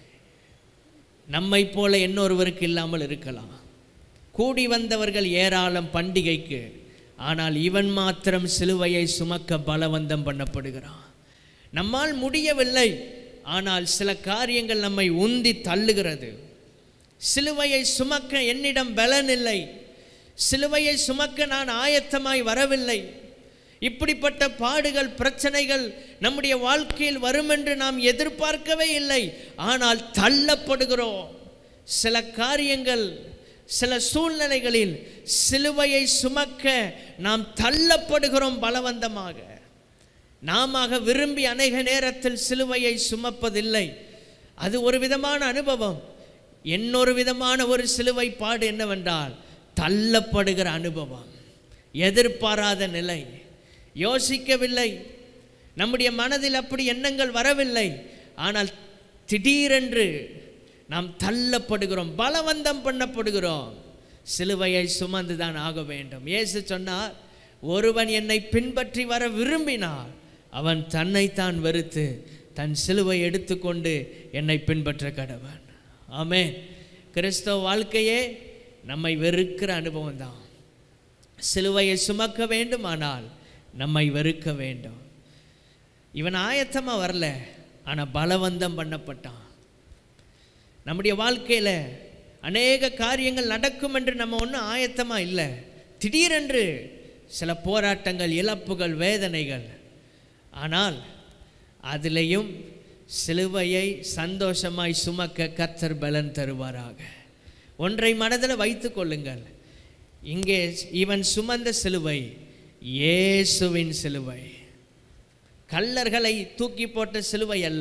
நம்மை போல இன்னொருவருக்கு இல்லாமல் இருக்கலாம் கூடி வந்தவர்கள் ஏராளம் பண்டிகைக்கு ஆனால் இவன் மாத்திரம் சிலுவையை சுமக்க பலவந்தம் பண்ணப்படுகிறான் நம்மால் முடியவில்லை ஆனால் சில காரியங்கள் நம்மை உந்தி தள்ளுகிறது சிலுவையை சுமக்க என்னிடம் பலன் இல்லை சிலுவையை சுமக்க நான் ஆயத்தமாய் வரவில்லை இப்படிப்பட்ட பாடுகள் பிரச்சனைகள் நம்முடைய வாழ்க்கையில் வரும் என்று நாம் எதிர்பார்க்கவே இல்லை ஆனால் தள்ளப்படுகிறோம் சில காரியங்கள் சில சூழ்நிலைகளில் சிலுவையை சுமக்க நாம் தள்ளப்படுகிறோம் பலவந்தமாக நாம விரும்பி அநேக நேரத்தில் சிலுவையை சுமப்பதில்லை அது ஒரு விதமான அனுபவம் இன்னொரு விதமான ஒரு சிலுவை பாடு என்னவென்றால் தள்ளப்படுகிற அனுபவம் எதிர்பாராத நிலை யோசிக்கவில்லை நம்முடைய மனதில் அப்படி எண்ணங்கள் வரவில்லை ஆனால் திடீரென்று நாம் தள்ளப்படுகிறோம் பலவந்தம் பண்ணப்படுகிறோம் சிலுவையை சுமந்து தான் ஆக வேண்டும் இயேசு சொன்னார் ஒருவன் என்னை பின்பற்றி வர விரும்பினார் அவன் தன்னைத்தான் வெறுத்து தன் சிலுவை எடுத்துக்கொண்டு என்னை பின்பற்ற கடவன் ஆமென் கிறிஸ்தவ வாழ்க்கையே நம்மை வெறுக்கிற அனுபவம் தான் சிலுவையை சுமக்க வேண்டுமானால் நம்மை வெறுக்க வேண்டும் இவன் ஆயத்தமாக வரல ஆனால் பலவந்தம் பண்ணப்பட்டான் நம்முடைய வாழ்க்கையில் அநேக காரியங்கள் நடக்கும் என்று நம்ம ஒன்றும் ஆயத்தமாக இல்லை திடீரென்று சில போராட்டங்கள் இழப்புகள் வேதனைகள் ஆனால் அதிலையும் சிலுவையை சந்தோஷமாய் சுமக்க கர்த்தர் பலன் தருவாராக ஒன்றை மனதில் வைத்து கொள்ளுங்கள் இங்கே இவன் சுமந்த சிலுவை இயேசுவின் சிலுவை கல்லர்களை தூக்கி போட்ட சிலுவை அல்ல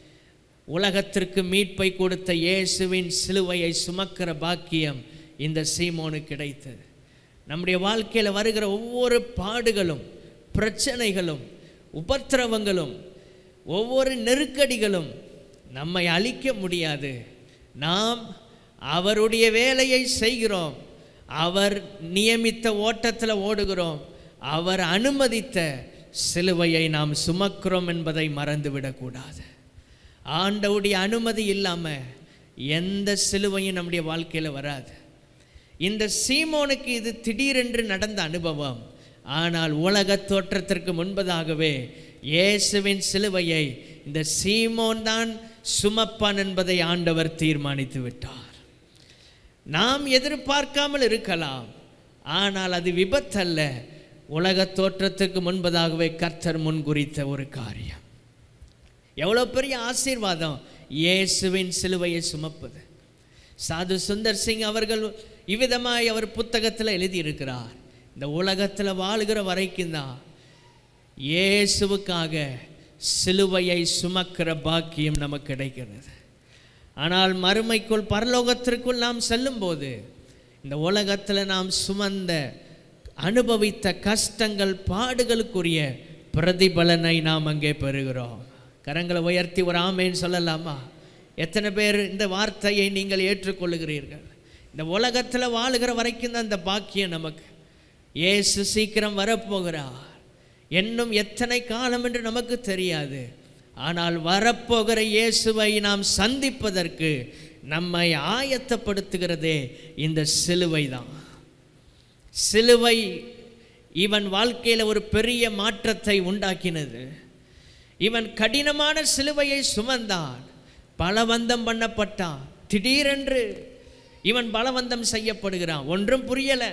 உலகத்திற்கு மீட்பை கொடுத்த இயேசுவின் சிலுவையை சுமக்கிற பாக்கியம் இந்த சீமோனுக்கு கிடைத்தது நம்முடைய வாழ்க்கையில் வருகிற ஒவ்வொரு பாடுகளும் பிரச்சனைகளும் உபத்திரவங்களும் ஒவ்வொரு நெருக்கடிகளும் நம்மை அழிக்க முடியாது நாம் அவருடைய வேலையை செய்கிறோம் அவர் நியமித்த ஓட்டத்தில் ஓடுகிறோம் அவர் அனுமதித்த சிலுவையை நாம் சுமக்கிறோம் என்பதை மறந்துவிடக்கூடாது ஆண்டவுடைய அனுமதி இல்லாமல் எந்த சிலுவையும் நம்முடைய வாழ்க்கையில் வராது இந்த சீமோனுக்கு இது திடீரென்று நடந்த அனுபவம் ஆனால் உலக தோற்றத்திற்கு முன்பதாகவே இயேசுவின் சிலுவையை இந்த சீமோன் தான் சுமப்பான் என்பதை ஆண்டவர் தீர்மானித்து விட்டார் நாம் எதிர்பார்க்காமல் இருக்கலாம் ஆனால் அது விபத்தல்ல உலக தோற்றத்துக்கு முன்பதாகவே கர்த்தர் முன்குறித்த ஒரு காரியம் எவ்வளோ பெரிய ஆசீர்வாதம் இயேசுவின் சிலுவையை சுமப்பது சாது சுந்தர் சிங் அவர்கள் இவ்விதமாய் அவர் புத்தகத்தில் எழுதியிருக்கிறார் இந்த உலகத்தில் வாழுகிற வரைக்கும் தான் இயேசுவுக்காக சிலுவையை சுமக்கிற பாக்கியம் நமக்கு கிடைக்கிறது ஆனால் மறுமைக்குள் பரலோகத்திற்குள் நாம் செல்லும்போது இந்த உலகத்தில் நாம் சுமந்த அனுபவித்த கஷ்டங்கள் பாடுகளுக்குரிய பிரதிபலனை நாம் அங்கே பெறுகிறோம் கரங்களை உயர்த்தி ஒரு ஆமேன்னு சொல்லலாமா எத்தனை பேர் இந்த வார்த்தையை நீங்கள் ஏற்றுக்கொள்ளுகிறீர்கள் இந்த உலகத்தில் வாழுகிற வரைக்கும் தான் இந்த பாக்கியம் நமக்கு இயேசு சீக்கிரம் வரப்போகிறார் இன்னும் எத்தனை காலம் என்று நமக்கு தெரியாது ஆனால் வரப்போகிற இயேசுவை நாம் சந்திப்பதற்கு நம்மை ஆயத்தப்படுத்துகிறதே இந்த சிலுவை தான் சிலுவை இவன் வாழ்க்கையில் ஒரு பெரிய மாற்றத்தை உண்டாக்கினது இவன் கடினமான சிலுவையை சுமந்தான் பலவந்தம் பண்ணப்பட்டான் திடீரென்று இவன் பலவந்தம் செய்யப்படுகிறான் ஒன்றும் புரியலை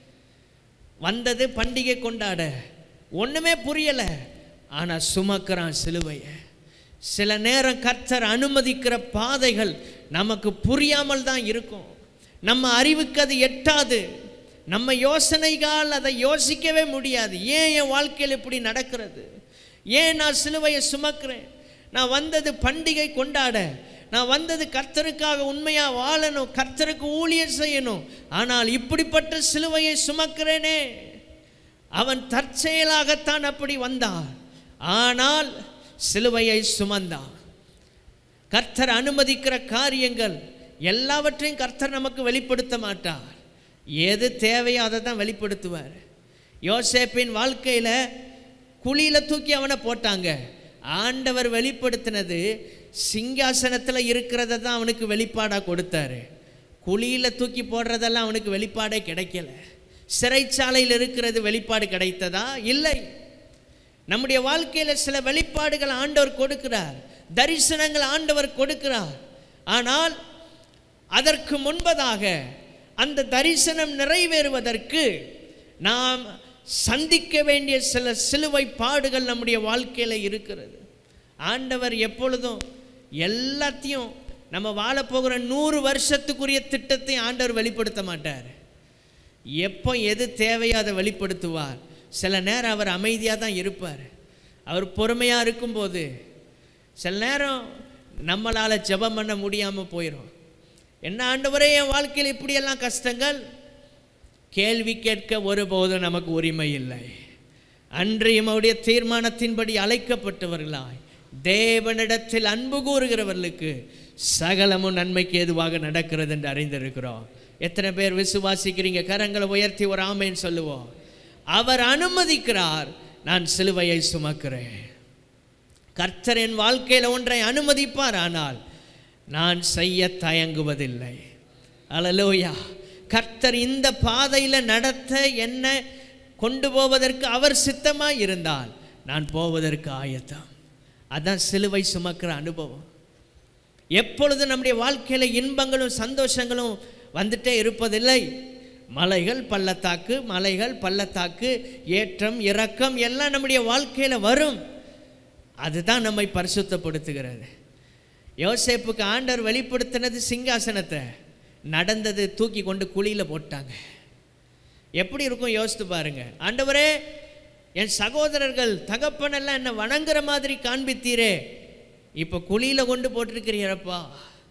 வந்தது பண்டிகை கொண்டாட ஒன்றுமே புரியலை ஆனால் சுமக்கிறான் சிலுவையை சில நேரம் கர்த்தர் அனுமதிக்கிற பாதைகள் நமக்கு புரியாமல் தான் இருக்கும் நம்ம அறிவுக்கு அது எட்டாது நம்ம யோசனைகால் அதை யோசிக்கவே முடியாது ஏன் என் வாழ்க்கையில் இப்படி நடக்கிறது ஏன் நான் சிலுவையை சுமக்கிறேன் நான் வந்தது பண்டிகை கொண்டாட நான் வந்தது கர்த்தருக்காக உண்மையாக வாழணும் கர்த்தருக்கு ஊழியம் செய்யணும் ஆனால் இப்படிப்பட்ட சிலுவையை சுமக்கிறேனே அவன் தற்செயலாகத்தான் அப்படி வந்தான் ஆனால் சிலுவையை சுமந்தான் கர்த்தர் அனுமதிக்கிற காரியங்கள் எல்லாவற்றையும் கர்த்தர் நமக்கு வெளிப்படுத்த மாட்டார் எது தேவையோ அதை தான் வெளிப்படுத்துவார் யோசேப்பின் வாழ்க்கையில் குழியில் தூக்கி அவனை போட்டாங்க ஆண்டவர் வெளிப்படுத்தினது சிங்காசனத்தில் இருக்கிறத தான் அவனுக்கு வெளிப்பாடாக கொடுத்தாரு குழியில் தூக்கி போடுறதெல்லாம் அவனுக்கு வெளிப்பாடே கிடைக்கல சிறைச்சாலையில் இருக்கிறது வெளிப்பாடு கிடைத்ததா இல்லை நம்முடைய வாழ்க்கையில் சில வெளிப்பாடுகள் ஆண்டவர் கொடுக்கிறார் தரிசனங்கள் ஆண்டவர் கொடுக்கிறார் ஆனால் அதற்கு முன்பதாக அந்த தரிசனம் நிறைவேறுவதற்கு நாம் சந்திக்க வேண்டிய சில சிலுவை பாடுகள் நம்முடைய வாழ்க்கையில் இருக்கிறது ஆண்டவர் எப்பொழுதும் எல்லாத்தையும் நம்ம வாழப்போகிற நூறு வருஷத்துக்குரிய திட்டத்தை ஆண்டவர் வெளிப்படுத்த மாட்டார் எப்போ எது தேவையோ அதை வெளிப்படுத்துவார் சில நேரம் அவர் அமைதியாக தான் இருப்பார் அவர் பொறுமையாக இருக்கும்போது சில நேரம் நம்மளால் ஜெபம் பண்ண முடியாமல் போயிடும் என்ன ஆண்டவரே என் வாழ்க்கையில் இப்படியெல்லாம் கஷ்டங்கள் கேள்வி கேட்க ஒருபோதும் நமக்கு உரிமை இல்லை அன்றையும் அவருடைய தீர்மானத்தின்படி அழைக்கப்பட்டவர்களாய் தேவனிடத்தில் அன்பு கூறுகிறவர்களுக்கு சகலமும் நன்மைக்கு ஏதுவாக நடக்கிறது என்று அறிந்திருக்கிறோம் எத்தனை பேர் விசுவாசிக்கிறீங்க கரங்களை உயர்த்தி ஒரு ஆமைன்னு சொல்லுவோம் அவர் அனுமதிக்கிறார் நான் சிலுவையை சுமக்கிறேன் கர்த்தர் என் வாழ்க்கையில் ஒன்றை அனுமதிப்பார் ஆனால் நான் செய்ய தயங்குவதில்லை அலலோயா கர்த்தர் இந்த பாதையில் நடத்த என்ன கொண்டு போவதற்கு அவர் சித்தமாக இருந்தால் நான் போவதற்கு ஆயத்தம் அதான் சிலுவை சுமக்கிற அனுபவம் எப்பொழுது நம்முடைய வாழ்க்கையில் இன்பங்களும் சந்தோஷங்களும் வந்துட்டே இருப்பதில்லை மலைகள் பள்ளத்தாக்கு மலைகள் பள்ளத்தாக்கு ஏற்றம் இறக்கம் எல்லாம் நம்முடைய வாழ்க்கையில் வரும் அதுதான் நம்மை பரிசுத்தப்படுத்துகிறது யோசேப்புக்கு ஆண்டவர் வெளிப்படுத்தினது சிங்காசனத்தை நடந்தது தூக்கி கொண்டு குழியில் போட்டாங்க எப்படி இருக்கும் யோசித்து பாருங்க ஆண்டவரே என் சகோதரர்கள் தகப்பனெல்லாம் என்னை வணங்குற மாதிரி காண்பித்தீரே இப்போ குழியில் கொண்டு போட்டிருக்கிறீரப்பா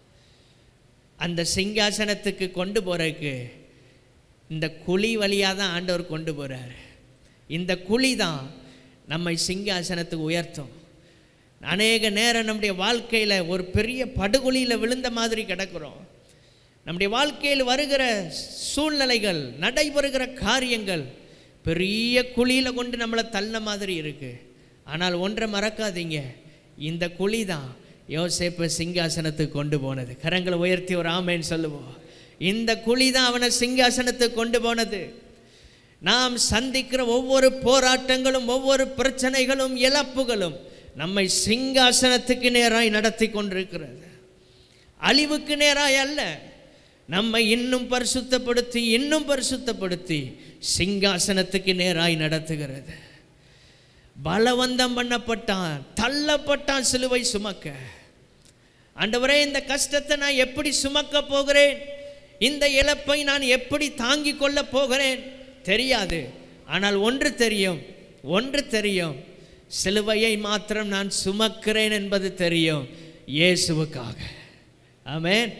அந்த சிங்காசனத்துக்கு கொண்டு போறதுக்கு இந்த குழி வழியாக தான் ஆண்டவர் கொண்டு போகிறார் இந்த குழி தான் நம்மை சிங்காசனத்துக்கு உயர்த்தும் அநேக நேரம் நம்முடைய வாழ்க்கையில் ஒரு பெரிய படுகொலியில் விழுந்த மாதிரி கிடக்கிறோம் நம்முடைய வாழ்க்கையில் வருகிற சூழ்நிலைகள் நடைபெறுகிற காரியங்கள் பெரிய குழியில் கொண்டு நம்மளை தள்ள மாதிரி இருக்குது ஆனால் ஒன்றை மறக்காதீங்க இந்த குழி தான் யோசேப்பை சிங்காசனத்துக்கு கொண்டு போனது கரங்களை உயர்த்தி ஒரு ஆமைன்னு சொல்லுவோம் இந்த குழி தான் அவனை சிங்காசனத்துக்கு கொண்டு போனது நாம் சந்திக்கிற ஒவ்வொரு போராட்டங்களும் ஒவ்வொரு பிரச்சனைகளும் இழப்புகளும் நம்மை சிங்காசனத்துக்கு நேராய் நடத்தி கொண்டிருக்கிறது அழிவுக்கு நேராய் அல்ல நம்மை இன்னும் பரிசுத்தப்படுத்தி இன்னும் பரிசுத்தப்படுத்தி சிங்காசனத்துக்கு நேராய் நடத்துகிறது பலவந்தம் பண்ணப்பட்டான் தள்ளப்பட்டான் சிலுவை சுமக்க ஆண்டவரே இந்த கஷ்டத்தை நான் எப்படி சுமக்க போகிறேன் இந்த இழப்பை நான் எப்படி தாங்கிக் கொள்ள போகிறேன் தெரியாது ஆனால் ஒன்று தெரியும் ஒன்று தெரியும் சிலுவையை மாத்திரம் நான் சுமக்கிறேன் என்பது தெரியும் இயேசுவுக்காக ஆமென்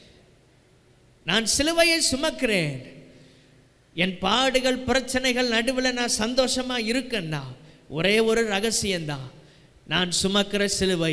நான் சிலுவையை சுமக்கிறேன் என் பாடுகள் பிரச்சனைகள் நடுவில் நான் சந்தோஷமாக இருக்கேன்னா ஒரே ஒரு ரகசியம்தான் நான் சுமக்கிற சிலுவை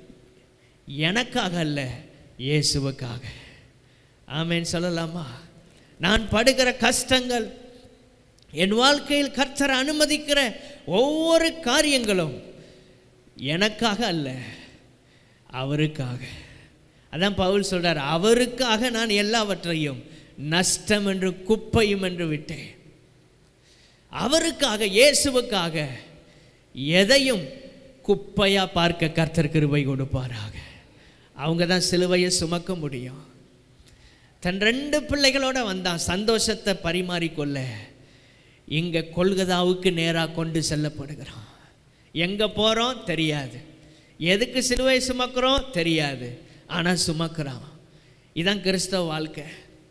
எனக்காக அல்ல இயேசுவுக்காக ஆமென் சொல்லலாமா நான் படுகிற கஷ்டங்கள் என் வாழ்க்கையில் கர்த்தர் அனுமதிக்கிற ஒவ்வொரு காரியங்களும் எனக்காக அல்ல அவருக்காக அதான் பவுல் சொல்றார் அவருக்காக நான் எல்லாவற்றையும் நஷ்டம் என்று குப்பையும் என்று விட்டேன் அவருக்காக இயேசுவுக்காக எதையும் குப்பையா பார்க்க கர்த்தர் கிருபை கொடுப்பாராக அவங்க தான் சிலுவையை சுமக்க முடியும் தன் ரெண்டு பிள்ளைகளோட வந்தான் சந்தோஷத்தை பரிமாறிக்கொள்ள இங்கே கொல்கதாவுக்கு நேராக கொண்டு செல்லப்படுகிறான் எங்கே போகிறோம் தெரியாது எதுக்கு சிலுவை சுமக்கிறோம் தெரியாது ஆனால் சுமக்கிறான் இதான் கிறிஸ்தவ வாழ்க்கை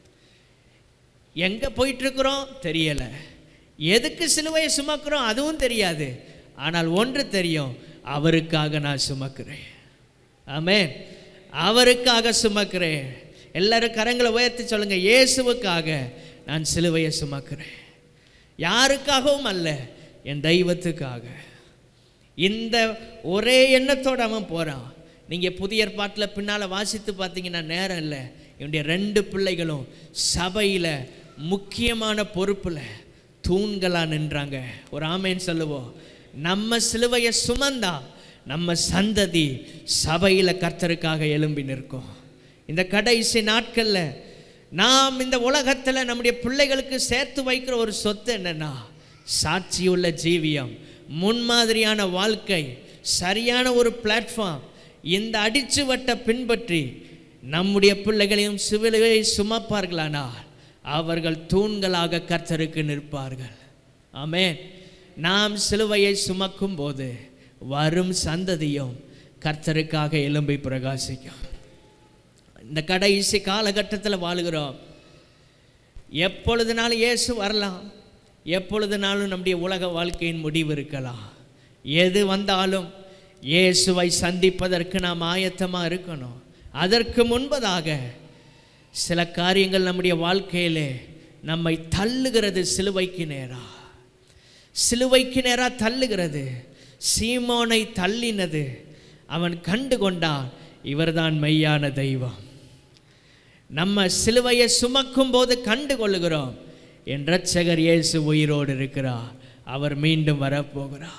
எங்கே போயிட்டுருக்குறோம் தெரியலை எதுக்கு சிலுவையை சுமக்கிறோம் அதுவும் தெரியாது ஆனால் ஒன்று தெரியும் அவருக்காக நான் சுமக்கிறேன் ஆமென் அவருக்காக சுமக்கிறேன் எல்லாரும் கரங்களை உயர்த்தி சொல்லுங்க இயேசுவுக்காக நான் சிலுவையை சுமக்கிறேன் யாருக்காகவும் அல்ல என் தெய்வத்துக்காக இந்த ஒரே எண்ணத்தோடு அவன் போகிறான் நீங்கள் புதிய ஏற்பாட்டில் பின்னால் வாசித்து பார்த்தீங்கன்னா நேரம் இல்லை என்னுடைய ரெண்டு பிள்ளைகளும் சபையில் முக்கியமான பொறுப்பில் தூண்களாக நின்றாங்க ஒரு ஆமைன்னு சொல்லுவோம் நம்ம சிலுவையை சுமந்தா நம்ம சந்ததி சபையில் கர்த்தருக்காக எழும்பி நிற்கும் இந்த கடைசி நாட்களில் நாம் இந்த உலகத்தில் நம்முடைய பிள்ளைகளுக்கு சேர்த்து வைக்கிற ஒரு சொத்து என்னன்னா சாட்சியுள்ள ஜீவியம் முன்மாதிரியான வாழ்க்கை சரியான ஒரு பிளாட்ஃபார்ம் இந்த அடிச்சுவட்டை பின்பற்றி நம்முடைய பிள்ளைகளையும் சிவிலையை சுமப்பார்களானால் அவர்கள் தூண்களாக கர்த்தருக்கு நிற்பார்கள் ஆமென் நாம் சிலுவையை சுமக்கும் போது வரும் சந்ததியும் கர்த்தருக்காக எலும்பை பிரகாசிக்கும் இந்த கடைசி காலகட்டத்தில் வாழுகிறோம் எப்பொழுதுனாலும் இயேசு வரலாம் எப்பொழுதுனாலும் நம்முடைய உலக வாழ்க்கையின் முடிவு இருக்கலாம் எது வந்தாலும் இயேசுவை சந்திப்பதற்கு நாம் ஆயத்தமாக இருக்கணும் அதற்கு முன்பதாக சில காரியங்கள் நம்முடைய வாழ்க்கையிலே நம்மை தள்ளுகிறது சிலுவைக்கு நேரா சிலுவைக்கு நேரா தள்ளுகிறது சீமோனை தள்ளினது அவன் கண்டு கொண்டான் இவர்தான் மெய்யான தெய்வம் நம்ம சிலுவையை சுமக்கும் போது கண்டு கொள்ளுகிறோம் என் இரட்சகர் இயேசு உயிரோடு இருக்கிறார் அவர் மீண்டும் வரப்போகிறார்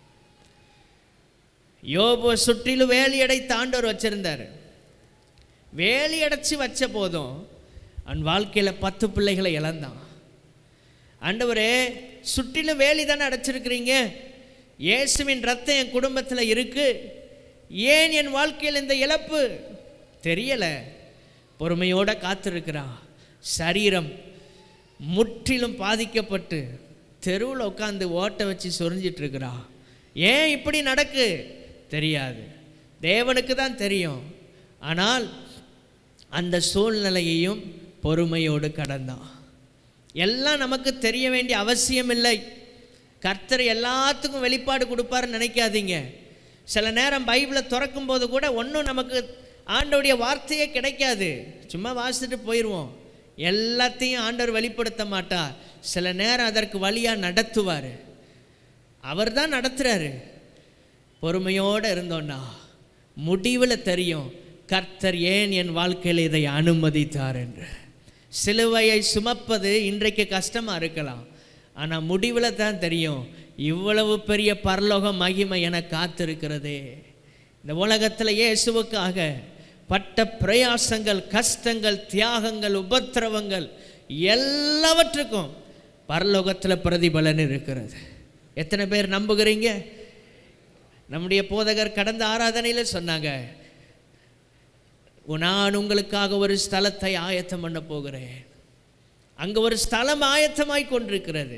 யோபு சுற்றிலும் வேலியடை தாண்டவர் வச்சிருந்தார் வேலி அடைச்சி வச்ச போதும் அவன் வாழ்க்கையில் பத்து பிள்ளைகளை இழந்தான் ஆண்டவரே சுற்றிலும் வேலி தானே அடைச்சிருக்கிறீங்க இயேசுவின் ரத்தம் என் குடும்பத்தில் இருக்கு ஏன் என் வாழ்க்கையில் இந்த இழப்பு தெரியலை பொறுமையோட காத்திருக்கிறான் சரீரம் முற்றிலும் பாதிக்கப்பட்டு தெருவில் உட்காந்து ஓட்டை வச்சு சொரிஞ்சிட்டு இருக்கிறான் ஏன் இப்படி நடக்கு தெரியாது தேவனுக்கு தான் தெரியும் ஆனால் அந்த சூழ்நிலையையும் பொறுமையோடு கடந்தான் எல்லாம் நமக்கு தெரிய வேண்டிய அவசியம் இல்லை கர்த்தர் எல்லாத்துக்கும் வெளிப்பாடு கொடுப்பாருன்னு நினைக்காதீங்க சில நேரம் பைபிளை திறக்கும் போது கூட ஒன்றும் நமக்கு ஆண்டவருடைய வார்த்தையே கிடைக்காது சும்மா வாசிச்சுட்டு போயிடுவோம் எல்லாத்தையும் ஆண்டவர் வெளிப்படுத்த மாட்டார் சில நேரம் அதற்கு வழியாக நடத்துவார் அவர் தான் நடத்துகிறாரு பொறுமையோடு இருந்தோன்னா முடிவில் தெரியும் கர்த்தர் ஏன் என் வாழ்க்கையில் இதை அனுமதித்தார் என்று சிலுவையை சுமப்பது இன்றைக்கு கஷ்டமாக இருக்கலாம் ஆனால் முடிவில் தான் தெரியும் இவ்வளவு பெரிய பரலோக மகிமை என காத்திருக்கிறதே இந்த உலகத்தில் இயேசுவுக்காக பட்ட பிரயாசங்கள் கஷ்டங்கள் தியாகங்கள் உபத்திரவங்கள் எல்லாவற்றுக்கும் பரலோகத்தில் பிரதிபலன் இருக்கிறது எத்தனை பேர் நம்புகிறீங்க நம்முடைய போதகர் கடந்த ஆராதனையில் சொன்னாங்க நான் உங்களுக்காக ஒரு ஸ்தலத்தை ஆயத்தம் பண்ண போகிறேன் அங்கே ஒரு ஸ்தலம் ஆயத்தமாய் கொண்டிருக்கிறது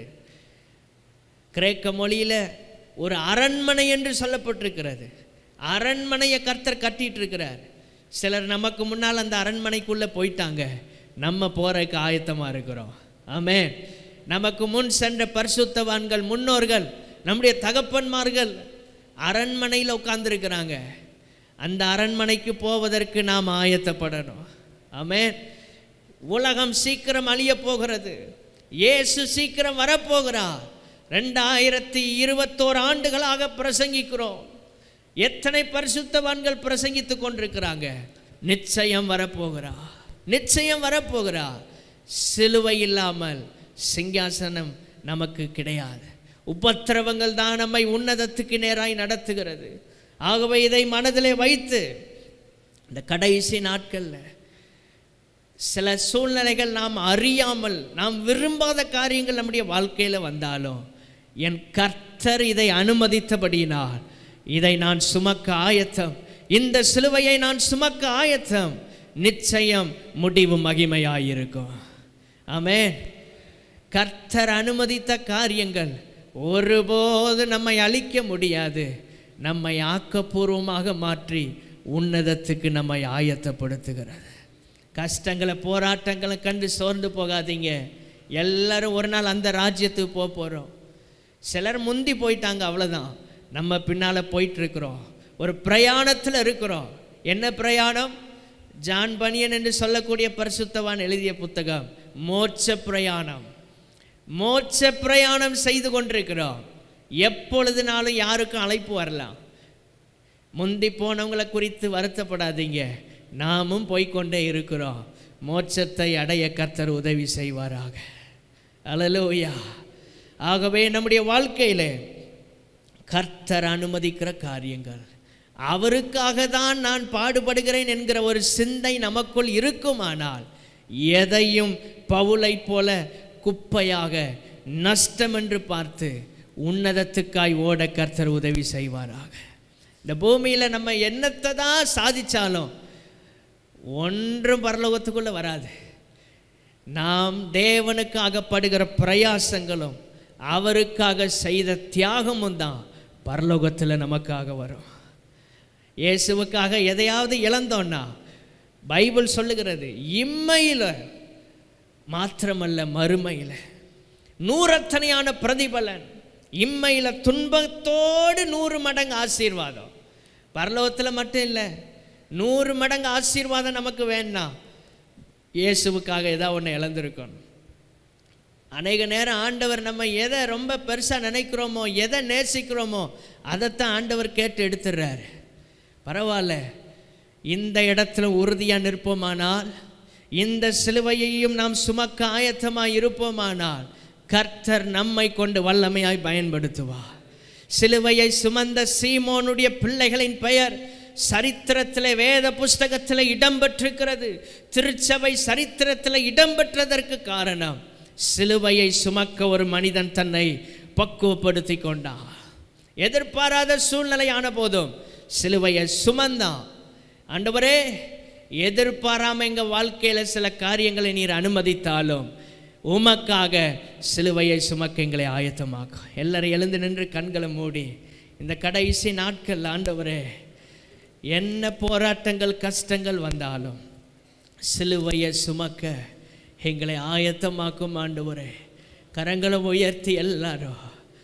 கிரேக்க மொழியில் ஒரு அரண்மனை என்று சொல்லப்பட்டிருக்கிறது அரண்மனையை கர்த்தர் கட்டிட்டு இருக்கிறார் சிலர் நமக்கு முன்னால் அந்த அரண்மனைக்குள்ளே போயிட்டாங்க நம்ம போறதுக்கு ஆயத்தமாக இருக்கிறோம் ஆமே நமக்கு முன் சென்ற பரிசுத்தவான்கள் முன்னோர்கள் நம்முடைய தகப்பன்மார்கள் அரண்மனையில் உட்கார்ந்துருக்கிறாங்க அந்த அரண்மனைக்கு போவதற்கு நாம் ஆயத்தப்படணும் ஆமே உலகம் சீக்கிரம் அழிய போகிறது இயேசு சீக்கிரம் வரப்போகிறார் ரெண்டாயிரத்தி இருபத்தோரு ஆண்டுகளாக பிரசங்கிக்கிறோம் எத்தனை பரிசுத்தவான்கள் பிரசங்கித்து கொண்டிருக்கிறாங்க நிச்சயம் வரப்போகிறா நிச்சயம் வரப்போகிறா சிலுவை இல்லாமல் சிங்காசனம் நமக்கு கிடையாது உபத்திரவங்கள் தான் நம்மை உன்னதத்துக்கு நேராய் நடத்துகிறது ஆகவே இதை மனதிலே வைத்து இந்த கடைசி நாட்களில் சில சூழ்நிலைகள் நாம் அறியாமல் நாம் விரும்பாத காரியங்கள் நம்முடைய வாழ்க்கையில் வந்தாலும் என் கர்த்தர் இதை அனுமதித்தபடியினால் இதை நான் சுமக்க ஆயத்தம் இந்த சிலுவையை நான் சுமக்க ஆயத்தம் நிச்சயம் முடிவு மகிமையாயிருக்கும் ஆமென் கர்த்தர் அனுமதித்த காரியங்கள் ஒருபோது நம்மை அழிக்க முடியாது நம்மை ஆக்கப்பூர்வமாக மாற்றி உன்னதத்துக்கு நம்மை ஆயத்தப்படுத்துகிறது கஷ்டங்களை போராட்டங்களை கண்டு சோர்ந்து போகாதீங்க எல்லாரும் ஒரு நாள் அந்த ராஜ்யத்துக்கு போக போகிறோம் சிலர் முந்தி போயிட்டாங்க அவ்வளோதான் நம்ம பின்னால் போயிட்டுருக்குறோம் ஒரு பிரயாணத்தில் இருக்கிறோம் என்ன பிரயாணம் ஜான் பனியன் என்று சொல்லக்கூடிய பரிசுத்தவான் எழுதிய புத்தகம் மோட்ச பிரயாணம் மோட்ச பிரயாணம் செய்து கொண்டிருக்கிறோம் எப்பொழுதுனாலும் யாருக்கும் அழைப்பு வரலாம் முந்தி போனவங்களை குறித்து வருத்தப்படாதீங்க நாமும் போய்க்கொண்டே இருக்கிறோம் மோட்சத்தை அடைய கர்த்தர் உதவி செய்வாராக அலலோயா ஆகவே நம்முடைய வாழ்க்கையில் கர்த்தர் அனுமதிக்கிற காரியங்கள் அவருக்காக தான் நான் பாடுபடுகிறேன் என்கிற ஒரு சிந்தை நமக்குள் இருக்குமானால் எதையும் பவுலை போல குப்பையாக நஷ்டம் என்று பார்த்து உன்னதத்துக்காய் ஓட கர்த்தர் உதவி செய்வாராக இந்த பூமியில் நம்ம என்னத்தை தான் சாதிச்சாலும் ஒன்றும் பரலோகத்துக்குள்ளே வராது நாம் தேவனுக்காக படுகிற பிரயாசங்களும் அவருக்காக செய்த தியாகமும் தான் பரலோகத்தில் நமக்காக வரும் இயேசுவுக்காக எதையாவது இழந்தோன்னா பைபிள் சொல்லுகிறது இம்மையில் மாத்திரமல்ல மறுமையில் நூறத்தனையான பிரதிபலன் இம்மையில் துன்பத்தோடு நூறு மடங்கு ஆசீர்வாதம் பரலோகத்தில் மட்டும் இல்லை நூறு மடங்கு ஆசீர்வாதம் நமக்கு வேண்டாம் இயேசுவுக்காக ஏதாவது ஒன்று இழந்திருக்கணும் அநேக நேரம் ஆண்டவர் நம்ம எதை ரொம்ப பெருசாக நினைக்கிறோமோ எதை நேசிக்கிறோமோ அதைத்தான் ஆண்டவர் கேட்டு எடுத்துடுறாரு பரவாயில்ல இந்த இடத்துல உறுதியாக நிற்போமானால் இந்த சிலுவையையும் நாம் சுமக்க ஆயத்தமாக இருப்போமானால் கர்த்தர் நம்மை கொண்டு வல்லமையாய் பயன்படுத்துவார் சிலுவையை சுமந்த சீமோனுடைய பிள்ளைகளின் பெயர் சரித்திரத்தில் வேத புஸ்தகத்தில் இடம்பெற்றிருக்கிறது திருச்சபை சரித்திரத்தில் இடம்பெற்றதற்கு காரணம் சிலுவையை சுமக்க ஒரு மனிதன் தன்னை பக்குவப்படுத்தி கொண்டான் எதிர்பாராத சூழ்நிலையான போதும் சிலுவையை சுமந்தான் ஆண்டவரே எதிர்பாராம எங்க வாழ்க்கையில சில காரியங்களை நீர் அனுமதித்தாலும் உமக்காக சிலுவையை சுமக்க எங்களை ஆயத்தமாக்கும் எல்லாரும் எழுந்து நின்று கண்களை மூடி இந்த கடைசி நாட்கள் ஆண்டவரே என்ன போராட்டங்கள் கஷ்டங்கள் வந்தாலும் சிலுவையை சுமக்க எங்களை ஆயத்தமாக்கும் ஆண்டவரே கரங்களை உயர்த்தி எல்லாரும்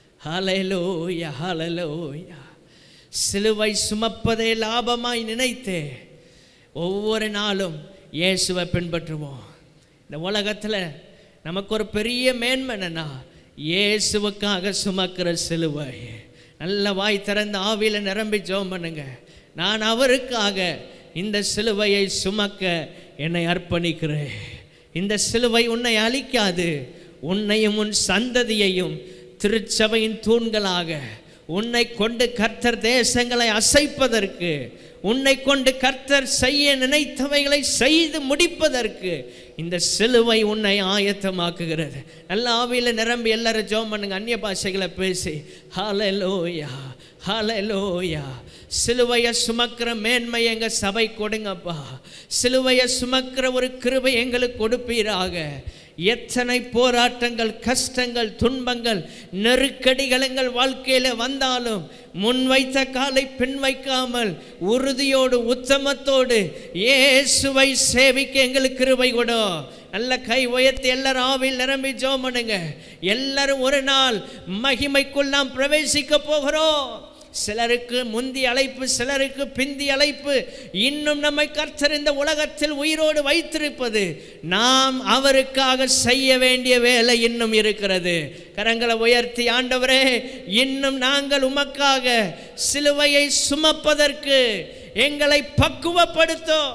ஹalleluya ஹalleluya சிலுவை சுமப்பதை லாபமாய் நினைத்து ஒவ்வொரு நாளும் இயேசுவை பின்பற்றுவோம் இந்த உலகத்தில் நமக்கு ஒரு பெரிய மேன்மை என்னன்னா இயேசுவுக்காக சுமக்கிற சிலுவை நல்ல வாய் திறந்த ஆவியில் நிரம்பி ஜெபம் பண்ணுங்க நான் அவருக்காக இந்த சிலுவையை சுமக்க என்னை அர்ப்பணிக்கிறேன் இந்த சிலுவை உன்னை அழிக்காது உன்னையும் உன் சந்ததியையும் திருச்சபையின் தூண்களாக உன்னை கொண்டு கர்த்தர் தேசங்களை அசைப்பதற்கு உன்னை கொண்டு கர்த்தர் செய்ய நினைத்தவைகளை செய்து முடிப்பதற்கு இந்த சிலுவை உன்னை ஆயத்தமாக்குகிறது நல்ல ஆவியில் நிரம்பி எல்லாரும் ஜோம் பண்ணுங்க அந்நிய பாஷைகளை பேசி ஹalleluya ஹalleluya சிலுவையை சுமக்கிற மேன்மை எங்க சபை கொடுங்கப்பா சிலுவையை சுமக்கிற ஒரு கிருபை எங்களுக்கு கொடுப்பீராக எத்தனை போராட்டங்கள் கஷ்டங்கள் துன்பங்கள் நெருக்கடிகள் எங்கள் வாழ்க்கையில் வந்தாலும் முன் வைத்த காலை பின் வைக்காமல் உறுதியோடு உத்தமத்தோடு இயேசுவை சேவிக்க எங்களுக்கு கிருபை கொடு நல்ல கை உயர்த்தி எல்லாரும் ஆவில் நிரம்பி ஜோம் பண்ணுங்க எல்லாரும் ஒரு நாள் மகிமைக்குள் நாம் பிரவேசிக்க போகிறோம் சிலருக்கு முந்தி அழைப்பு சிலருக்கு பிந்தி அழைப்பு இன்னும் நம்மை கர்த்தர் இந்த உலகத்தில் உயிரோடு வைத்திருப்பது நாம் அவருக்காக செய்ய வேண்டிய வேலை இன்னும் இருக்கிறது கரங்களை உயர்த்தி ஆண்டவரே இன்னும் நாங்கள் உமக்காக சிலுவையை சுமப்பதற்கு எங்களை பக்குவப்படுத்தோம்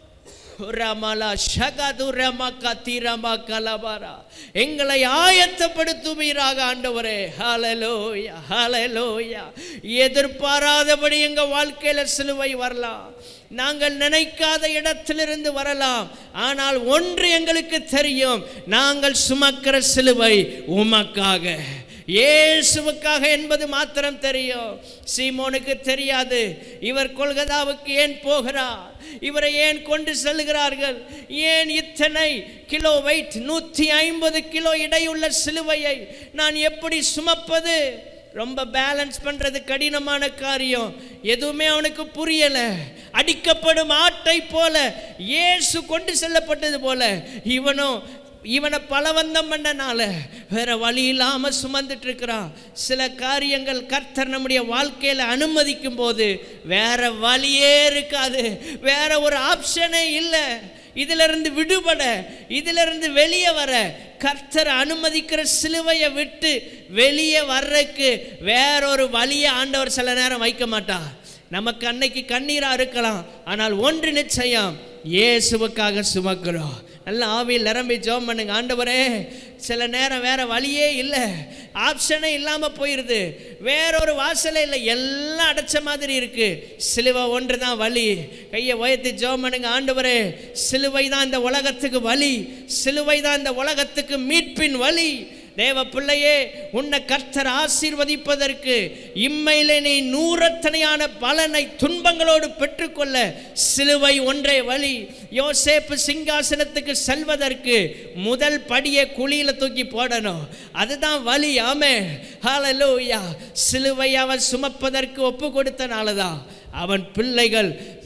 ரமலா ஷகது ரமக திரம கலபரா எங்களை ஆயத்தப்படுத்துவீராக ஆண்டவரே ஹalleluya ஹalleluya எதிர்பாராதபடி எங்க வாழ்க்கையில சிலுவை வரலாம் நாங்கள் நினைக்காத இடத்திலிருந்து வரலாம் ஆனால் ஒன்று எங்களுக்கு தெரியும் நாங்கள் சுமக்கிற சிலுவை உமக்காக இயேசுவுக்காக என்பது மாத்திரம் தெரியும் சீமோனுக்கு தெரியாது இவர் கொல்கதாவுக்கு ஏன் போகிறார் இவரை ஏன் கொண்டு செல்கிறார்கள் ஏன் இத்தனை கிலோ வெயிட் நூற்றி ஐம்பது கிலோ இடையுள்ள சிலுவையை நான் எப்படி சுமப்பது ரொம்ப பேலன்ஸ் பண்ணுறது கடினமான காரியம் எதுவுமே அவனுக்கு புரியலை அடிக்கப்படும் ஆட்டை போல இயேசு கொண்டு செல்லப்பட்டது போல இவனும் இவனை பலவந்தம் பண்ணனால வேற வழி இல்லாம சுமந்துட்டு இருக்கிறான் சில காரியங்கள் கர்த்தர் நம்முடைய வாழ்க்கையில அனுமதிக்கும் போது வேற வழியே இருக்காது வேற ஒரு ஆப்ஷனே இல்லை இதிலிருந்து விடுபட இதிலிருந்து வெளியே வர கர்த்தர் அனுமதிக்கிற சிலுவையை விட்டு வெளியே வர்றதுக்கு வேறொரு வழியை ஆண்டவர் சில நேரம் வைக்க மாட்டார் நமக்கு அன்னைக்கு கண்ணீரா இருக்கலாம் ஆனால் ஒன்று நிச்சயம் இயேசுவுக்காக சுமக்கிறோம் நல்ல ஆவியில் நிரம்பி ஜெபம் பண்ணுங்க ஆண்டவரே சில நேரம் வேற வழியே இல்லை ஆப்ஷனே இல்லாமல் போயிடுது வேறொரு வாசலே இல்லை எல்லாம் அடைச்ச மாதிரி இருக்கு சிலுவை ஒன்று தான் வழி கையை உயர்த்தி ஜெபம் பண்ணுங்க ஆண்டவரே சிலுவை தான் இந்த உலகத்துக்கு வழி சிலுவை தான் இந்த உலகத்துக்கு மீட்பின் வழி தேவ பிள்ளையே உன்னை கர்த்தர் ஆசீர்வதிப்பதற்கு இம்மையிலே நீ நூறத்தனையான பலனை துன்பங்களோடு பெற்றுக்கொள்ள சிலுவை ஒன்றே வழி யோசேப்பு சிங்காசனத்துக்கு செல்வதற்கு முதல் படியை குழியில தூக்கி போடணும் அதுதான் வழி ஆமே ஹalleluya சிலுவை அவன் சுமப்பதற்கு ஒப்பு கொடுத்தனால தான் அவன் பிள்ளைகள்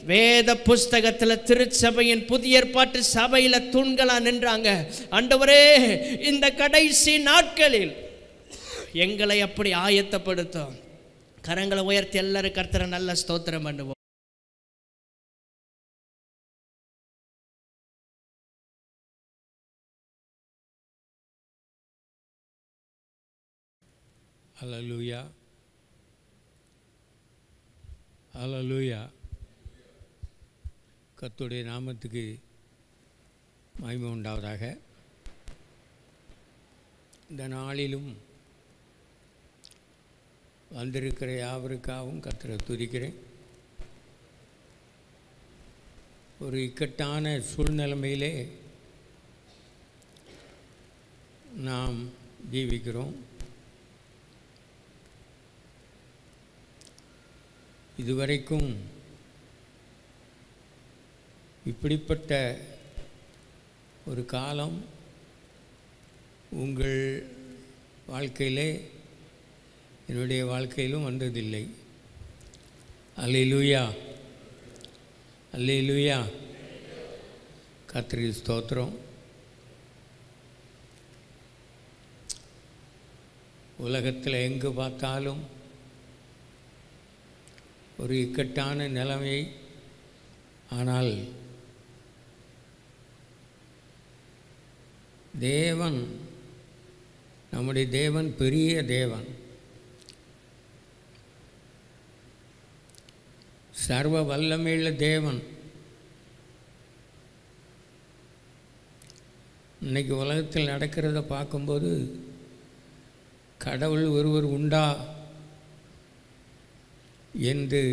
வேத புஸ்தகத்துல திருச்சபையின் புதிய ஏற்பாட்டு சபையில தூண்களா நின்றாங்க ஆண்டவரே இந்த கடைசி நாட்களில் எங்களை அப்படி ஆயத்தப்படுத்தும் கரங்களை உயர்த்தி எல்லாரும் கர்த்தரை நல்ல ஸ்தோத்திரம் பண்ணுவோம் ஹalleluya ஹalleluya கர்த்தருடைய நாமத்துக்கு மகிமை உண்டாவதாக இந்த நாளிலும் வந்திருக்கிற யாவருக்காகவும் கர்த்தரை துதிக்கிறேன் ஒரு இக்கட்டான சூழ்நிலைமையிலே நாம் ஜீவிக்கிறோம் இதுவரைக்கும் இப்படிப்பட்ட ஒரு காலம் உங்கள் வாழ்க்கையிலே என்னுடைய வாழ்க்கையிலும் வந்ததில்லை அல்லேலூயா அல்லேலூயா கத்திரி ஸ்தோத்திரம் உலகத்தில் எங்கு பார்த்தாலும் ஒரு இக்கட்டான நிலைமை ஆனால் தேவன் நம்முடைய தேவன் பெரிய தேவன் சர்வ வல்லமையுள்ள தேவன் இன்னைக்கு உலகத்தில் நடக்கிறத பார்க்கும்போது கடவுள் ஒருவர் உண்டா என்று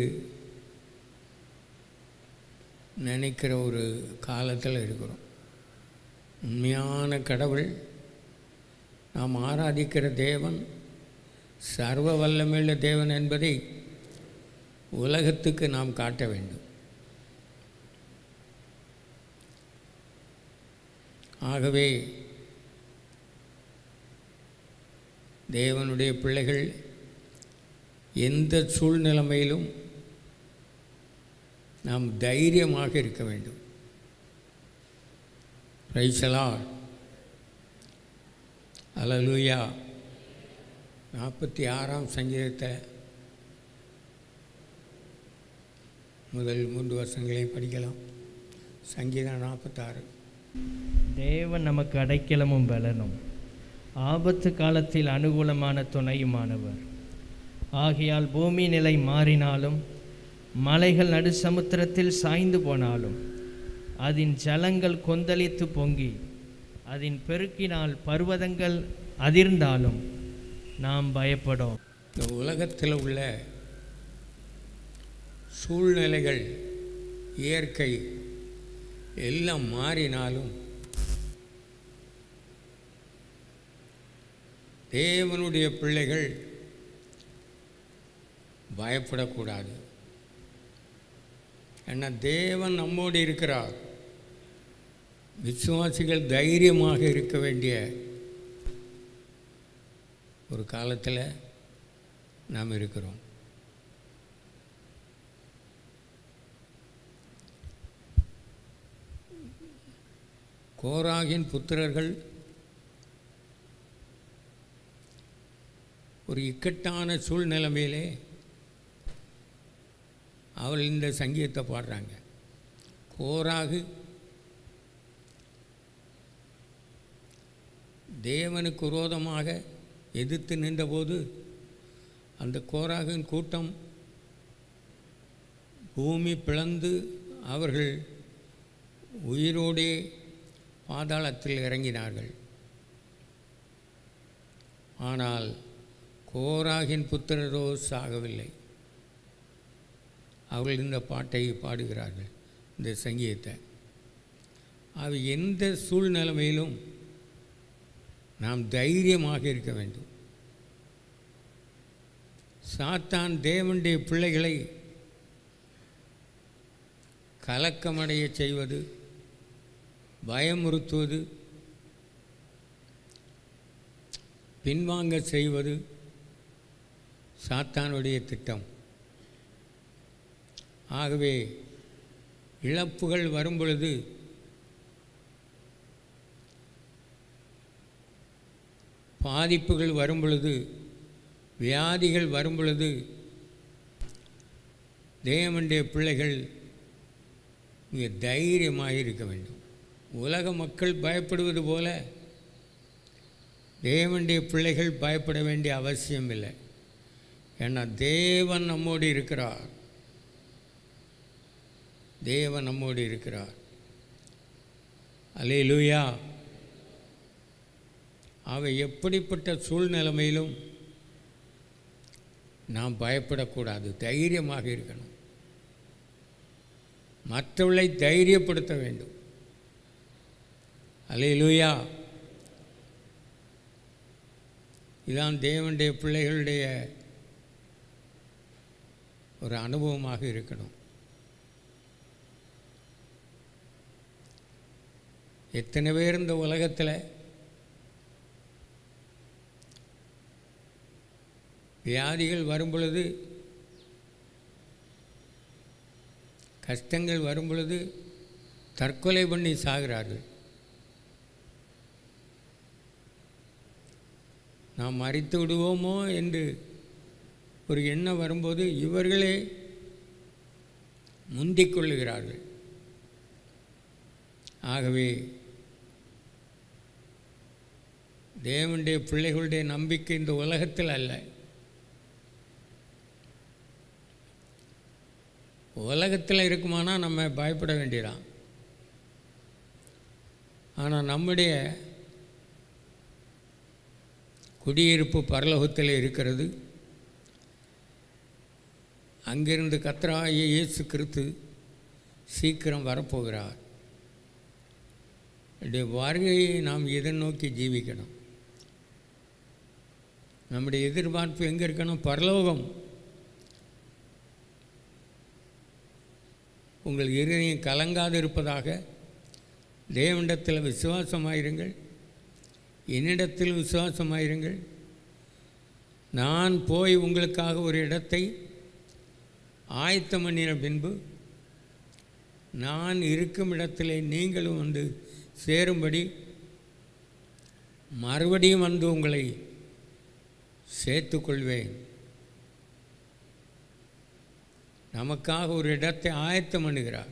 நினைக்கிற ஒரு காலத்தில் இருக்கிறோம் உண்மையான கடவுள் நாம் ஆராதிக்கிற தேவன் சர்வ வல்லமையுள்ள தேவன் என்பதை உலகத்துக்கு நாம் காட்ட வேண்டும் ஆகவே தேவனுடைய பிள்ளைகள் எந்த சூழ்நிலைமையிலும் நாம் தைரியமாக இருக்க வேண்டும் ரைசலா அலலூயா நாற்பத்தி ஆறாம் சங்கீதத்தை முதல் மூன்று வருஷங்களை படிக்கலாம் சங்கீதம் நாற்பத்தாறு தேவன் நமக்கு அடைக்கலமும் பலனும் ஆபத்து காலத்தில் அனுகூலமான துணையுமானவர் ஆகையால் பூமி நிலை மாறினாலும் மலைகள் நடு சமுத்திரத்தில் சாய்ந்து போனாலும் அதன் ஜலங்கள் கொந்தளித்து பொங்கி அதன் பெருக்கினால் பர்வதங்கள் அதிர்ந்தாலும் நாம் பயப்படோம் இந்த உலகத்தில் உள்ள சூழ்நிலைகள் இயற்கை எல்லாம் மாறினாலும் தேவனுடைய பிள்ளைகள் பயப்படக்கூடாது ஏன்னா தேவன் நம்மோடு இருக்கிறார் விசுவாசிகள் தைரியமாக இருக்க வேண்டிய ஒரு காலத்தில் நாம் இருக்கிறோம் கோராகின் புத்திரர்கள் ஒரு இக்கட்டான சூழ்நிலைமையிலே அவள் இந்த சங்கீதத்தை பாடுறாங்க கோராகு தேவனுக்கு விரோதமாக எதிர்த்து நின்றபோது அந்த கோராகின் கூட்டம் பூமி பிளந்து அவர்கள் உயிரோடே பாதாளத்தில் இறங்கினார்கள் ஆனால் கோராகின் புத்திரரோ சாகவில்லை அவர்கள் இந்த பாட்டை பாடுகிறார்கள் இந்த சங்கீதத்தை அவை எந்த சூழ்நிலைமையிலும் நாம் தைரியமாக இருக்க வேண்டும் சாத்தான் தேவனுடைய பிள்ளைகளை கலக்கமடைய செய்வது பயமுறுத்துவது பின்வாங்க செய்வது சாத்தானுடைய திட்டம் ஆகவே இழப்புகள் வரும் பொழுது பாதிப்புகள் வரும் பொழுது வியாதிகள் வரும் பொழுது தேவனுடைய பிள்ளைகள் இங்கே தைரியமாக இருக்க வேண்டும் உலக மக்கள் பயப்படுவது போல தேவனுடைய பிள்ளைகள் பயப்பட வேண்டிய அவசியம் இல்லை ஏன்னா தேவன் நம்மோடு இருக்கிறார் தேவன் நம்மோடு இருக்கிறார் அல்லேலூயா அவை எப்படிப்பட்ட சூழ்நிலைமையிலும் நாம் பயப்படக்கூடாது தைரியமாக இருக்கணும் மற்றவர்களை தைரியப்படுத்த வேண்டும் அல்லேலூயா இதான் தேவனுடைய பிள்ளைகளுடைய ஒரு அனுபவமாக இருக்கணும் எத்தனை பேர் இந்த உலகத்தில் வியாதிகள் வரும் பொழுது கஷ்டங்கள் வரும் பொழுது தற்கொலை பண்ணி சாகிறார்கள் நாம் மறித்து விடுவோமோ என்று ஒரு எண்ணம் வரும்போது இவர்களே முந்திக் கொள்ளுகிறார்கள் ஆகவே தேவனுடைய பிள்ளைகளுடைய நம்பிக்கை இந்த உலகத்தில் அல்ல உலகத்தில் இருக்குமானா நம்ம பயப்பட வேண்டியதான் ஆனால் நம்முடைய குடியிருப்பு பரலோகத்தில் இருக்கிறது அங்கிருந்து கத்தராகிய இயேசு கிறிஸ்து சீக்கிரம் வரப்போகிறார் அவருடைய வருகையை நாம் எதிர்நோக்கி ஜீவிக்கணும் நம்முடைய எதிர்பார்ப்பு எங்கே இருக்கணும் பரலோகம் உங்கள் இருதயம் கலங்காது இருப்பதாக தேவனிடத்தில் விசுவாசமாயிருங்கள் என்னிடத்தில் விசுவாசமாயிருங்கள் நான் போய் உங்களுக்காக ஒரு இடத்தை ஆயத்தம் பண்ணின பின்பு நான் இருக்கும் இடத்திலே நீங்களும் வந்து சேரும்படி மறுபடியும் வந்து உங்களை சேர்த்துக்கொள்வேன் நமக்காக ஒரு இடத்தை ஆயத்தம் பண்ணுகிறார்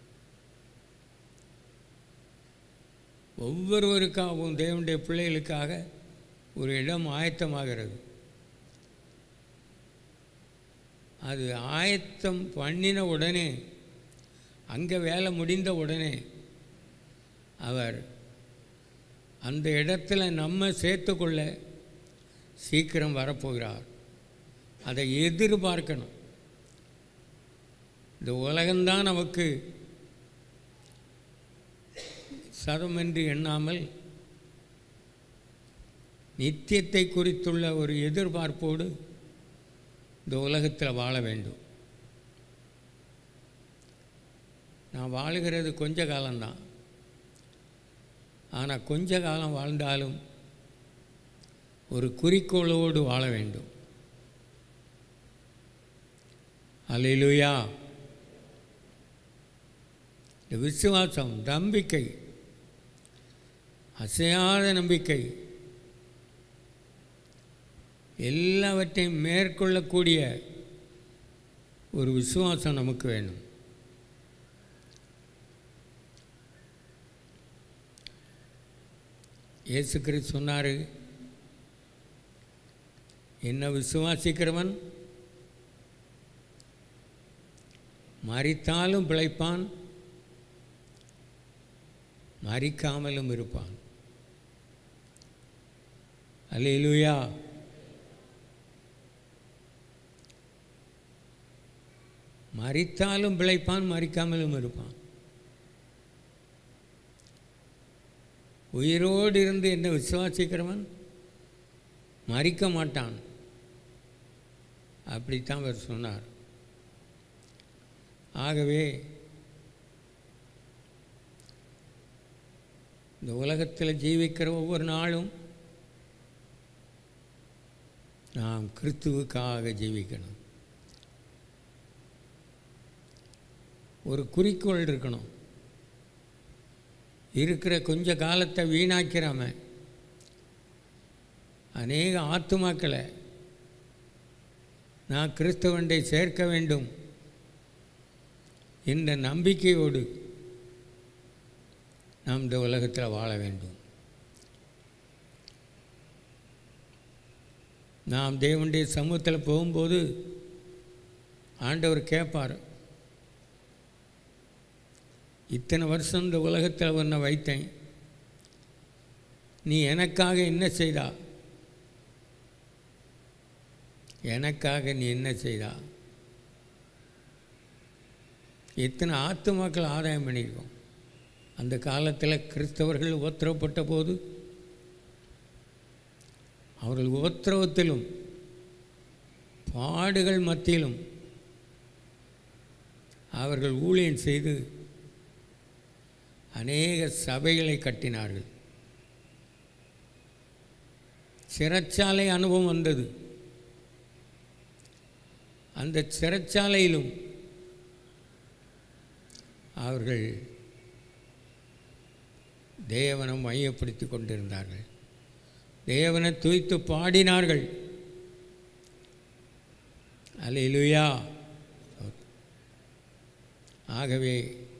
ஒவ்வொருவருக்காகவும் தேவனுடைய பிள்ளைகளுக்காக ஒரு இடம் ஆயத்தமாகிறது அது ஆயத்தம் பண்ணின உடனே அங்கே வேலை முடிந்த உடனே அவர் அந்த இடத்துல நம்ம சேர்த்துக்கொள்ள சீக்கிரம் வரப்போகிறார் அதை எதிர்பார்க்கணும் இந்த உலகம்தான் நமக்கு சதம் என்று எண்ணாமல் நித்தியத்தை குறித்துள்ள ஒரு எதிர்பார்ப்போடு இந்த உலகத்தில் வாழ வேண்டும் நான் வாழுகிறது கொஞ்ச காலம்தான் ஆனால் கொஞ்ச காலம் வாழ்ந்தாலும் ஒரு குறிக்கோளோடு வாழ வேண்டும் அல்லேலூயா இந்த விசுவாசம் நம்பிக்கை அசையாத நம்பிக்கை எல்லாவற்றையும் மேற்கொள்ளக்கூடிய ஒரு விசுவாசம் நமக்கு வேணும் இயேசு கிறிஸ்து சொன்னார் என்ன விசுவாசிக்கிறவன் மறித்தாலும் பிழைப்பான் மறிக்காமலும் இருப்பான் அல்லேலூயா மறித்தாலும் பிழைப்பான் மறிக்காமலும் இருப்பான் உயிரோடு இருந்து என்ன விசுவாசிக்கிறவன் மறிக்க மாட்டான் அப்படித்தான் அவர் சொன்னார் ஆகவே இந்த உலகத்தில் ஜீவிக்கிற ஒவ்வொரு நாளும் நாம் கிறிஸ்துவுக்காக ஜீவிக்கணும் ஒரு குறிக்கோள் இருக்கணும் இருக்கிற கொஞ்ச காலத்தை வீணாக்கிறாம அநேக ஆத்துமாக்களை நான் கிறிஸ்தவண்டை சேர்க்க வேண்டும் என்ற நம்பிக்கையோடு நாம் இந்த உலகத்தில் வாழ வேண்டும் நாம் தேவனுடைய சமூகத்தில் போகும்போது ஆண்டவர் கேட்பார் இத்தனை வருஷம் இந்த உலகத்தில் உன்னை வைத்தேன் நீ எனக்காக என்ன செய்தா எனக்காக நீ என்ன செய்தா எத்தனை ஆத்துமாக்கள் ஆதாயம் பண்ணியிருக்கோம் அந்த காலத்தில் கிறிஸ்தவர்கள் உத்தரவுப்பட்ட போது அவர்கள் உபத்திரவத்திலும் பாடுகள் மத்தியிலும் அவர்கள் ஊழியம் செய்து அநேக சபைகளை கட்டினார்கள் சிறைச்சாலை அனுபவம் வந்தது அந்த சிறைச்சாலையிலும் அவர்கள் தேவனை மையப்படுத்தி கொண்டிருந்தார்கள் தேவனை துய்த்து பாடினார்கள் அல்லேலூயா ஆகவே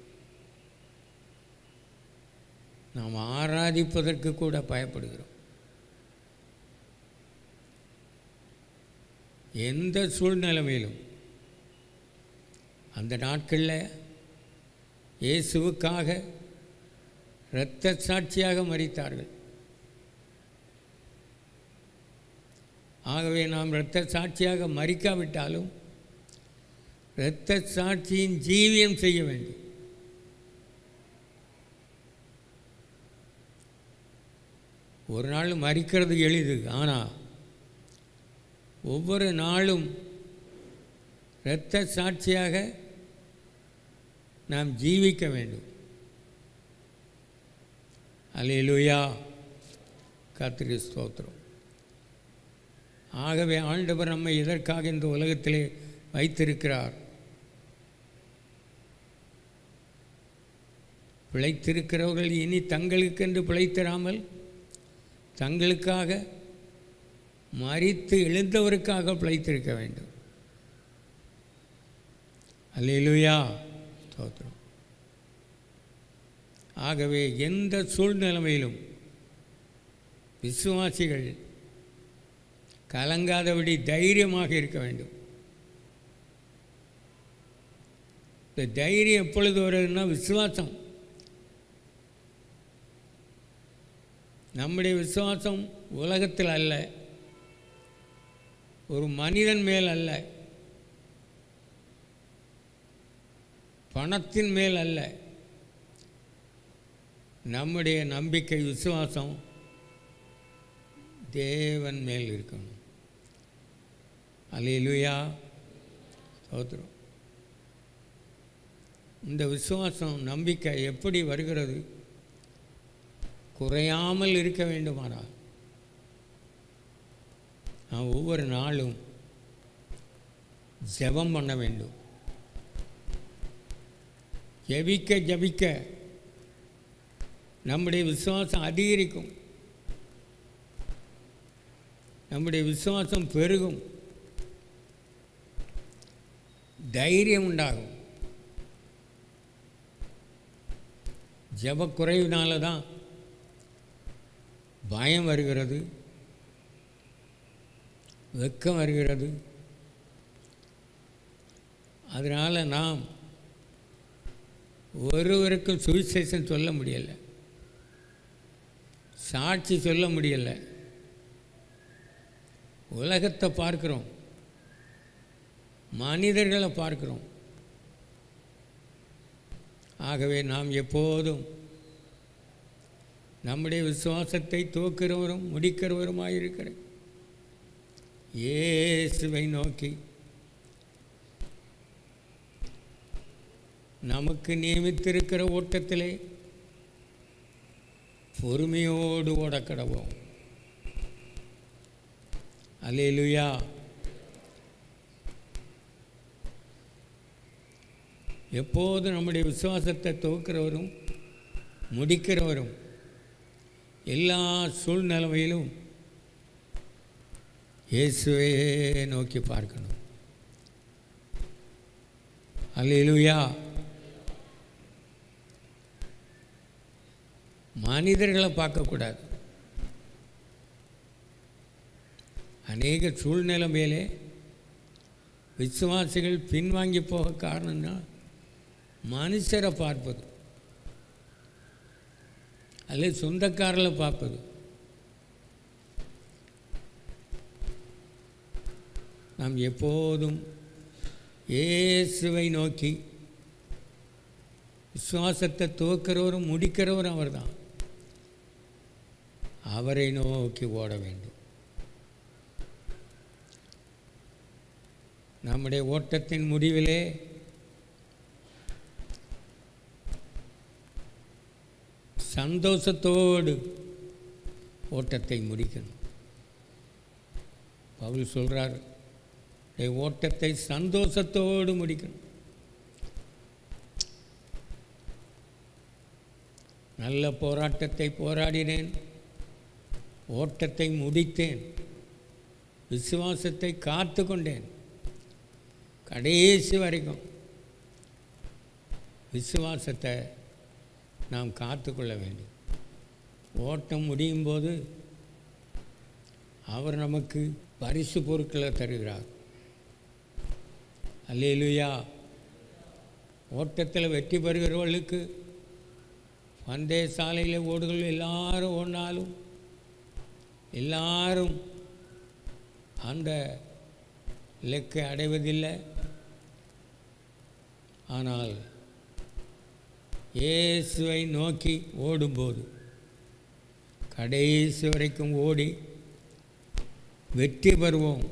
நாம் ஆராதிப்பதற்கு கூட பயப்படுகிறோம் எந்த சூழ்நிலைமையிலும் அந்த நாட்களில் இயேசுவுக்காக இரத்த சாட்சியாக மறித்தார்கள் ஆகவே நாம் இரத்த சாட்சியாக மறிக்காவிட்டாலும் இரத்த சாட்சியின் ஜீவியம் செய்ய வேண்டும் ஒரு நாள் மறிக்கிறது எளிது ஆனால் ஒவ்வொரு நாளும் இரத்த சாட்சியாக நாம் ஜீவிக்க வேண்டும் அல்லேலூயா கத்திரி ஸ்தோத்திரம் ஆகவே ஆண்டவர் நம்மை இதற்காக இந்த உலகத்திலே வைத்திருக்கிறார் பிழைத்திருக்கிறவர்கள் இனி தங்களுக்கென்று பிழைத்திராமல் தங்களுக்காக மறித்து எழுந்தவருக்காக பிழைத்திருக்க வேண்டும் அல்லேலூயா ஸ்தோத்திரம் ஆகவே எந்த சூழ்நிலைமையிலும் விசுவாசிகள் கலங்காதபடி தைரியமாக இருக்க வேண்டும் இந்த தைரியம் எப்பொழுது வருதுன்னா விசுவாசம் நம்முடைய விசுவாசம் உலகத்தில் அல்ல ஒரு மனிதன் மேல் அல்ல பணத்தின் மேல் அல்ல நம்முடைய நம்பிக்கை விசுவாசம் தேவன் மேல் இருக்கணும் அல்லேலூயா சோத்திரம் இந்த விசுவாசம் நம்பிக்கை எப்படி வருகிறது குறையாமல் இருக்க வேண்டுமானால் நான் ஒவ்வொரு நாளும் ஜெபம் பண்ண வேண்டும் ஜெபிக்க ஜபிக்க நம்முடைய விசுவாசம் அதிகரிக்கும் நம்முடைய விசுவாசம் பெருகும் தைரியம் உண்டாகும் ஜபக்குறைவினால தான் பயம் வருகிறது வெக்கம் வருகிறது அதனால் நாம் ஒருவருக்கும் சுவிசேஷம் சொல்ல முடியலை சாட்சி சொல்ல முடியலை உலகத்தை பார்க்குறோம் மனிதர்களை பார்க்குறோம் ஆகவே நாம் எப்போதும் நம்முடைய விசுவாசத்தை தூக்கிறவரும் முடிக்கிறவருமாயிருக்கிற இயேசுவை நோக்கி நமக்கு நியமித்திருக்கிற ஓட்டத்திலே பொறுமையோடு ஓடக்கடவோம் அல்லேலுயா எப்போதும் நம்முடைய விசுவாசத்தை துவக்கிறவரும் முடிக்கிறவரும் எல்லா சூழ்நிலைமையிலும் இயேசுவே நோக்கி பார்க்கணும் அல்லேலூயா மனிதர்களை பார்க்கக்கூடாது அநேக சூழ்நிலைமையிலே விசுவாசிகள் பின்வாங்கி போக காரணம்னா மனுஷரை பார்ப்பது அல்லது சொந்தக்காரர்களை பார்ப்பது நாம் எப்போதும் இயேசுவை நோக்கி விசுவாசத்தை துவக்கிறவரும் முடிக்கிறவரும் அவர்தான் அவரை நோக்கி ஓட வேண்டும் நம்முடைய ஓட்டத்தின் முடிவிலே சந்தோஷத்தோடு ஓட்டத்தை முடிக்கணும் பவுல் சொல்கிறார் "என் ஓட்டத்தை சந்தோஷத்தோடு முடிக்கணும் நல்ல போராட்டத்தை போராடினேன் ஓட்டத்தை முடித்தேன் விசுவாசத்தை காத்து கொண்டேன் கடைசி வரைக்கும் விசுவாசத்தை நாம் காத்துக்கொள்ள வேண்டும் ஓட்டம் முடியும் போது அவர் நமக்கு பரிசு பொருட்களை தருகிறார் அல்லேலூயா ஓட்டத்தில் வெற்றி பெறுகிறவர்களுக்கு பந்தய சாலையில் ஓடுகள் எல்லாரும் ஓடினாலும் எல்லாரும் அந்த இலக்கை அடைவதில்லை ஆனால் இயேசுவை நோக்கி ஓடும்போது கடைசி வரைக்கும் ஓடி வெற்றி பெறுவோம்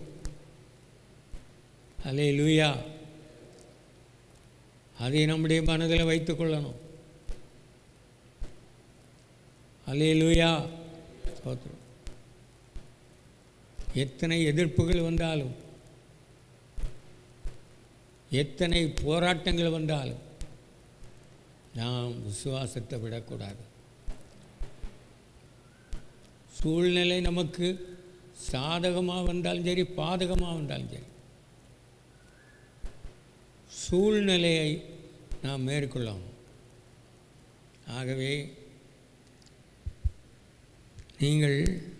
அலே லூயா அதை நம்முடைய மனதில் வைத்துக் கொள்ளணும் அலே லூயா ஸ்தோத்திரம் எத்தனை எதிர்ப்புகள் வந்தாலும் எத்தனை போராட்டங்கள் வந்தாலும் நாம் விசுவாசத்தை விடக்கூடாது சூழ்நிலை நமக்கு சாதகமாக வந்தாலும் சரி பாதகமாக வந்தாலும் சரி சூழ்நிலையை நாம் மேற்கொள்ளணும் ஆகவே நீங்கள்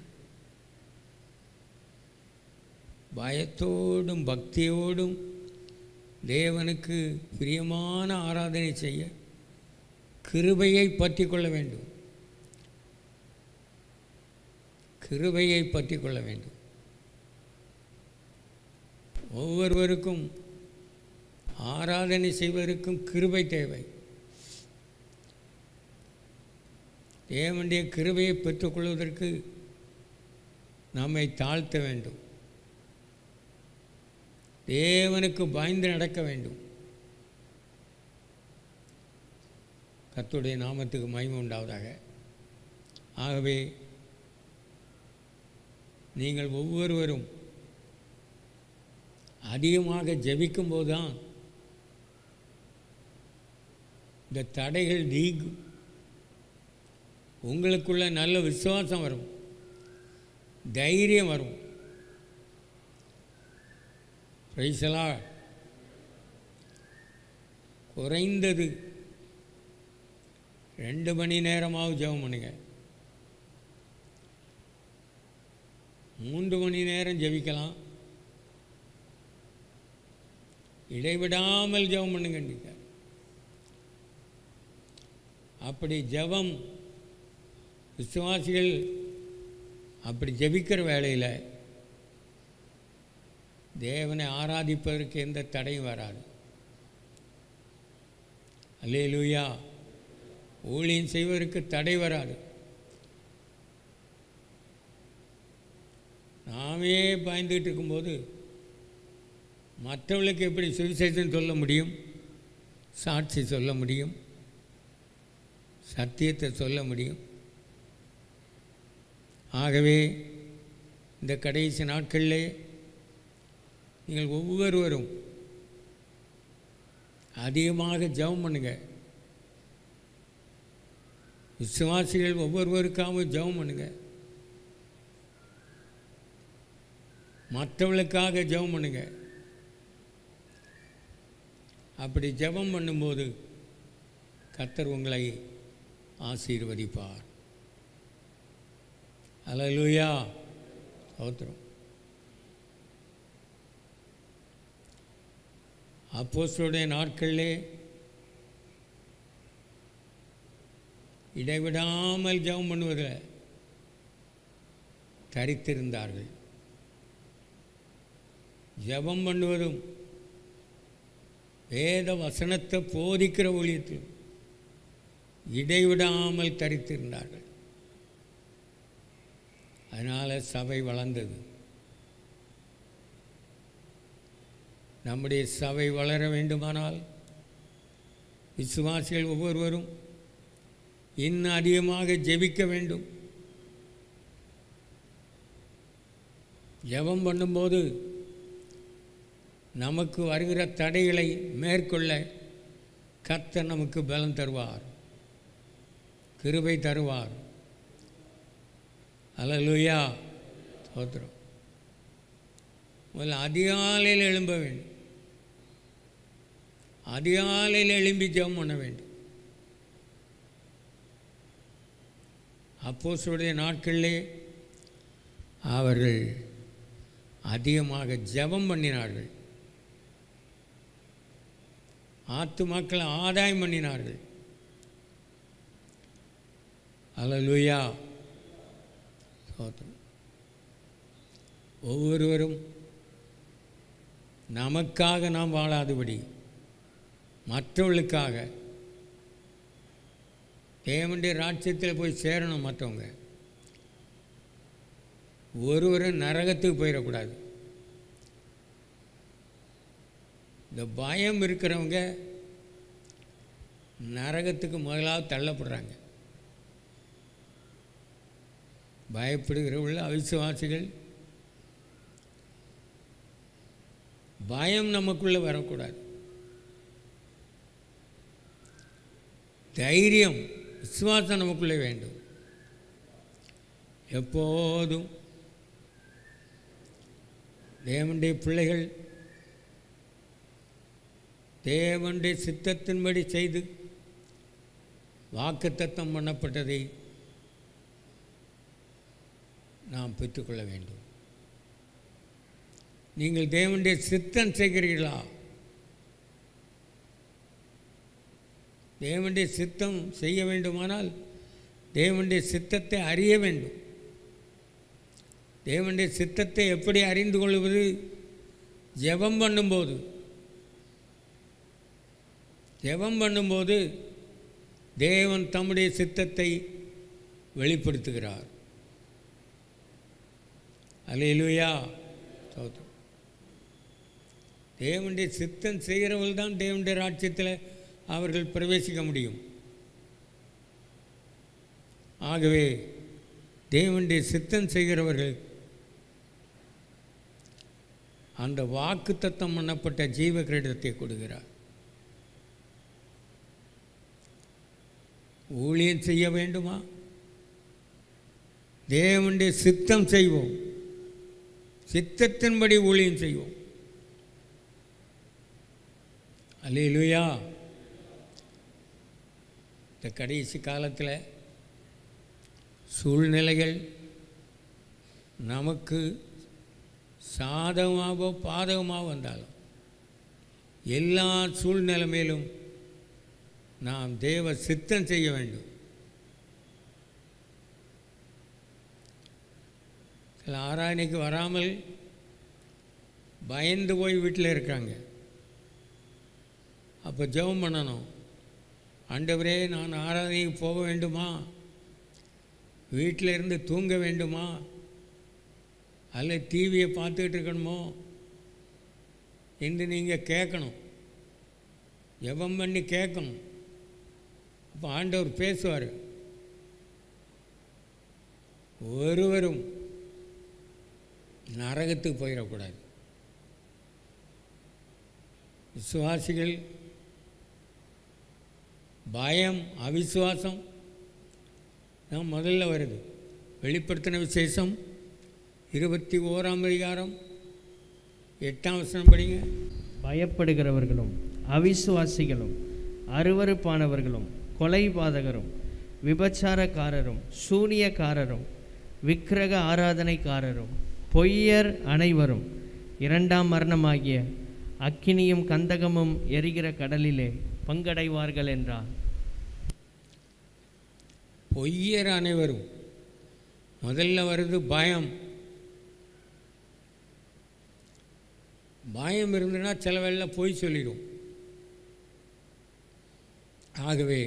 பயத்தோடும் பக்தியோடும் தேவனுக்கு பிரியமான ஆராதனை செய்ய கிருபையை பற்றி கொள்ள வேண்டும் கிருபையை பற்றி கொள்ள வேண்டும் ஒவ்வொருவருக்கும் ஆராதனை செய்வதற்கும் கிருபை தேவை தேவனுடைய கிருபையை பெற்றுக்கொள்வதற்கு நம்மை தாழ்த்த வேண்டும் தேவனுக்கு பயந்து நடக்க வேண்டும் கர்த்தருடைய நாமத்துக்கு மகிமை உண்டாவதாக ஆகவே நீங்கள் ஒவ்வொருவரும் அதிகமாக ஜெபிக்கும்போது தான் இந்த தடைகள் நீங்கும் உங்களுக்குள்ள நல்ல விசுவாசம் வரும் தைரியம் வரும் பிரைசலா குறைந்தது ரெண்டு மணி நேரமாவது ஜெபம் பண்ணுங்க மூன்று மணி நேரம் ஜெபிக்கலாம் இடைவிடாமல் ஜெபம் பண்ணுங்க நீங்க. அப்படி ஜெபம் விசுவாசிகள் அப்படி ஜெபிக்கிற வேளையில் தேவனை ஆராதிப்பதற்கு எந்த தடையும் வராது அல்லேலூயா ஊழியம் செய்வதற்கு தடை வராது நாமே பயந்துகிட்டு இருக்கும்போது மற்றவர்களுக்கு எப்படி சுவிசேஷம் சொல்ல முடியும் சாட்சி சொல்ல முடியும் சத்தியத்தை சொல்ல முடியும் ஆகவே இந்த கடைசி நாட்களிலே நீங்கள் ஒவ்வொருவரும் அதிகமாக ஜெபம் பண்ணுங்க விசுவாசிகள் ஒவ்வொருவருக்காகவும் ஜெபம் பண்ணுங்க மற்றவர்களுக்காக ஜெபம் பண்ணுங்க அப்படி ஜெபம் பண்ணும்போது கர்த்தர் உங்களை ஆசீர்வதிப்பார் அல்லேலூயா ஸ்தோத்திரம் அப்போஸ்தலருடைய நாட்களிலே இடைவிடாமல் ஜெபம் பண்ணுவதில் தரித்திருந்தார்கள் ஜெபம் பண்ணுவதும் வேத வசனத்தை போதிக்கிற ஊழியத்தில் இடைவிடாமல் தரித்திருந்தார்கள் அதனால் சபை வளர்ந்தது நம்முடைய சபை வளர வேண்டுமானால் விசுவாசிகள் ஒவ்வொருவரும் இன்னும் அதிகமாக ஜெபிக்க வேண்டும் ஜெபம் பண்ணும்போது நமக்கு வருகிற தடைகளை மேற்கொள்ள கர்த்தர் நமக்கு பலம் தருவார் கிருபை தருவார் அல்லேலூயா ஸ்தோத்திரம் முதல்ல அதிகாலையில் எழும்ப வேண்டும் அதிகாலையில் எழும்பி ஜெபம் பண்ண வேண்டும் அப்போஸ்தலருடைய நாட்களிலே அவர்கள் அதிகமாக ஜெபம் பண்ணினார்கள் ஆத்துமாக்களை ஆதாயம் பண்ணினார்கள் அல்லேலூயா ஸ்தோத்திரம் ஒவ்வொருவரும் நமக்காக நாம் வாழாதபடி மற்றவர்களுக்காக தேவனுடைய ராட்சியத்தில் போய் சேரணும் மற்றவங்க ஒருவரும் நரகத்துக்கு போயிடக்கூடாது இந்த பயம் இருக்கிறவங்க நரகத்துக்கு முதலாவது தள்ளப்படுறாங்க பயப்படுகிறவர்கள் அவிசுவாசிகள் பயம் நமக்குள்ளே வரக்கூடாது தைரியம் விசுவாசம் நமக்குள்ளே வேண்டும் எப்போதும் தேவனுடைய பிள்ளைகள் தேவனுடைய சித்தத்தின்படி செய்து வாக்குத்தத்தம் பண்ணப்பட்டதை நாம் பெற்றுக்கொள்ள வேண்டும் நீங்கள் தேவனுடைய சித்தம் செய்கிறீர்களா தேவனுடைய சித்தம் செய்ய வேண்டுமானால் தேவனுடைய சித்தத்தை அறிய வேண்டும் தேவனுடைய சித்தத்தை எப்படி அறிந்து கொள்வது ஜெபம் பண்ணும்போது ஜெபம் பண்ணும்போது தேவன் தம்முடைய சித்தத்தை வெளிப்படுத்துகிறார் அல்லேலூயா ஸ்தோத்திரம் தேவனுடைய சித்தம் செய்கிறவர்கள் தான் தேவனுடைய ராஜ்யத்தில் அவர்கள் பிரவேசிக்க முடியும் ஆகவே தேவனுடைய சித்தம் செய்கிறவர்கள் அந்த வாக்கு தத்தம் பண்ணப்பட்ட ஜீவ கிரீடத்தை கொடுக்கிறார் ஊழியம் செய்ய வேண்டுமா தேவனுடைய சித்தம் செய்வோம் சித்தத்தின்படி ஊழியம் செய்வோம் அல்லேலூயா இந்த கடைசி காலத்தில் சூழ்நிலைகள் நமக்கு சாதகமாகவோ பாதகமாக வந்தாலும் எல்லா சூழ்நிலைமையிலும் நாம் தேவ சித்தம் செய்ய வேண்டும் சில ஆராதனைக்கு வராமல் பயந்து போய் வீட்டில் இருக்காங்க அப்போ ஜெபம் பண்ணணும் ஆண்டவரே நான் ஆராதனைக்கு போக வேண்டுமா வீட்டில் இருந்து தூங்க வேண்டுமா அல்ல டிவியை பார்த்துக்கிட்டு இருக்கணுமோ என்று நீங்கள் கேட்கணும் ஜெபம் பண்ணி கேட்கணும் அப்போ ஆண்டவர் பேசுவார் ஒருவரும் நரகத்துக்கு போயிடக்கூடாது விசுவாசிகள் பயம் அவிசுவாசம் தான் முதல்ல வருது வெளிப்படுத்தின விசேஷம் இருபத்தி ஓராம் அதிகாரம் எட்டாம் வசனம் படிங்க பயப்படுகிறவர்களும் அவிசுவாசிகளும் அருவருப்பானவர்களும் கொலைபாதகரும் விபச்சாரக்காரரும் சூனியக்காரரும் விக்கிரக ஆராதனைக்காரரும் பொய்யர் அனைவரும் இரண்டாம் மரணமாகிய அக்கினியும் கந்தகமும் எரிகிற கடலிலே பங்கடைவார்கள் என்றார் பொய்யர் அனைவரும் முதல்ல வருது பயம் பயம் இருந்ததுன்னா சில வேளை பொய் சொல்லிடும் ஆகவே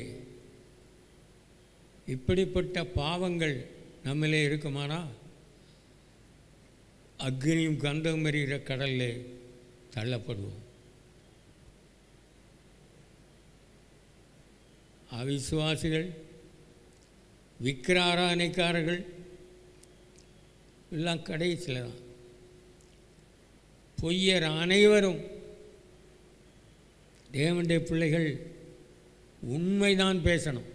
இப்படிப்பட்ட பாவங்கள் நம்மளே இருக்குமானா அக்னியும் கந்தம் எறிகிற கடல்லே தள்ளப்படுவோம் அவிசுவாசிகள் விக்கிராராதனைக்காரர்கள் எல்லாம் கடைசியில் தான் பொய்யர் அனைவரும் தேவனுடைய பிள்ளைகள் உண்மைதான் பேசணும்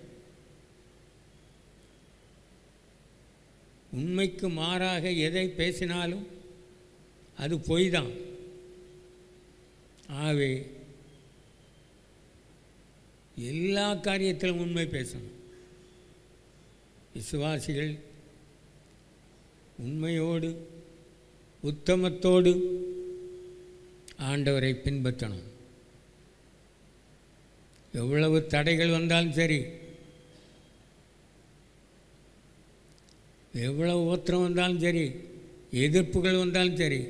உண்மைக்கு மாறாக எதை பேசினாலும் அது பொய் தான் ஆகவே எல்லா காரியத்திலும் உண்மை பேசணும் விசுவாசிகள் உண்மையோடு உத்தமத்தோடு ஆண்டவரை பின்பற்றணும் எவ்வளவு தடைகள் வந்தாலும் சரி எவ்வளவு ஊத்திரம் வந்தாலும் சரி எதிர்ப்புகள் வந்தாலும் சரி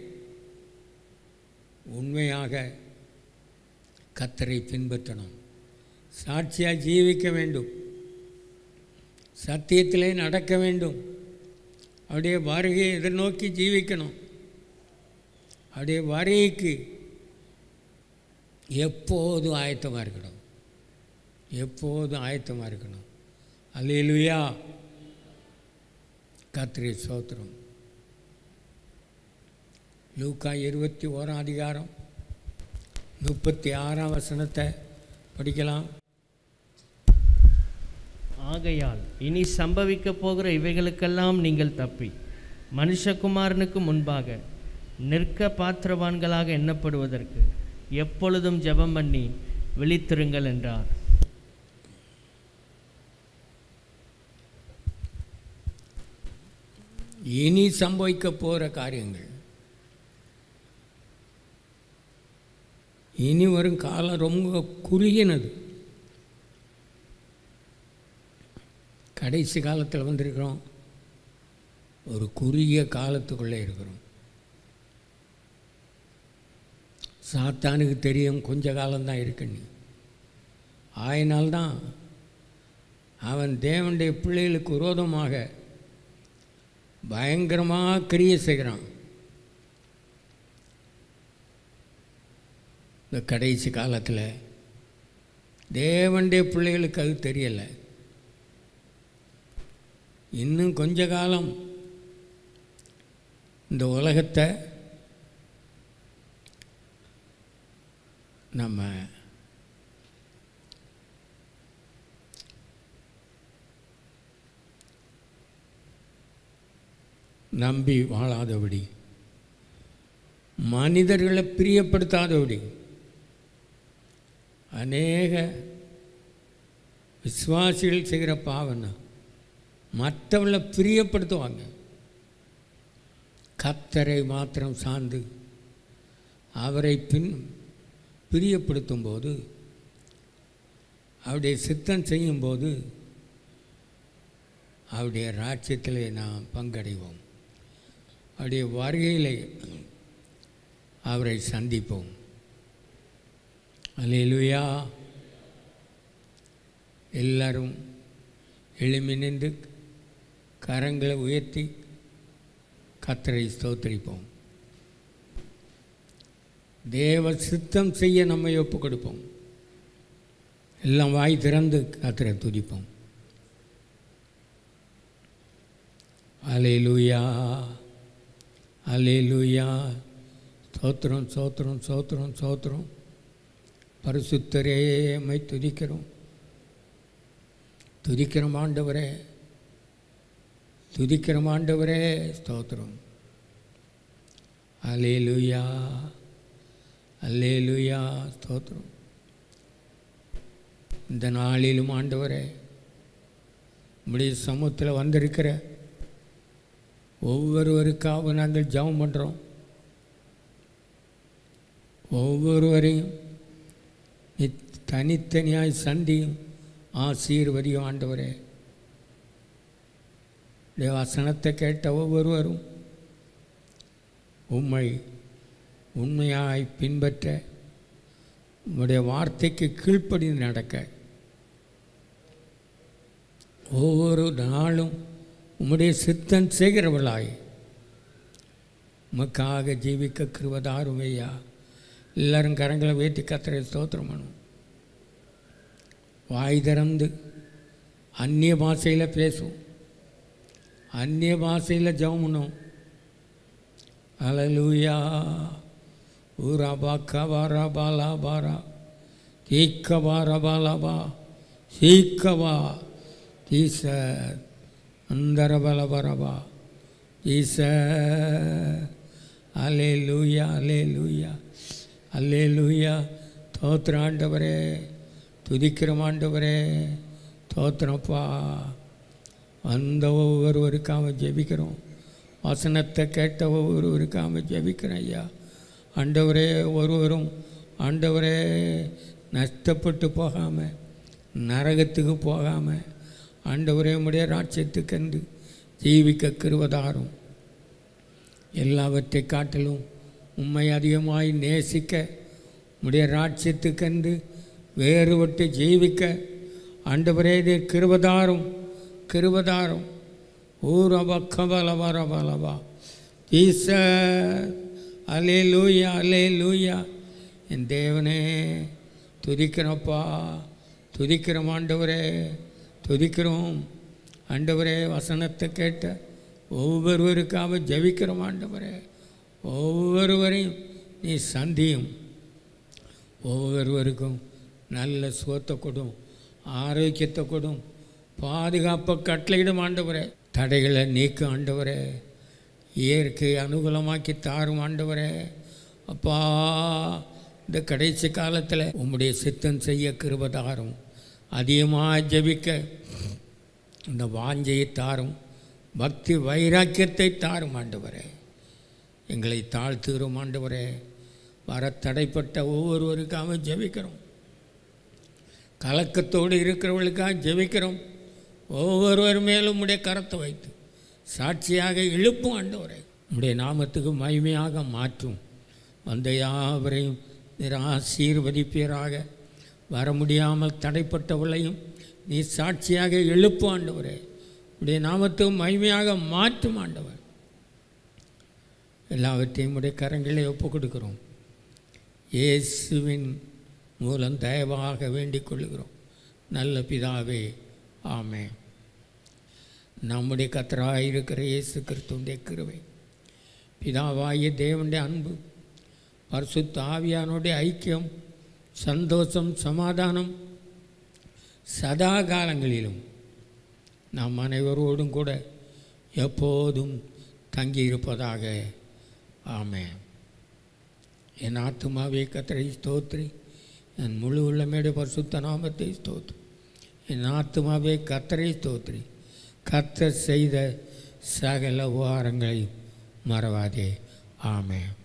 உண்மையாக கத்தரை பின்பற்றணும் சாட்சியாக ஜீவிக்க வேண்டும் சத்தியத்திலே நடக்க வேண்டும் அவருடைய வருகையை எதிர்நோக்கி ஜீவிக்கணும் அவருடைய வருகைக்கு எப்போதும் ஆயத்தமாக இருக்கணும் எப்போதும் ஆயத்தமாக இருக்கணும் அல்லேலூயா கத்திரி சோத்திரம் லூக்கா இருபத்தி ஓராம் அதிகாரம் முப்பத்தி ஆறாம் வசனத்தை படிக்கலாம் ஆகையால் இனி சம்பவிக்க போகிற இவைகளுக்கெல்லாம் நீங்கள் தப்பி மனுஷகுமாரனுக்கு முன்பாக நிற்க பாத்திரவான்களாக எண்ணப்படுவதற்கு எப்பொழுதும் ஜெபம் பண்ணி விழித்திருங்கள் என்றார் இனி சம்பவிக்க போகிற காரியங்கள் இனி வரும் காலம் ரொம்ப குறுகினது கடைசி காலத்தில் வந்திருக்கிறோம் ஒரு குறுகிய காலத்துக்குள்ளே இருக்கிறோம் சாத்தானுக்கு தெரியும் கொஞ்ச காலம்தான் இருக்குன்னு ஆயினால்தான் அவன் தேவனுடைய பிள்ளைகளுக்கு விரோதமாக பயங்கரமாக கிரியை செய்கிறான் இந்த கடைசி காலத்தில் தேவனுடைய பிள்ளைகளுக்கு அது தெரியலை இன்னும் கொஞ்ச காலம் இந்த உலகத்தை நம்ம நம்பி வாழாதபடி மனிதர்களை பிரியப்படுத்தாதபடி அநேக விசுவாசிகள் செய்கிற பாவனை மற்றவங்களை பிரியப்படுத்துவாங்க கத்தரை மாத்திரம் சார்ந்து அவரை பின் பிரியப்படுத்தும் போது அவருடைய சித்தம் செய்யும்போது அவருடைய ராஜ்யத்திலே நாம் பங்கடைவோம் அவருடைய வருகையிலே அவரை சந்திப்போம் அல்லேலூயா எல்லாரும் எழுமி நின்று கரங்களை உயர்த்தி கத்தரை ஸ்தோத்திரிப்போம் தேவ சித்தம் செய்ய நம்மை ஒப்பு கொடுப்போம் எல்லாம் வாய் திறந்து கத்தரை துதிப்போம் அலேலூயா அலேலூயா சோத்திரம் சோத்திரம் சோத்திரம் சோத்திரம் பரிசுத்தரே மை துதிக்கிறோம் துதிக்கிறோம் ஆண்டவரே துதிக்கிறோம் ஆண்டவரே ஸ்தோத்திரம் அல்லேலூயா அல்லேலூயா ஸ்தோத்திரம் இந்த நாளிலும் ஆண்டவரே உம்முடைய சமூகத்தில் வந்திருக்கிற ஒவ்வொருவருக்காக நாங்கள் ஜெபம் பண்ணுறோம் ஒவ்வொருவரையும் நீ தனித்தனியாய் சந்தியும் ஆசீர்வதியும் ஆண்டவரே உடைய வசனத்தை கேட்ட ஒவ்வொருவரும் உம்மை உண்மையாய் பின்பற்ற உம்முடைய வார்த்தைக்கு கீழ்ப்படிந்து நடக்க ஒவ்வொரு நாளும் உம்முடைய சித்தம் செய்கிறவளாய் உமக்காக ஜீவிக்க கிருவதாரும் ஐயா எல்லாரும் கரங்களை வேட்டி கத்திரை ஸ்தோத்திரம் பண்ணும் வாய் திறந்து அந்நிய பாஷையில் பேசும் அந்நிய பாஷையில் ஜெபம் பண்ணும் அலலூயா ஊரா பாக்கா வாரா பாலா பாரா தீக்க வாரா பாலா பா சீக்கவா தீச அந்தர பல பரபா ஈச அலே லூயா அலே லூயா அல்லே லூயா தோத்திர ஆண்டவரே துதிக்கிறோம் ஆண்டவரே தோத்திரப்பா வந்த ஒவ்வொருவருக்காக ஜெபிக்கிறோம் வசனத்தை கேட்ட ஒவ்வொருவருக்காக ஜெபிக்கிறோம் ஐயா ஆண்டவரே ஒருவரும் ஆண்டவரே நஷ்டப்பட்டு போகாமல் நரகத்துக்கு போகாமல் ஆண்டவரே உடைய ராட்சியத்துக்கென்று ஜீவிக்க கிருவதாரும் எல்லாவற்றை காட்டிலும் உம்மை அதிகமாய் நேசிக்க உடைய ராட்சியத்துக்கென்று வேறுபட்டு ஜீவிக்க ஆண்டவரே இது கிருபதாரும் கிருபதாரும் ஊரப கபலவர பலவா ஈச அலே லூயா அலே லூயா என் தேவனே துதிக்கிறோப்பா துதிக்கிறோம் ஆண்டவரே துதிக்கிறோம் ஆண்டவரே வசனத்தை கேட்ட ஒவ்வொருவருக்காக ஜெபிக்கிறோம் ஆண்டவரே ஒவ்வொருவரையும் நீ சந்தியும் ஒவ்வொருவருக்கும் நல்ல சுகத்தை கொடும் ஆரோக்கியத்தை கொடும் பாதுகாப்பை கட்டளையிடும் ஆண்டவரே தடைகளை நீக்கும் ஆண்டவரே இயற்கை அனுகூலமாக்கி தாரும் ஆண்டவரே அப்பா இந்த கடைசி காலத்தில் உம்முடைய சித்தம் செய்ய கிருபதாரும் அதிகமாக ஜெபிக்க இந்த வாஞ்சையை தாரும் பக்தி வைராக்கியத்தை தாரும் ஆண்டவரே எங்களை தாழ்த்துகிறோம் ஆண்டவரே வர தடைப்பட்ட ஒவ்வொருவருக்காக ஜெபிக்கிறோம் கலக்கத்தோடு இருக்கிறவர்களுக்காக ஜெபிக்கிறோம் ஒவ்வொருவர் மேலும் உடைய கரத்தை வைத்து சாட்சியாக இழுப்பும் ஆண்டவரே உடைய நாமத்துக்கு மகிமையாக மாற்றும் வந்த யாவரையும் நீர் ஆசீர்வதிப்பீராக வர முடியாமல் தடைப்பட்டவளையும் நீ சாட்சியாக எழுப்பு ஆண்டவரே உடைய நாமத்துக்கு மகிமையாக மாற்றும் ஆண்டவர் எல்லாவற்றையும் உடைய கரங்களை ஒப்புக் கொடுக்கிறோம் இயேசுவின் மூலம் தயவாக வேண்டிக் கொள்கிறோம் நல்ல பிதாவே ஆமே நம்முடைய கத்தராக இருக்கிற இயேசு கிறிஸ்துடைய கிருவை பிதாவாகிய தேவனுடைய அன்பு பரிசுத்த ஆவியானுடைய ஐக்கியம் சந்தோஷம் சமாதானம் சதா காலங்களிலும் நாம் அனைவரோடும் கூட எப்போதும் தங்கியிருப்பதாக ஆமென் என் ஆத்துமாவே கத்தரை ஸ்தோத்ரி என் முழு உள்ளமேடு பரிசுத்த நாமத்தை ஸ்தோத்ரி என் ஆத்துமாவே கத்தரை ஸ்தோத்ரி கத்தர் செய்த சகல உபகாரங்களையும் மறவாதே ஆமென்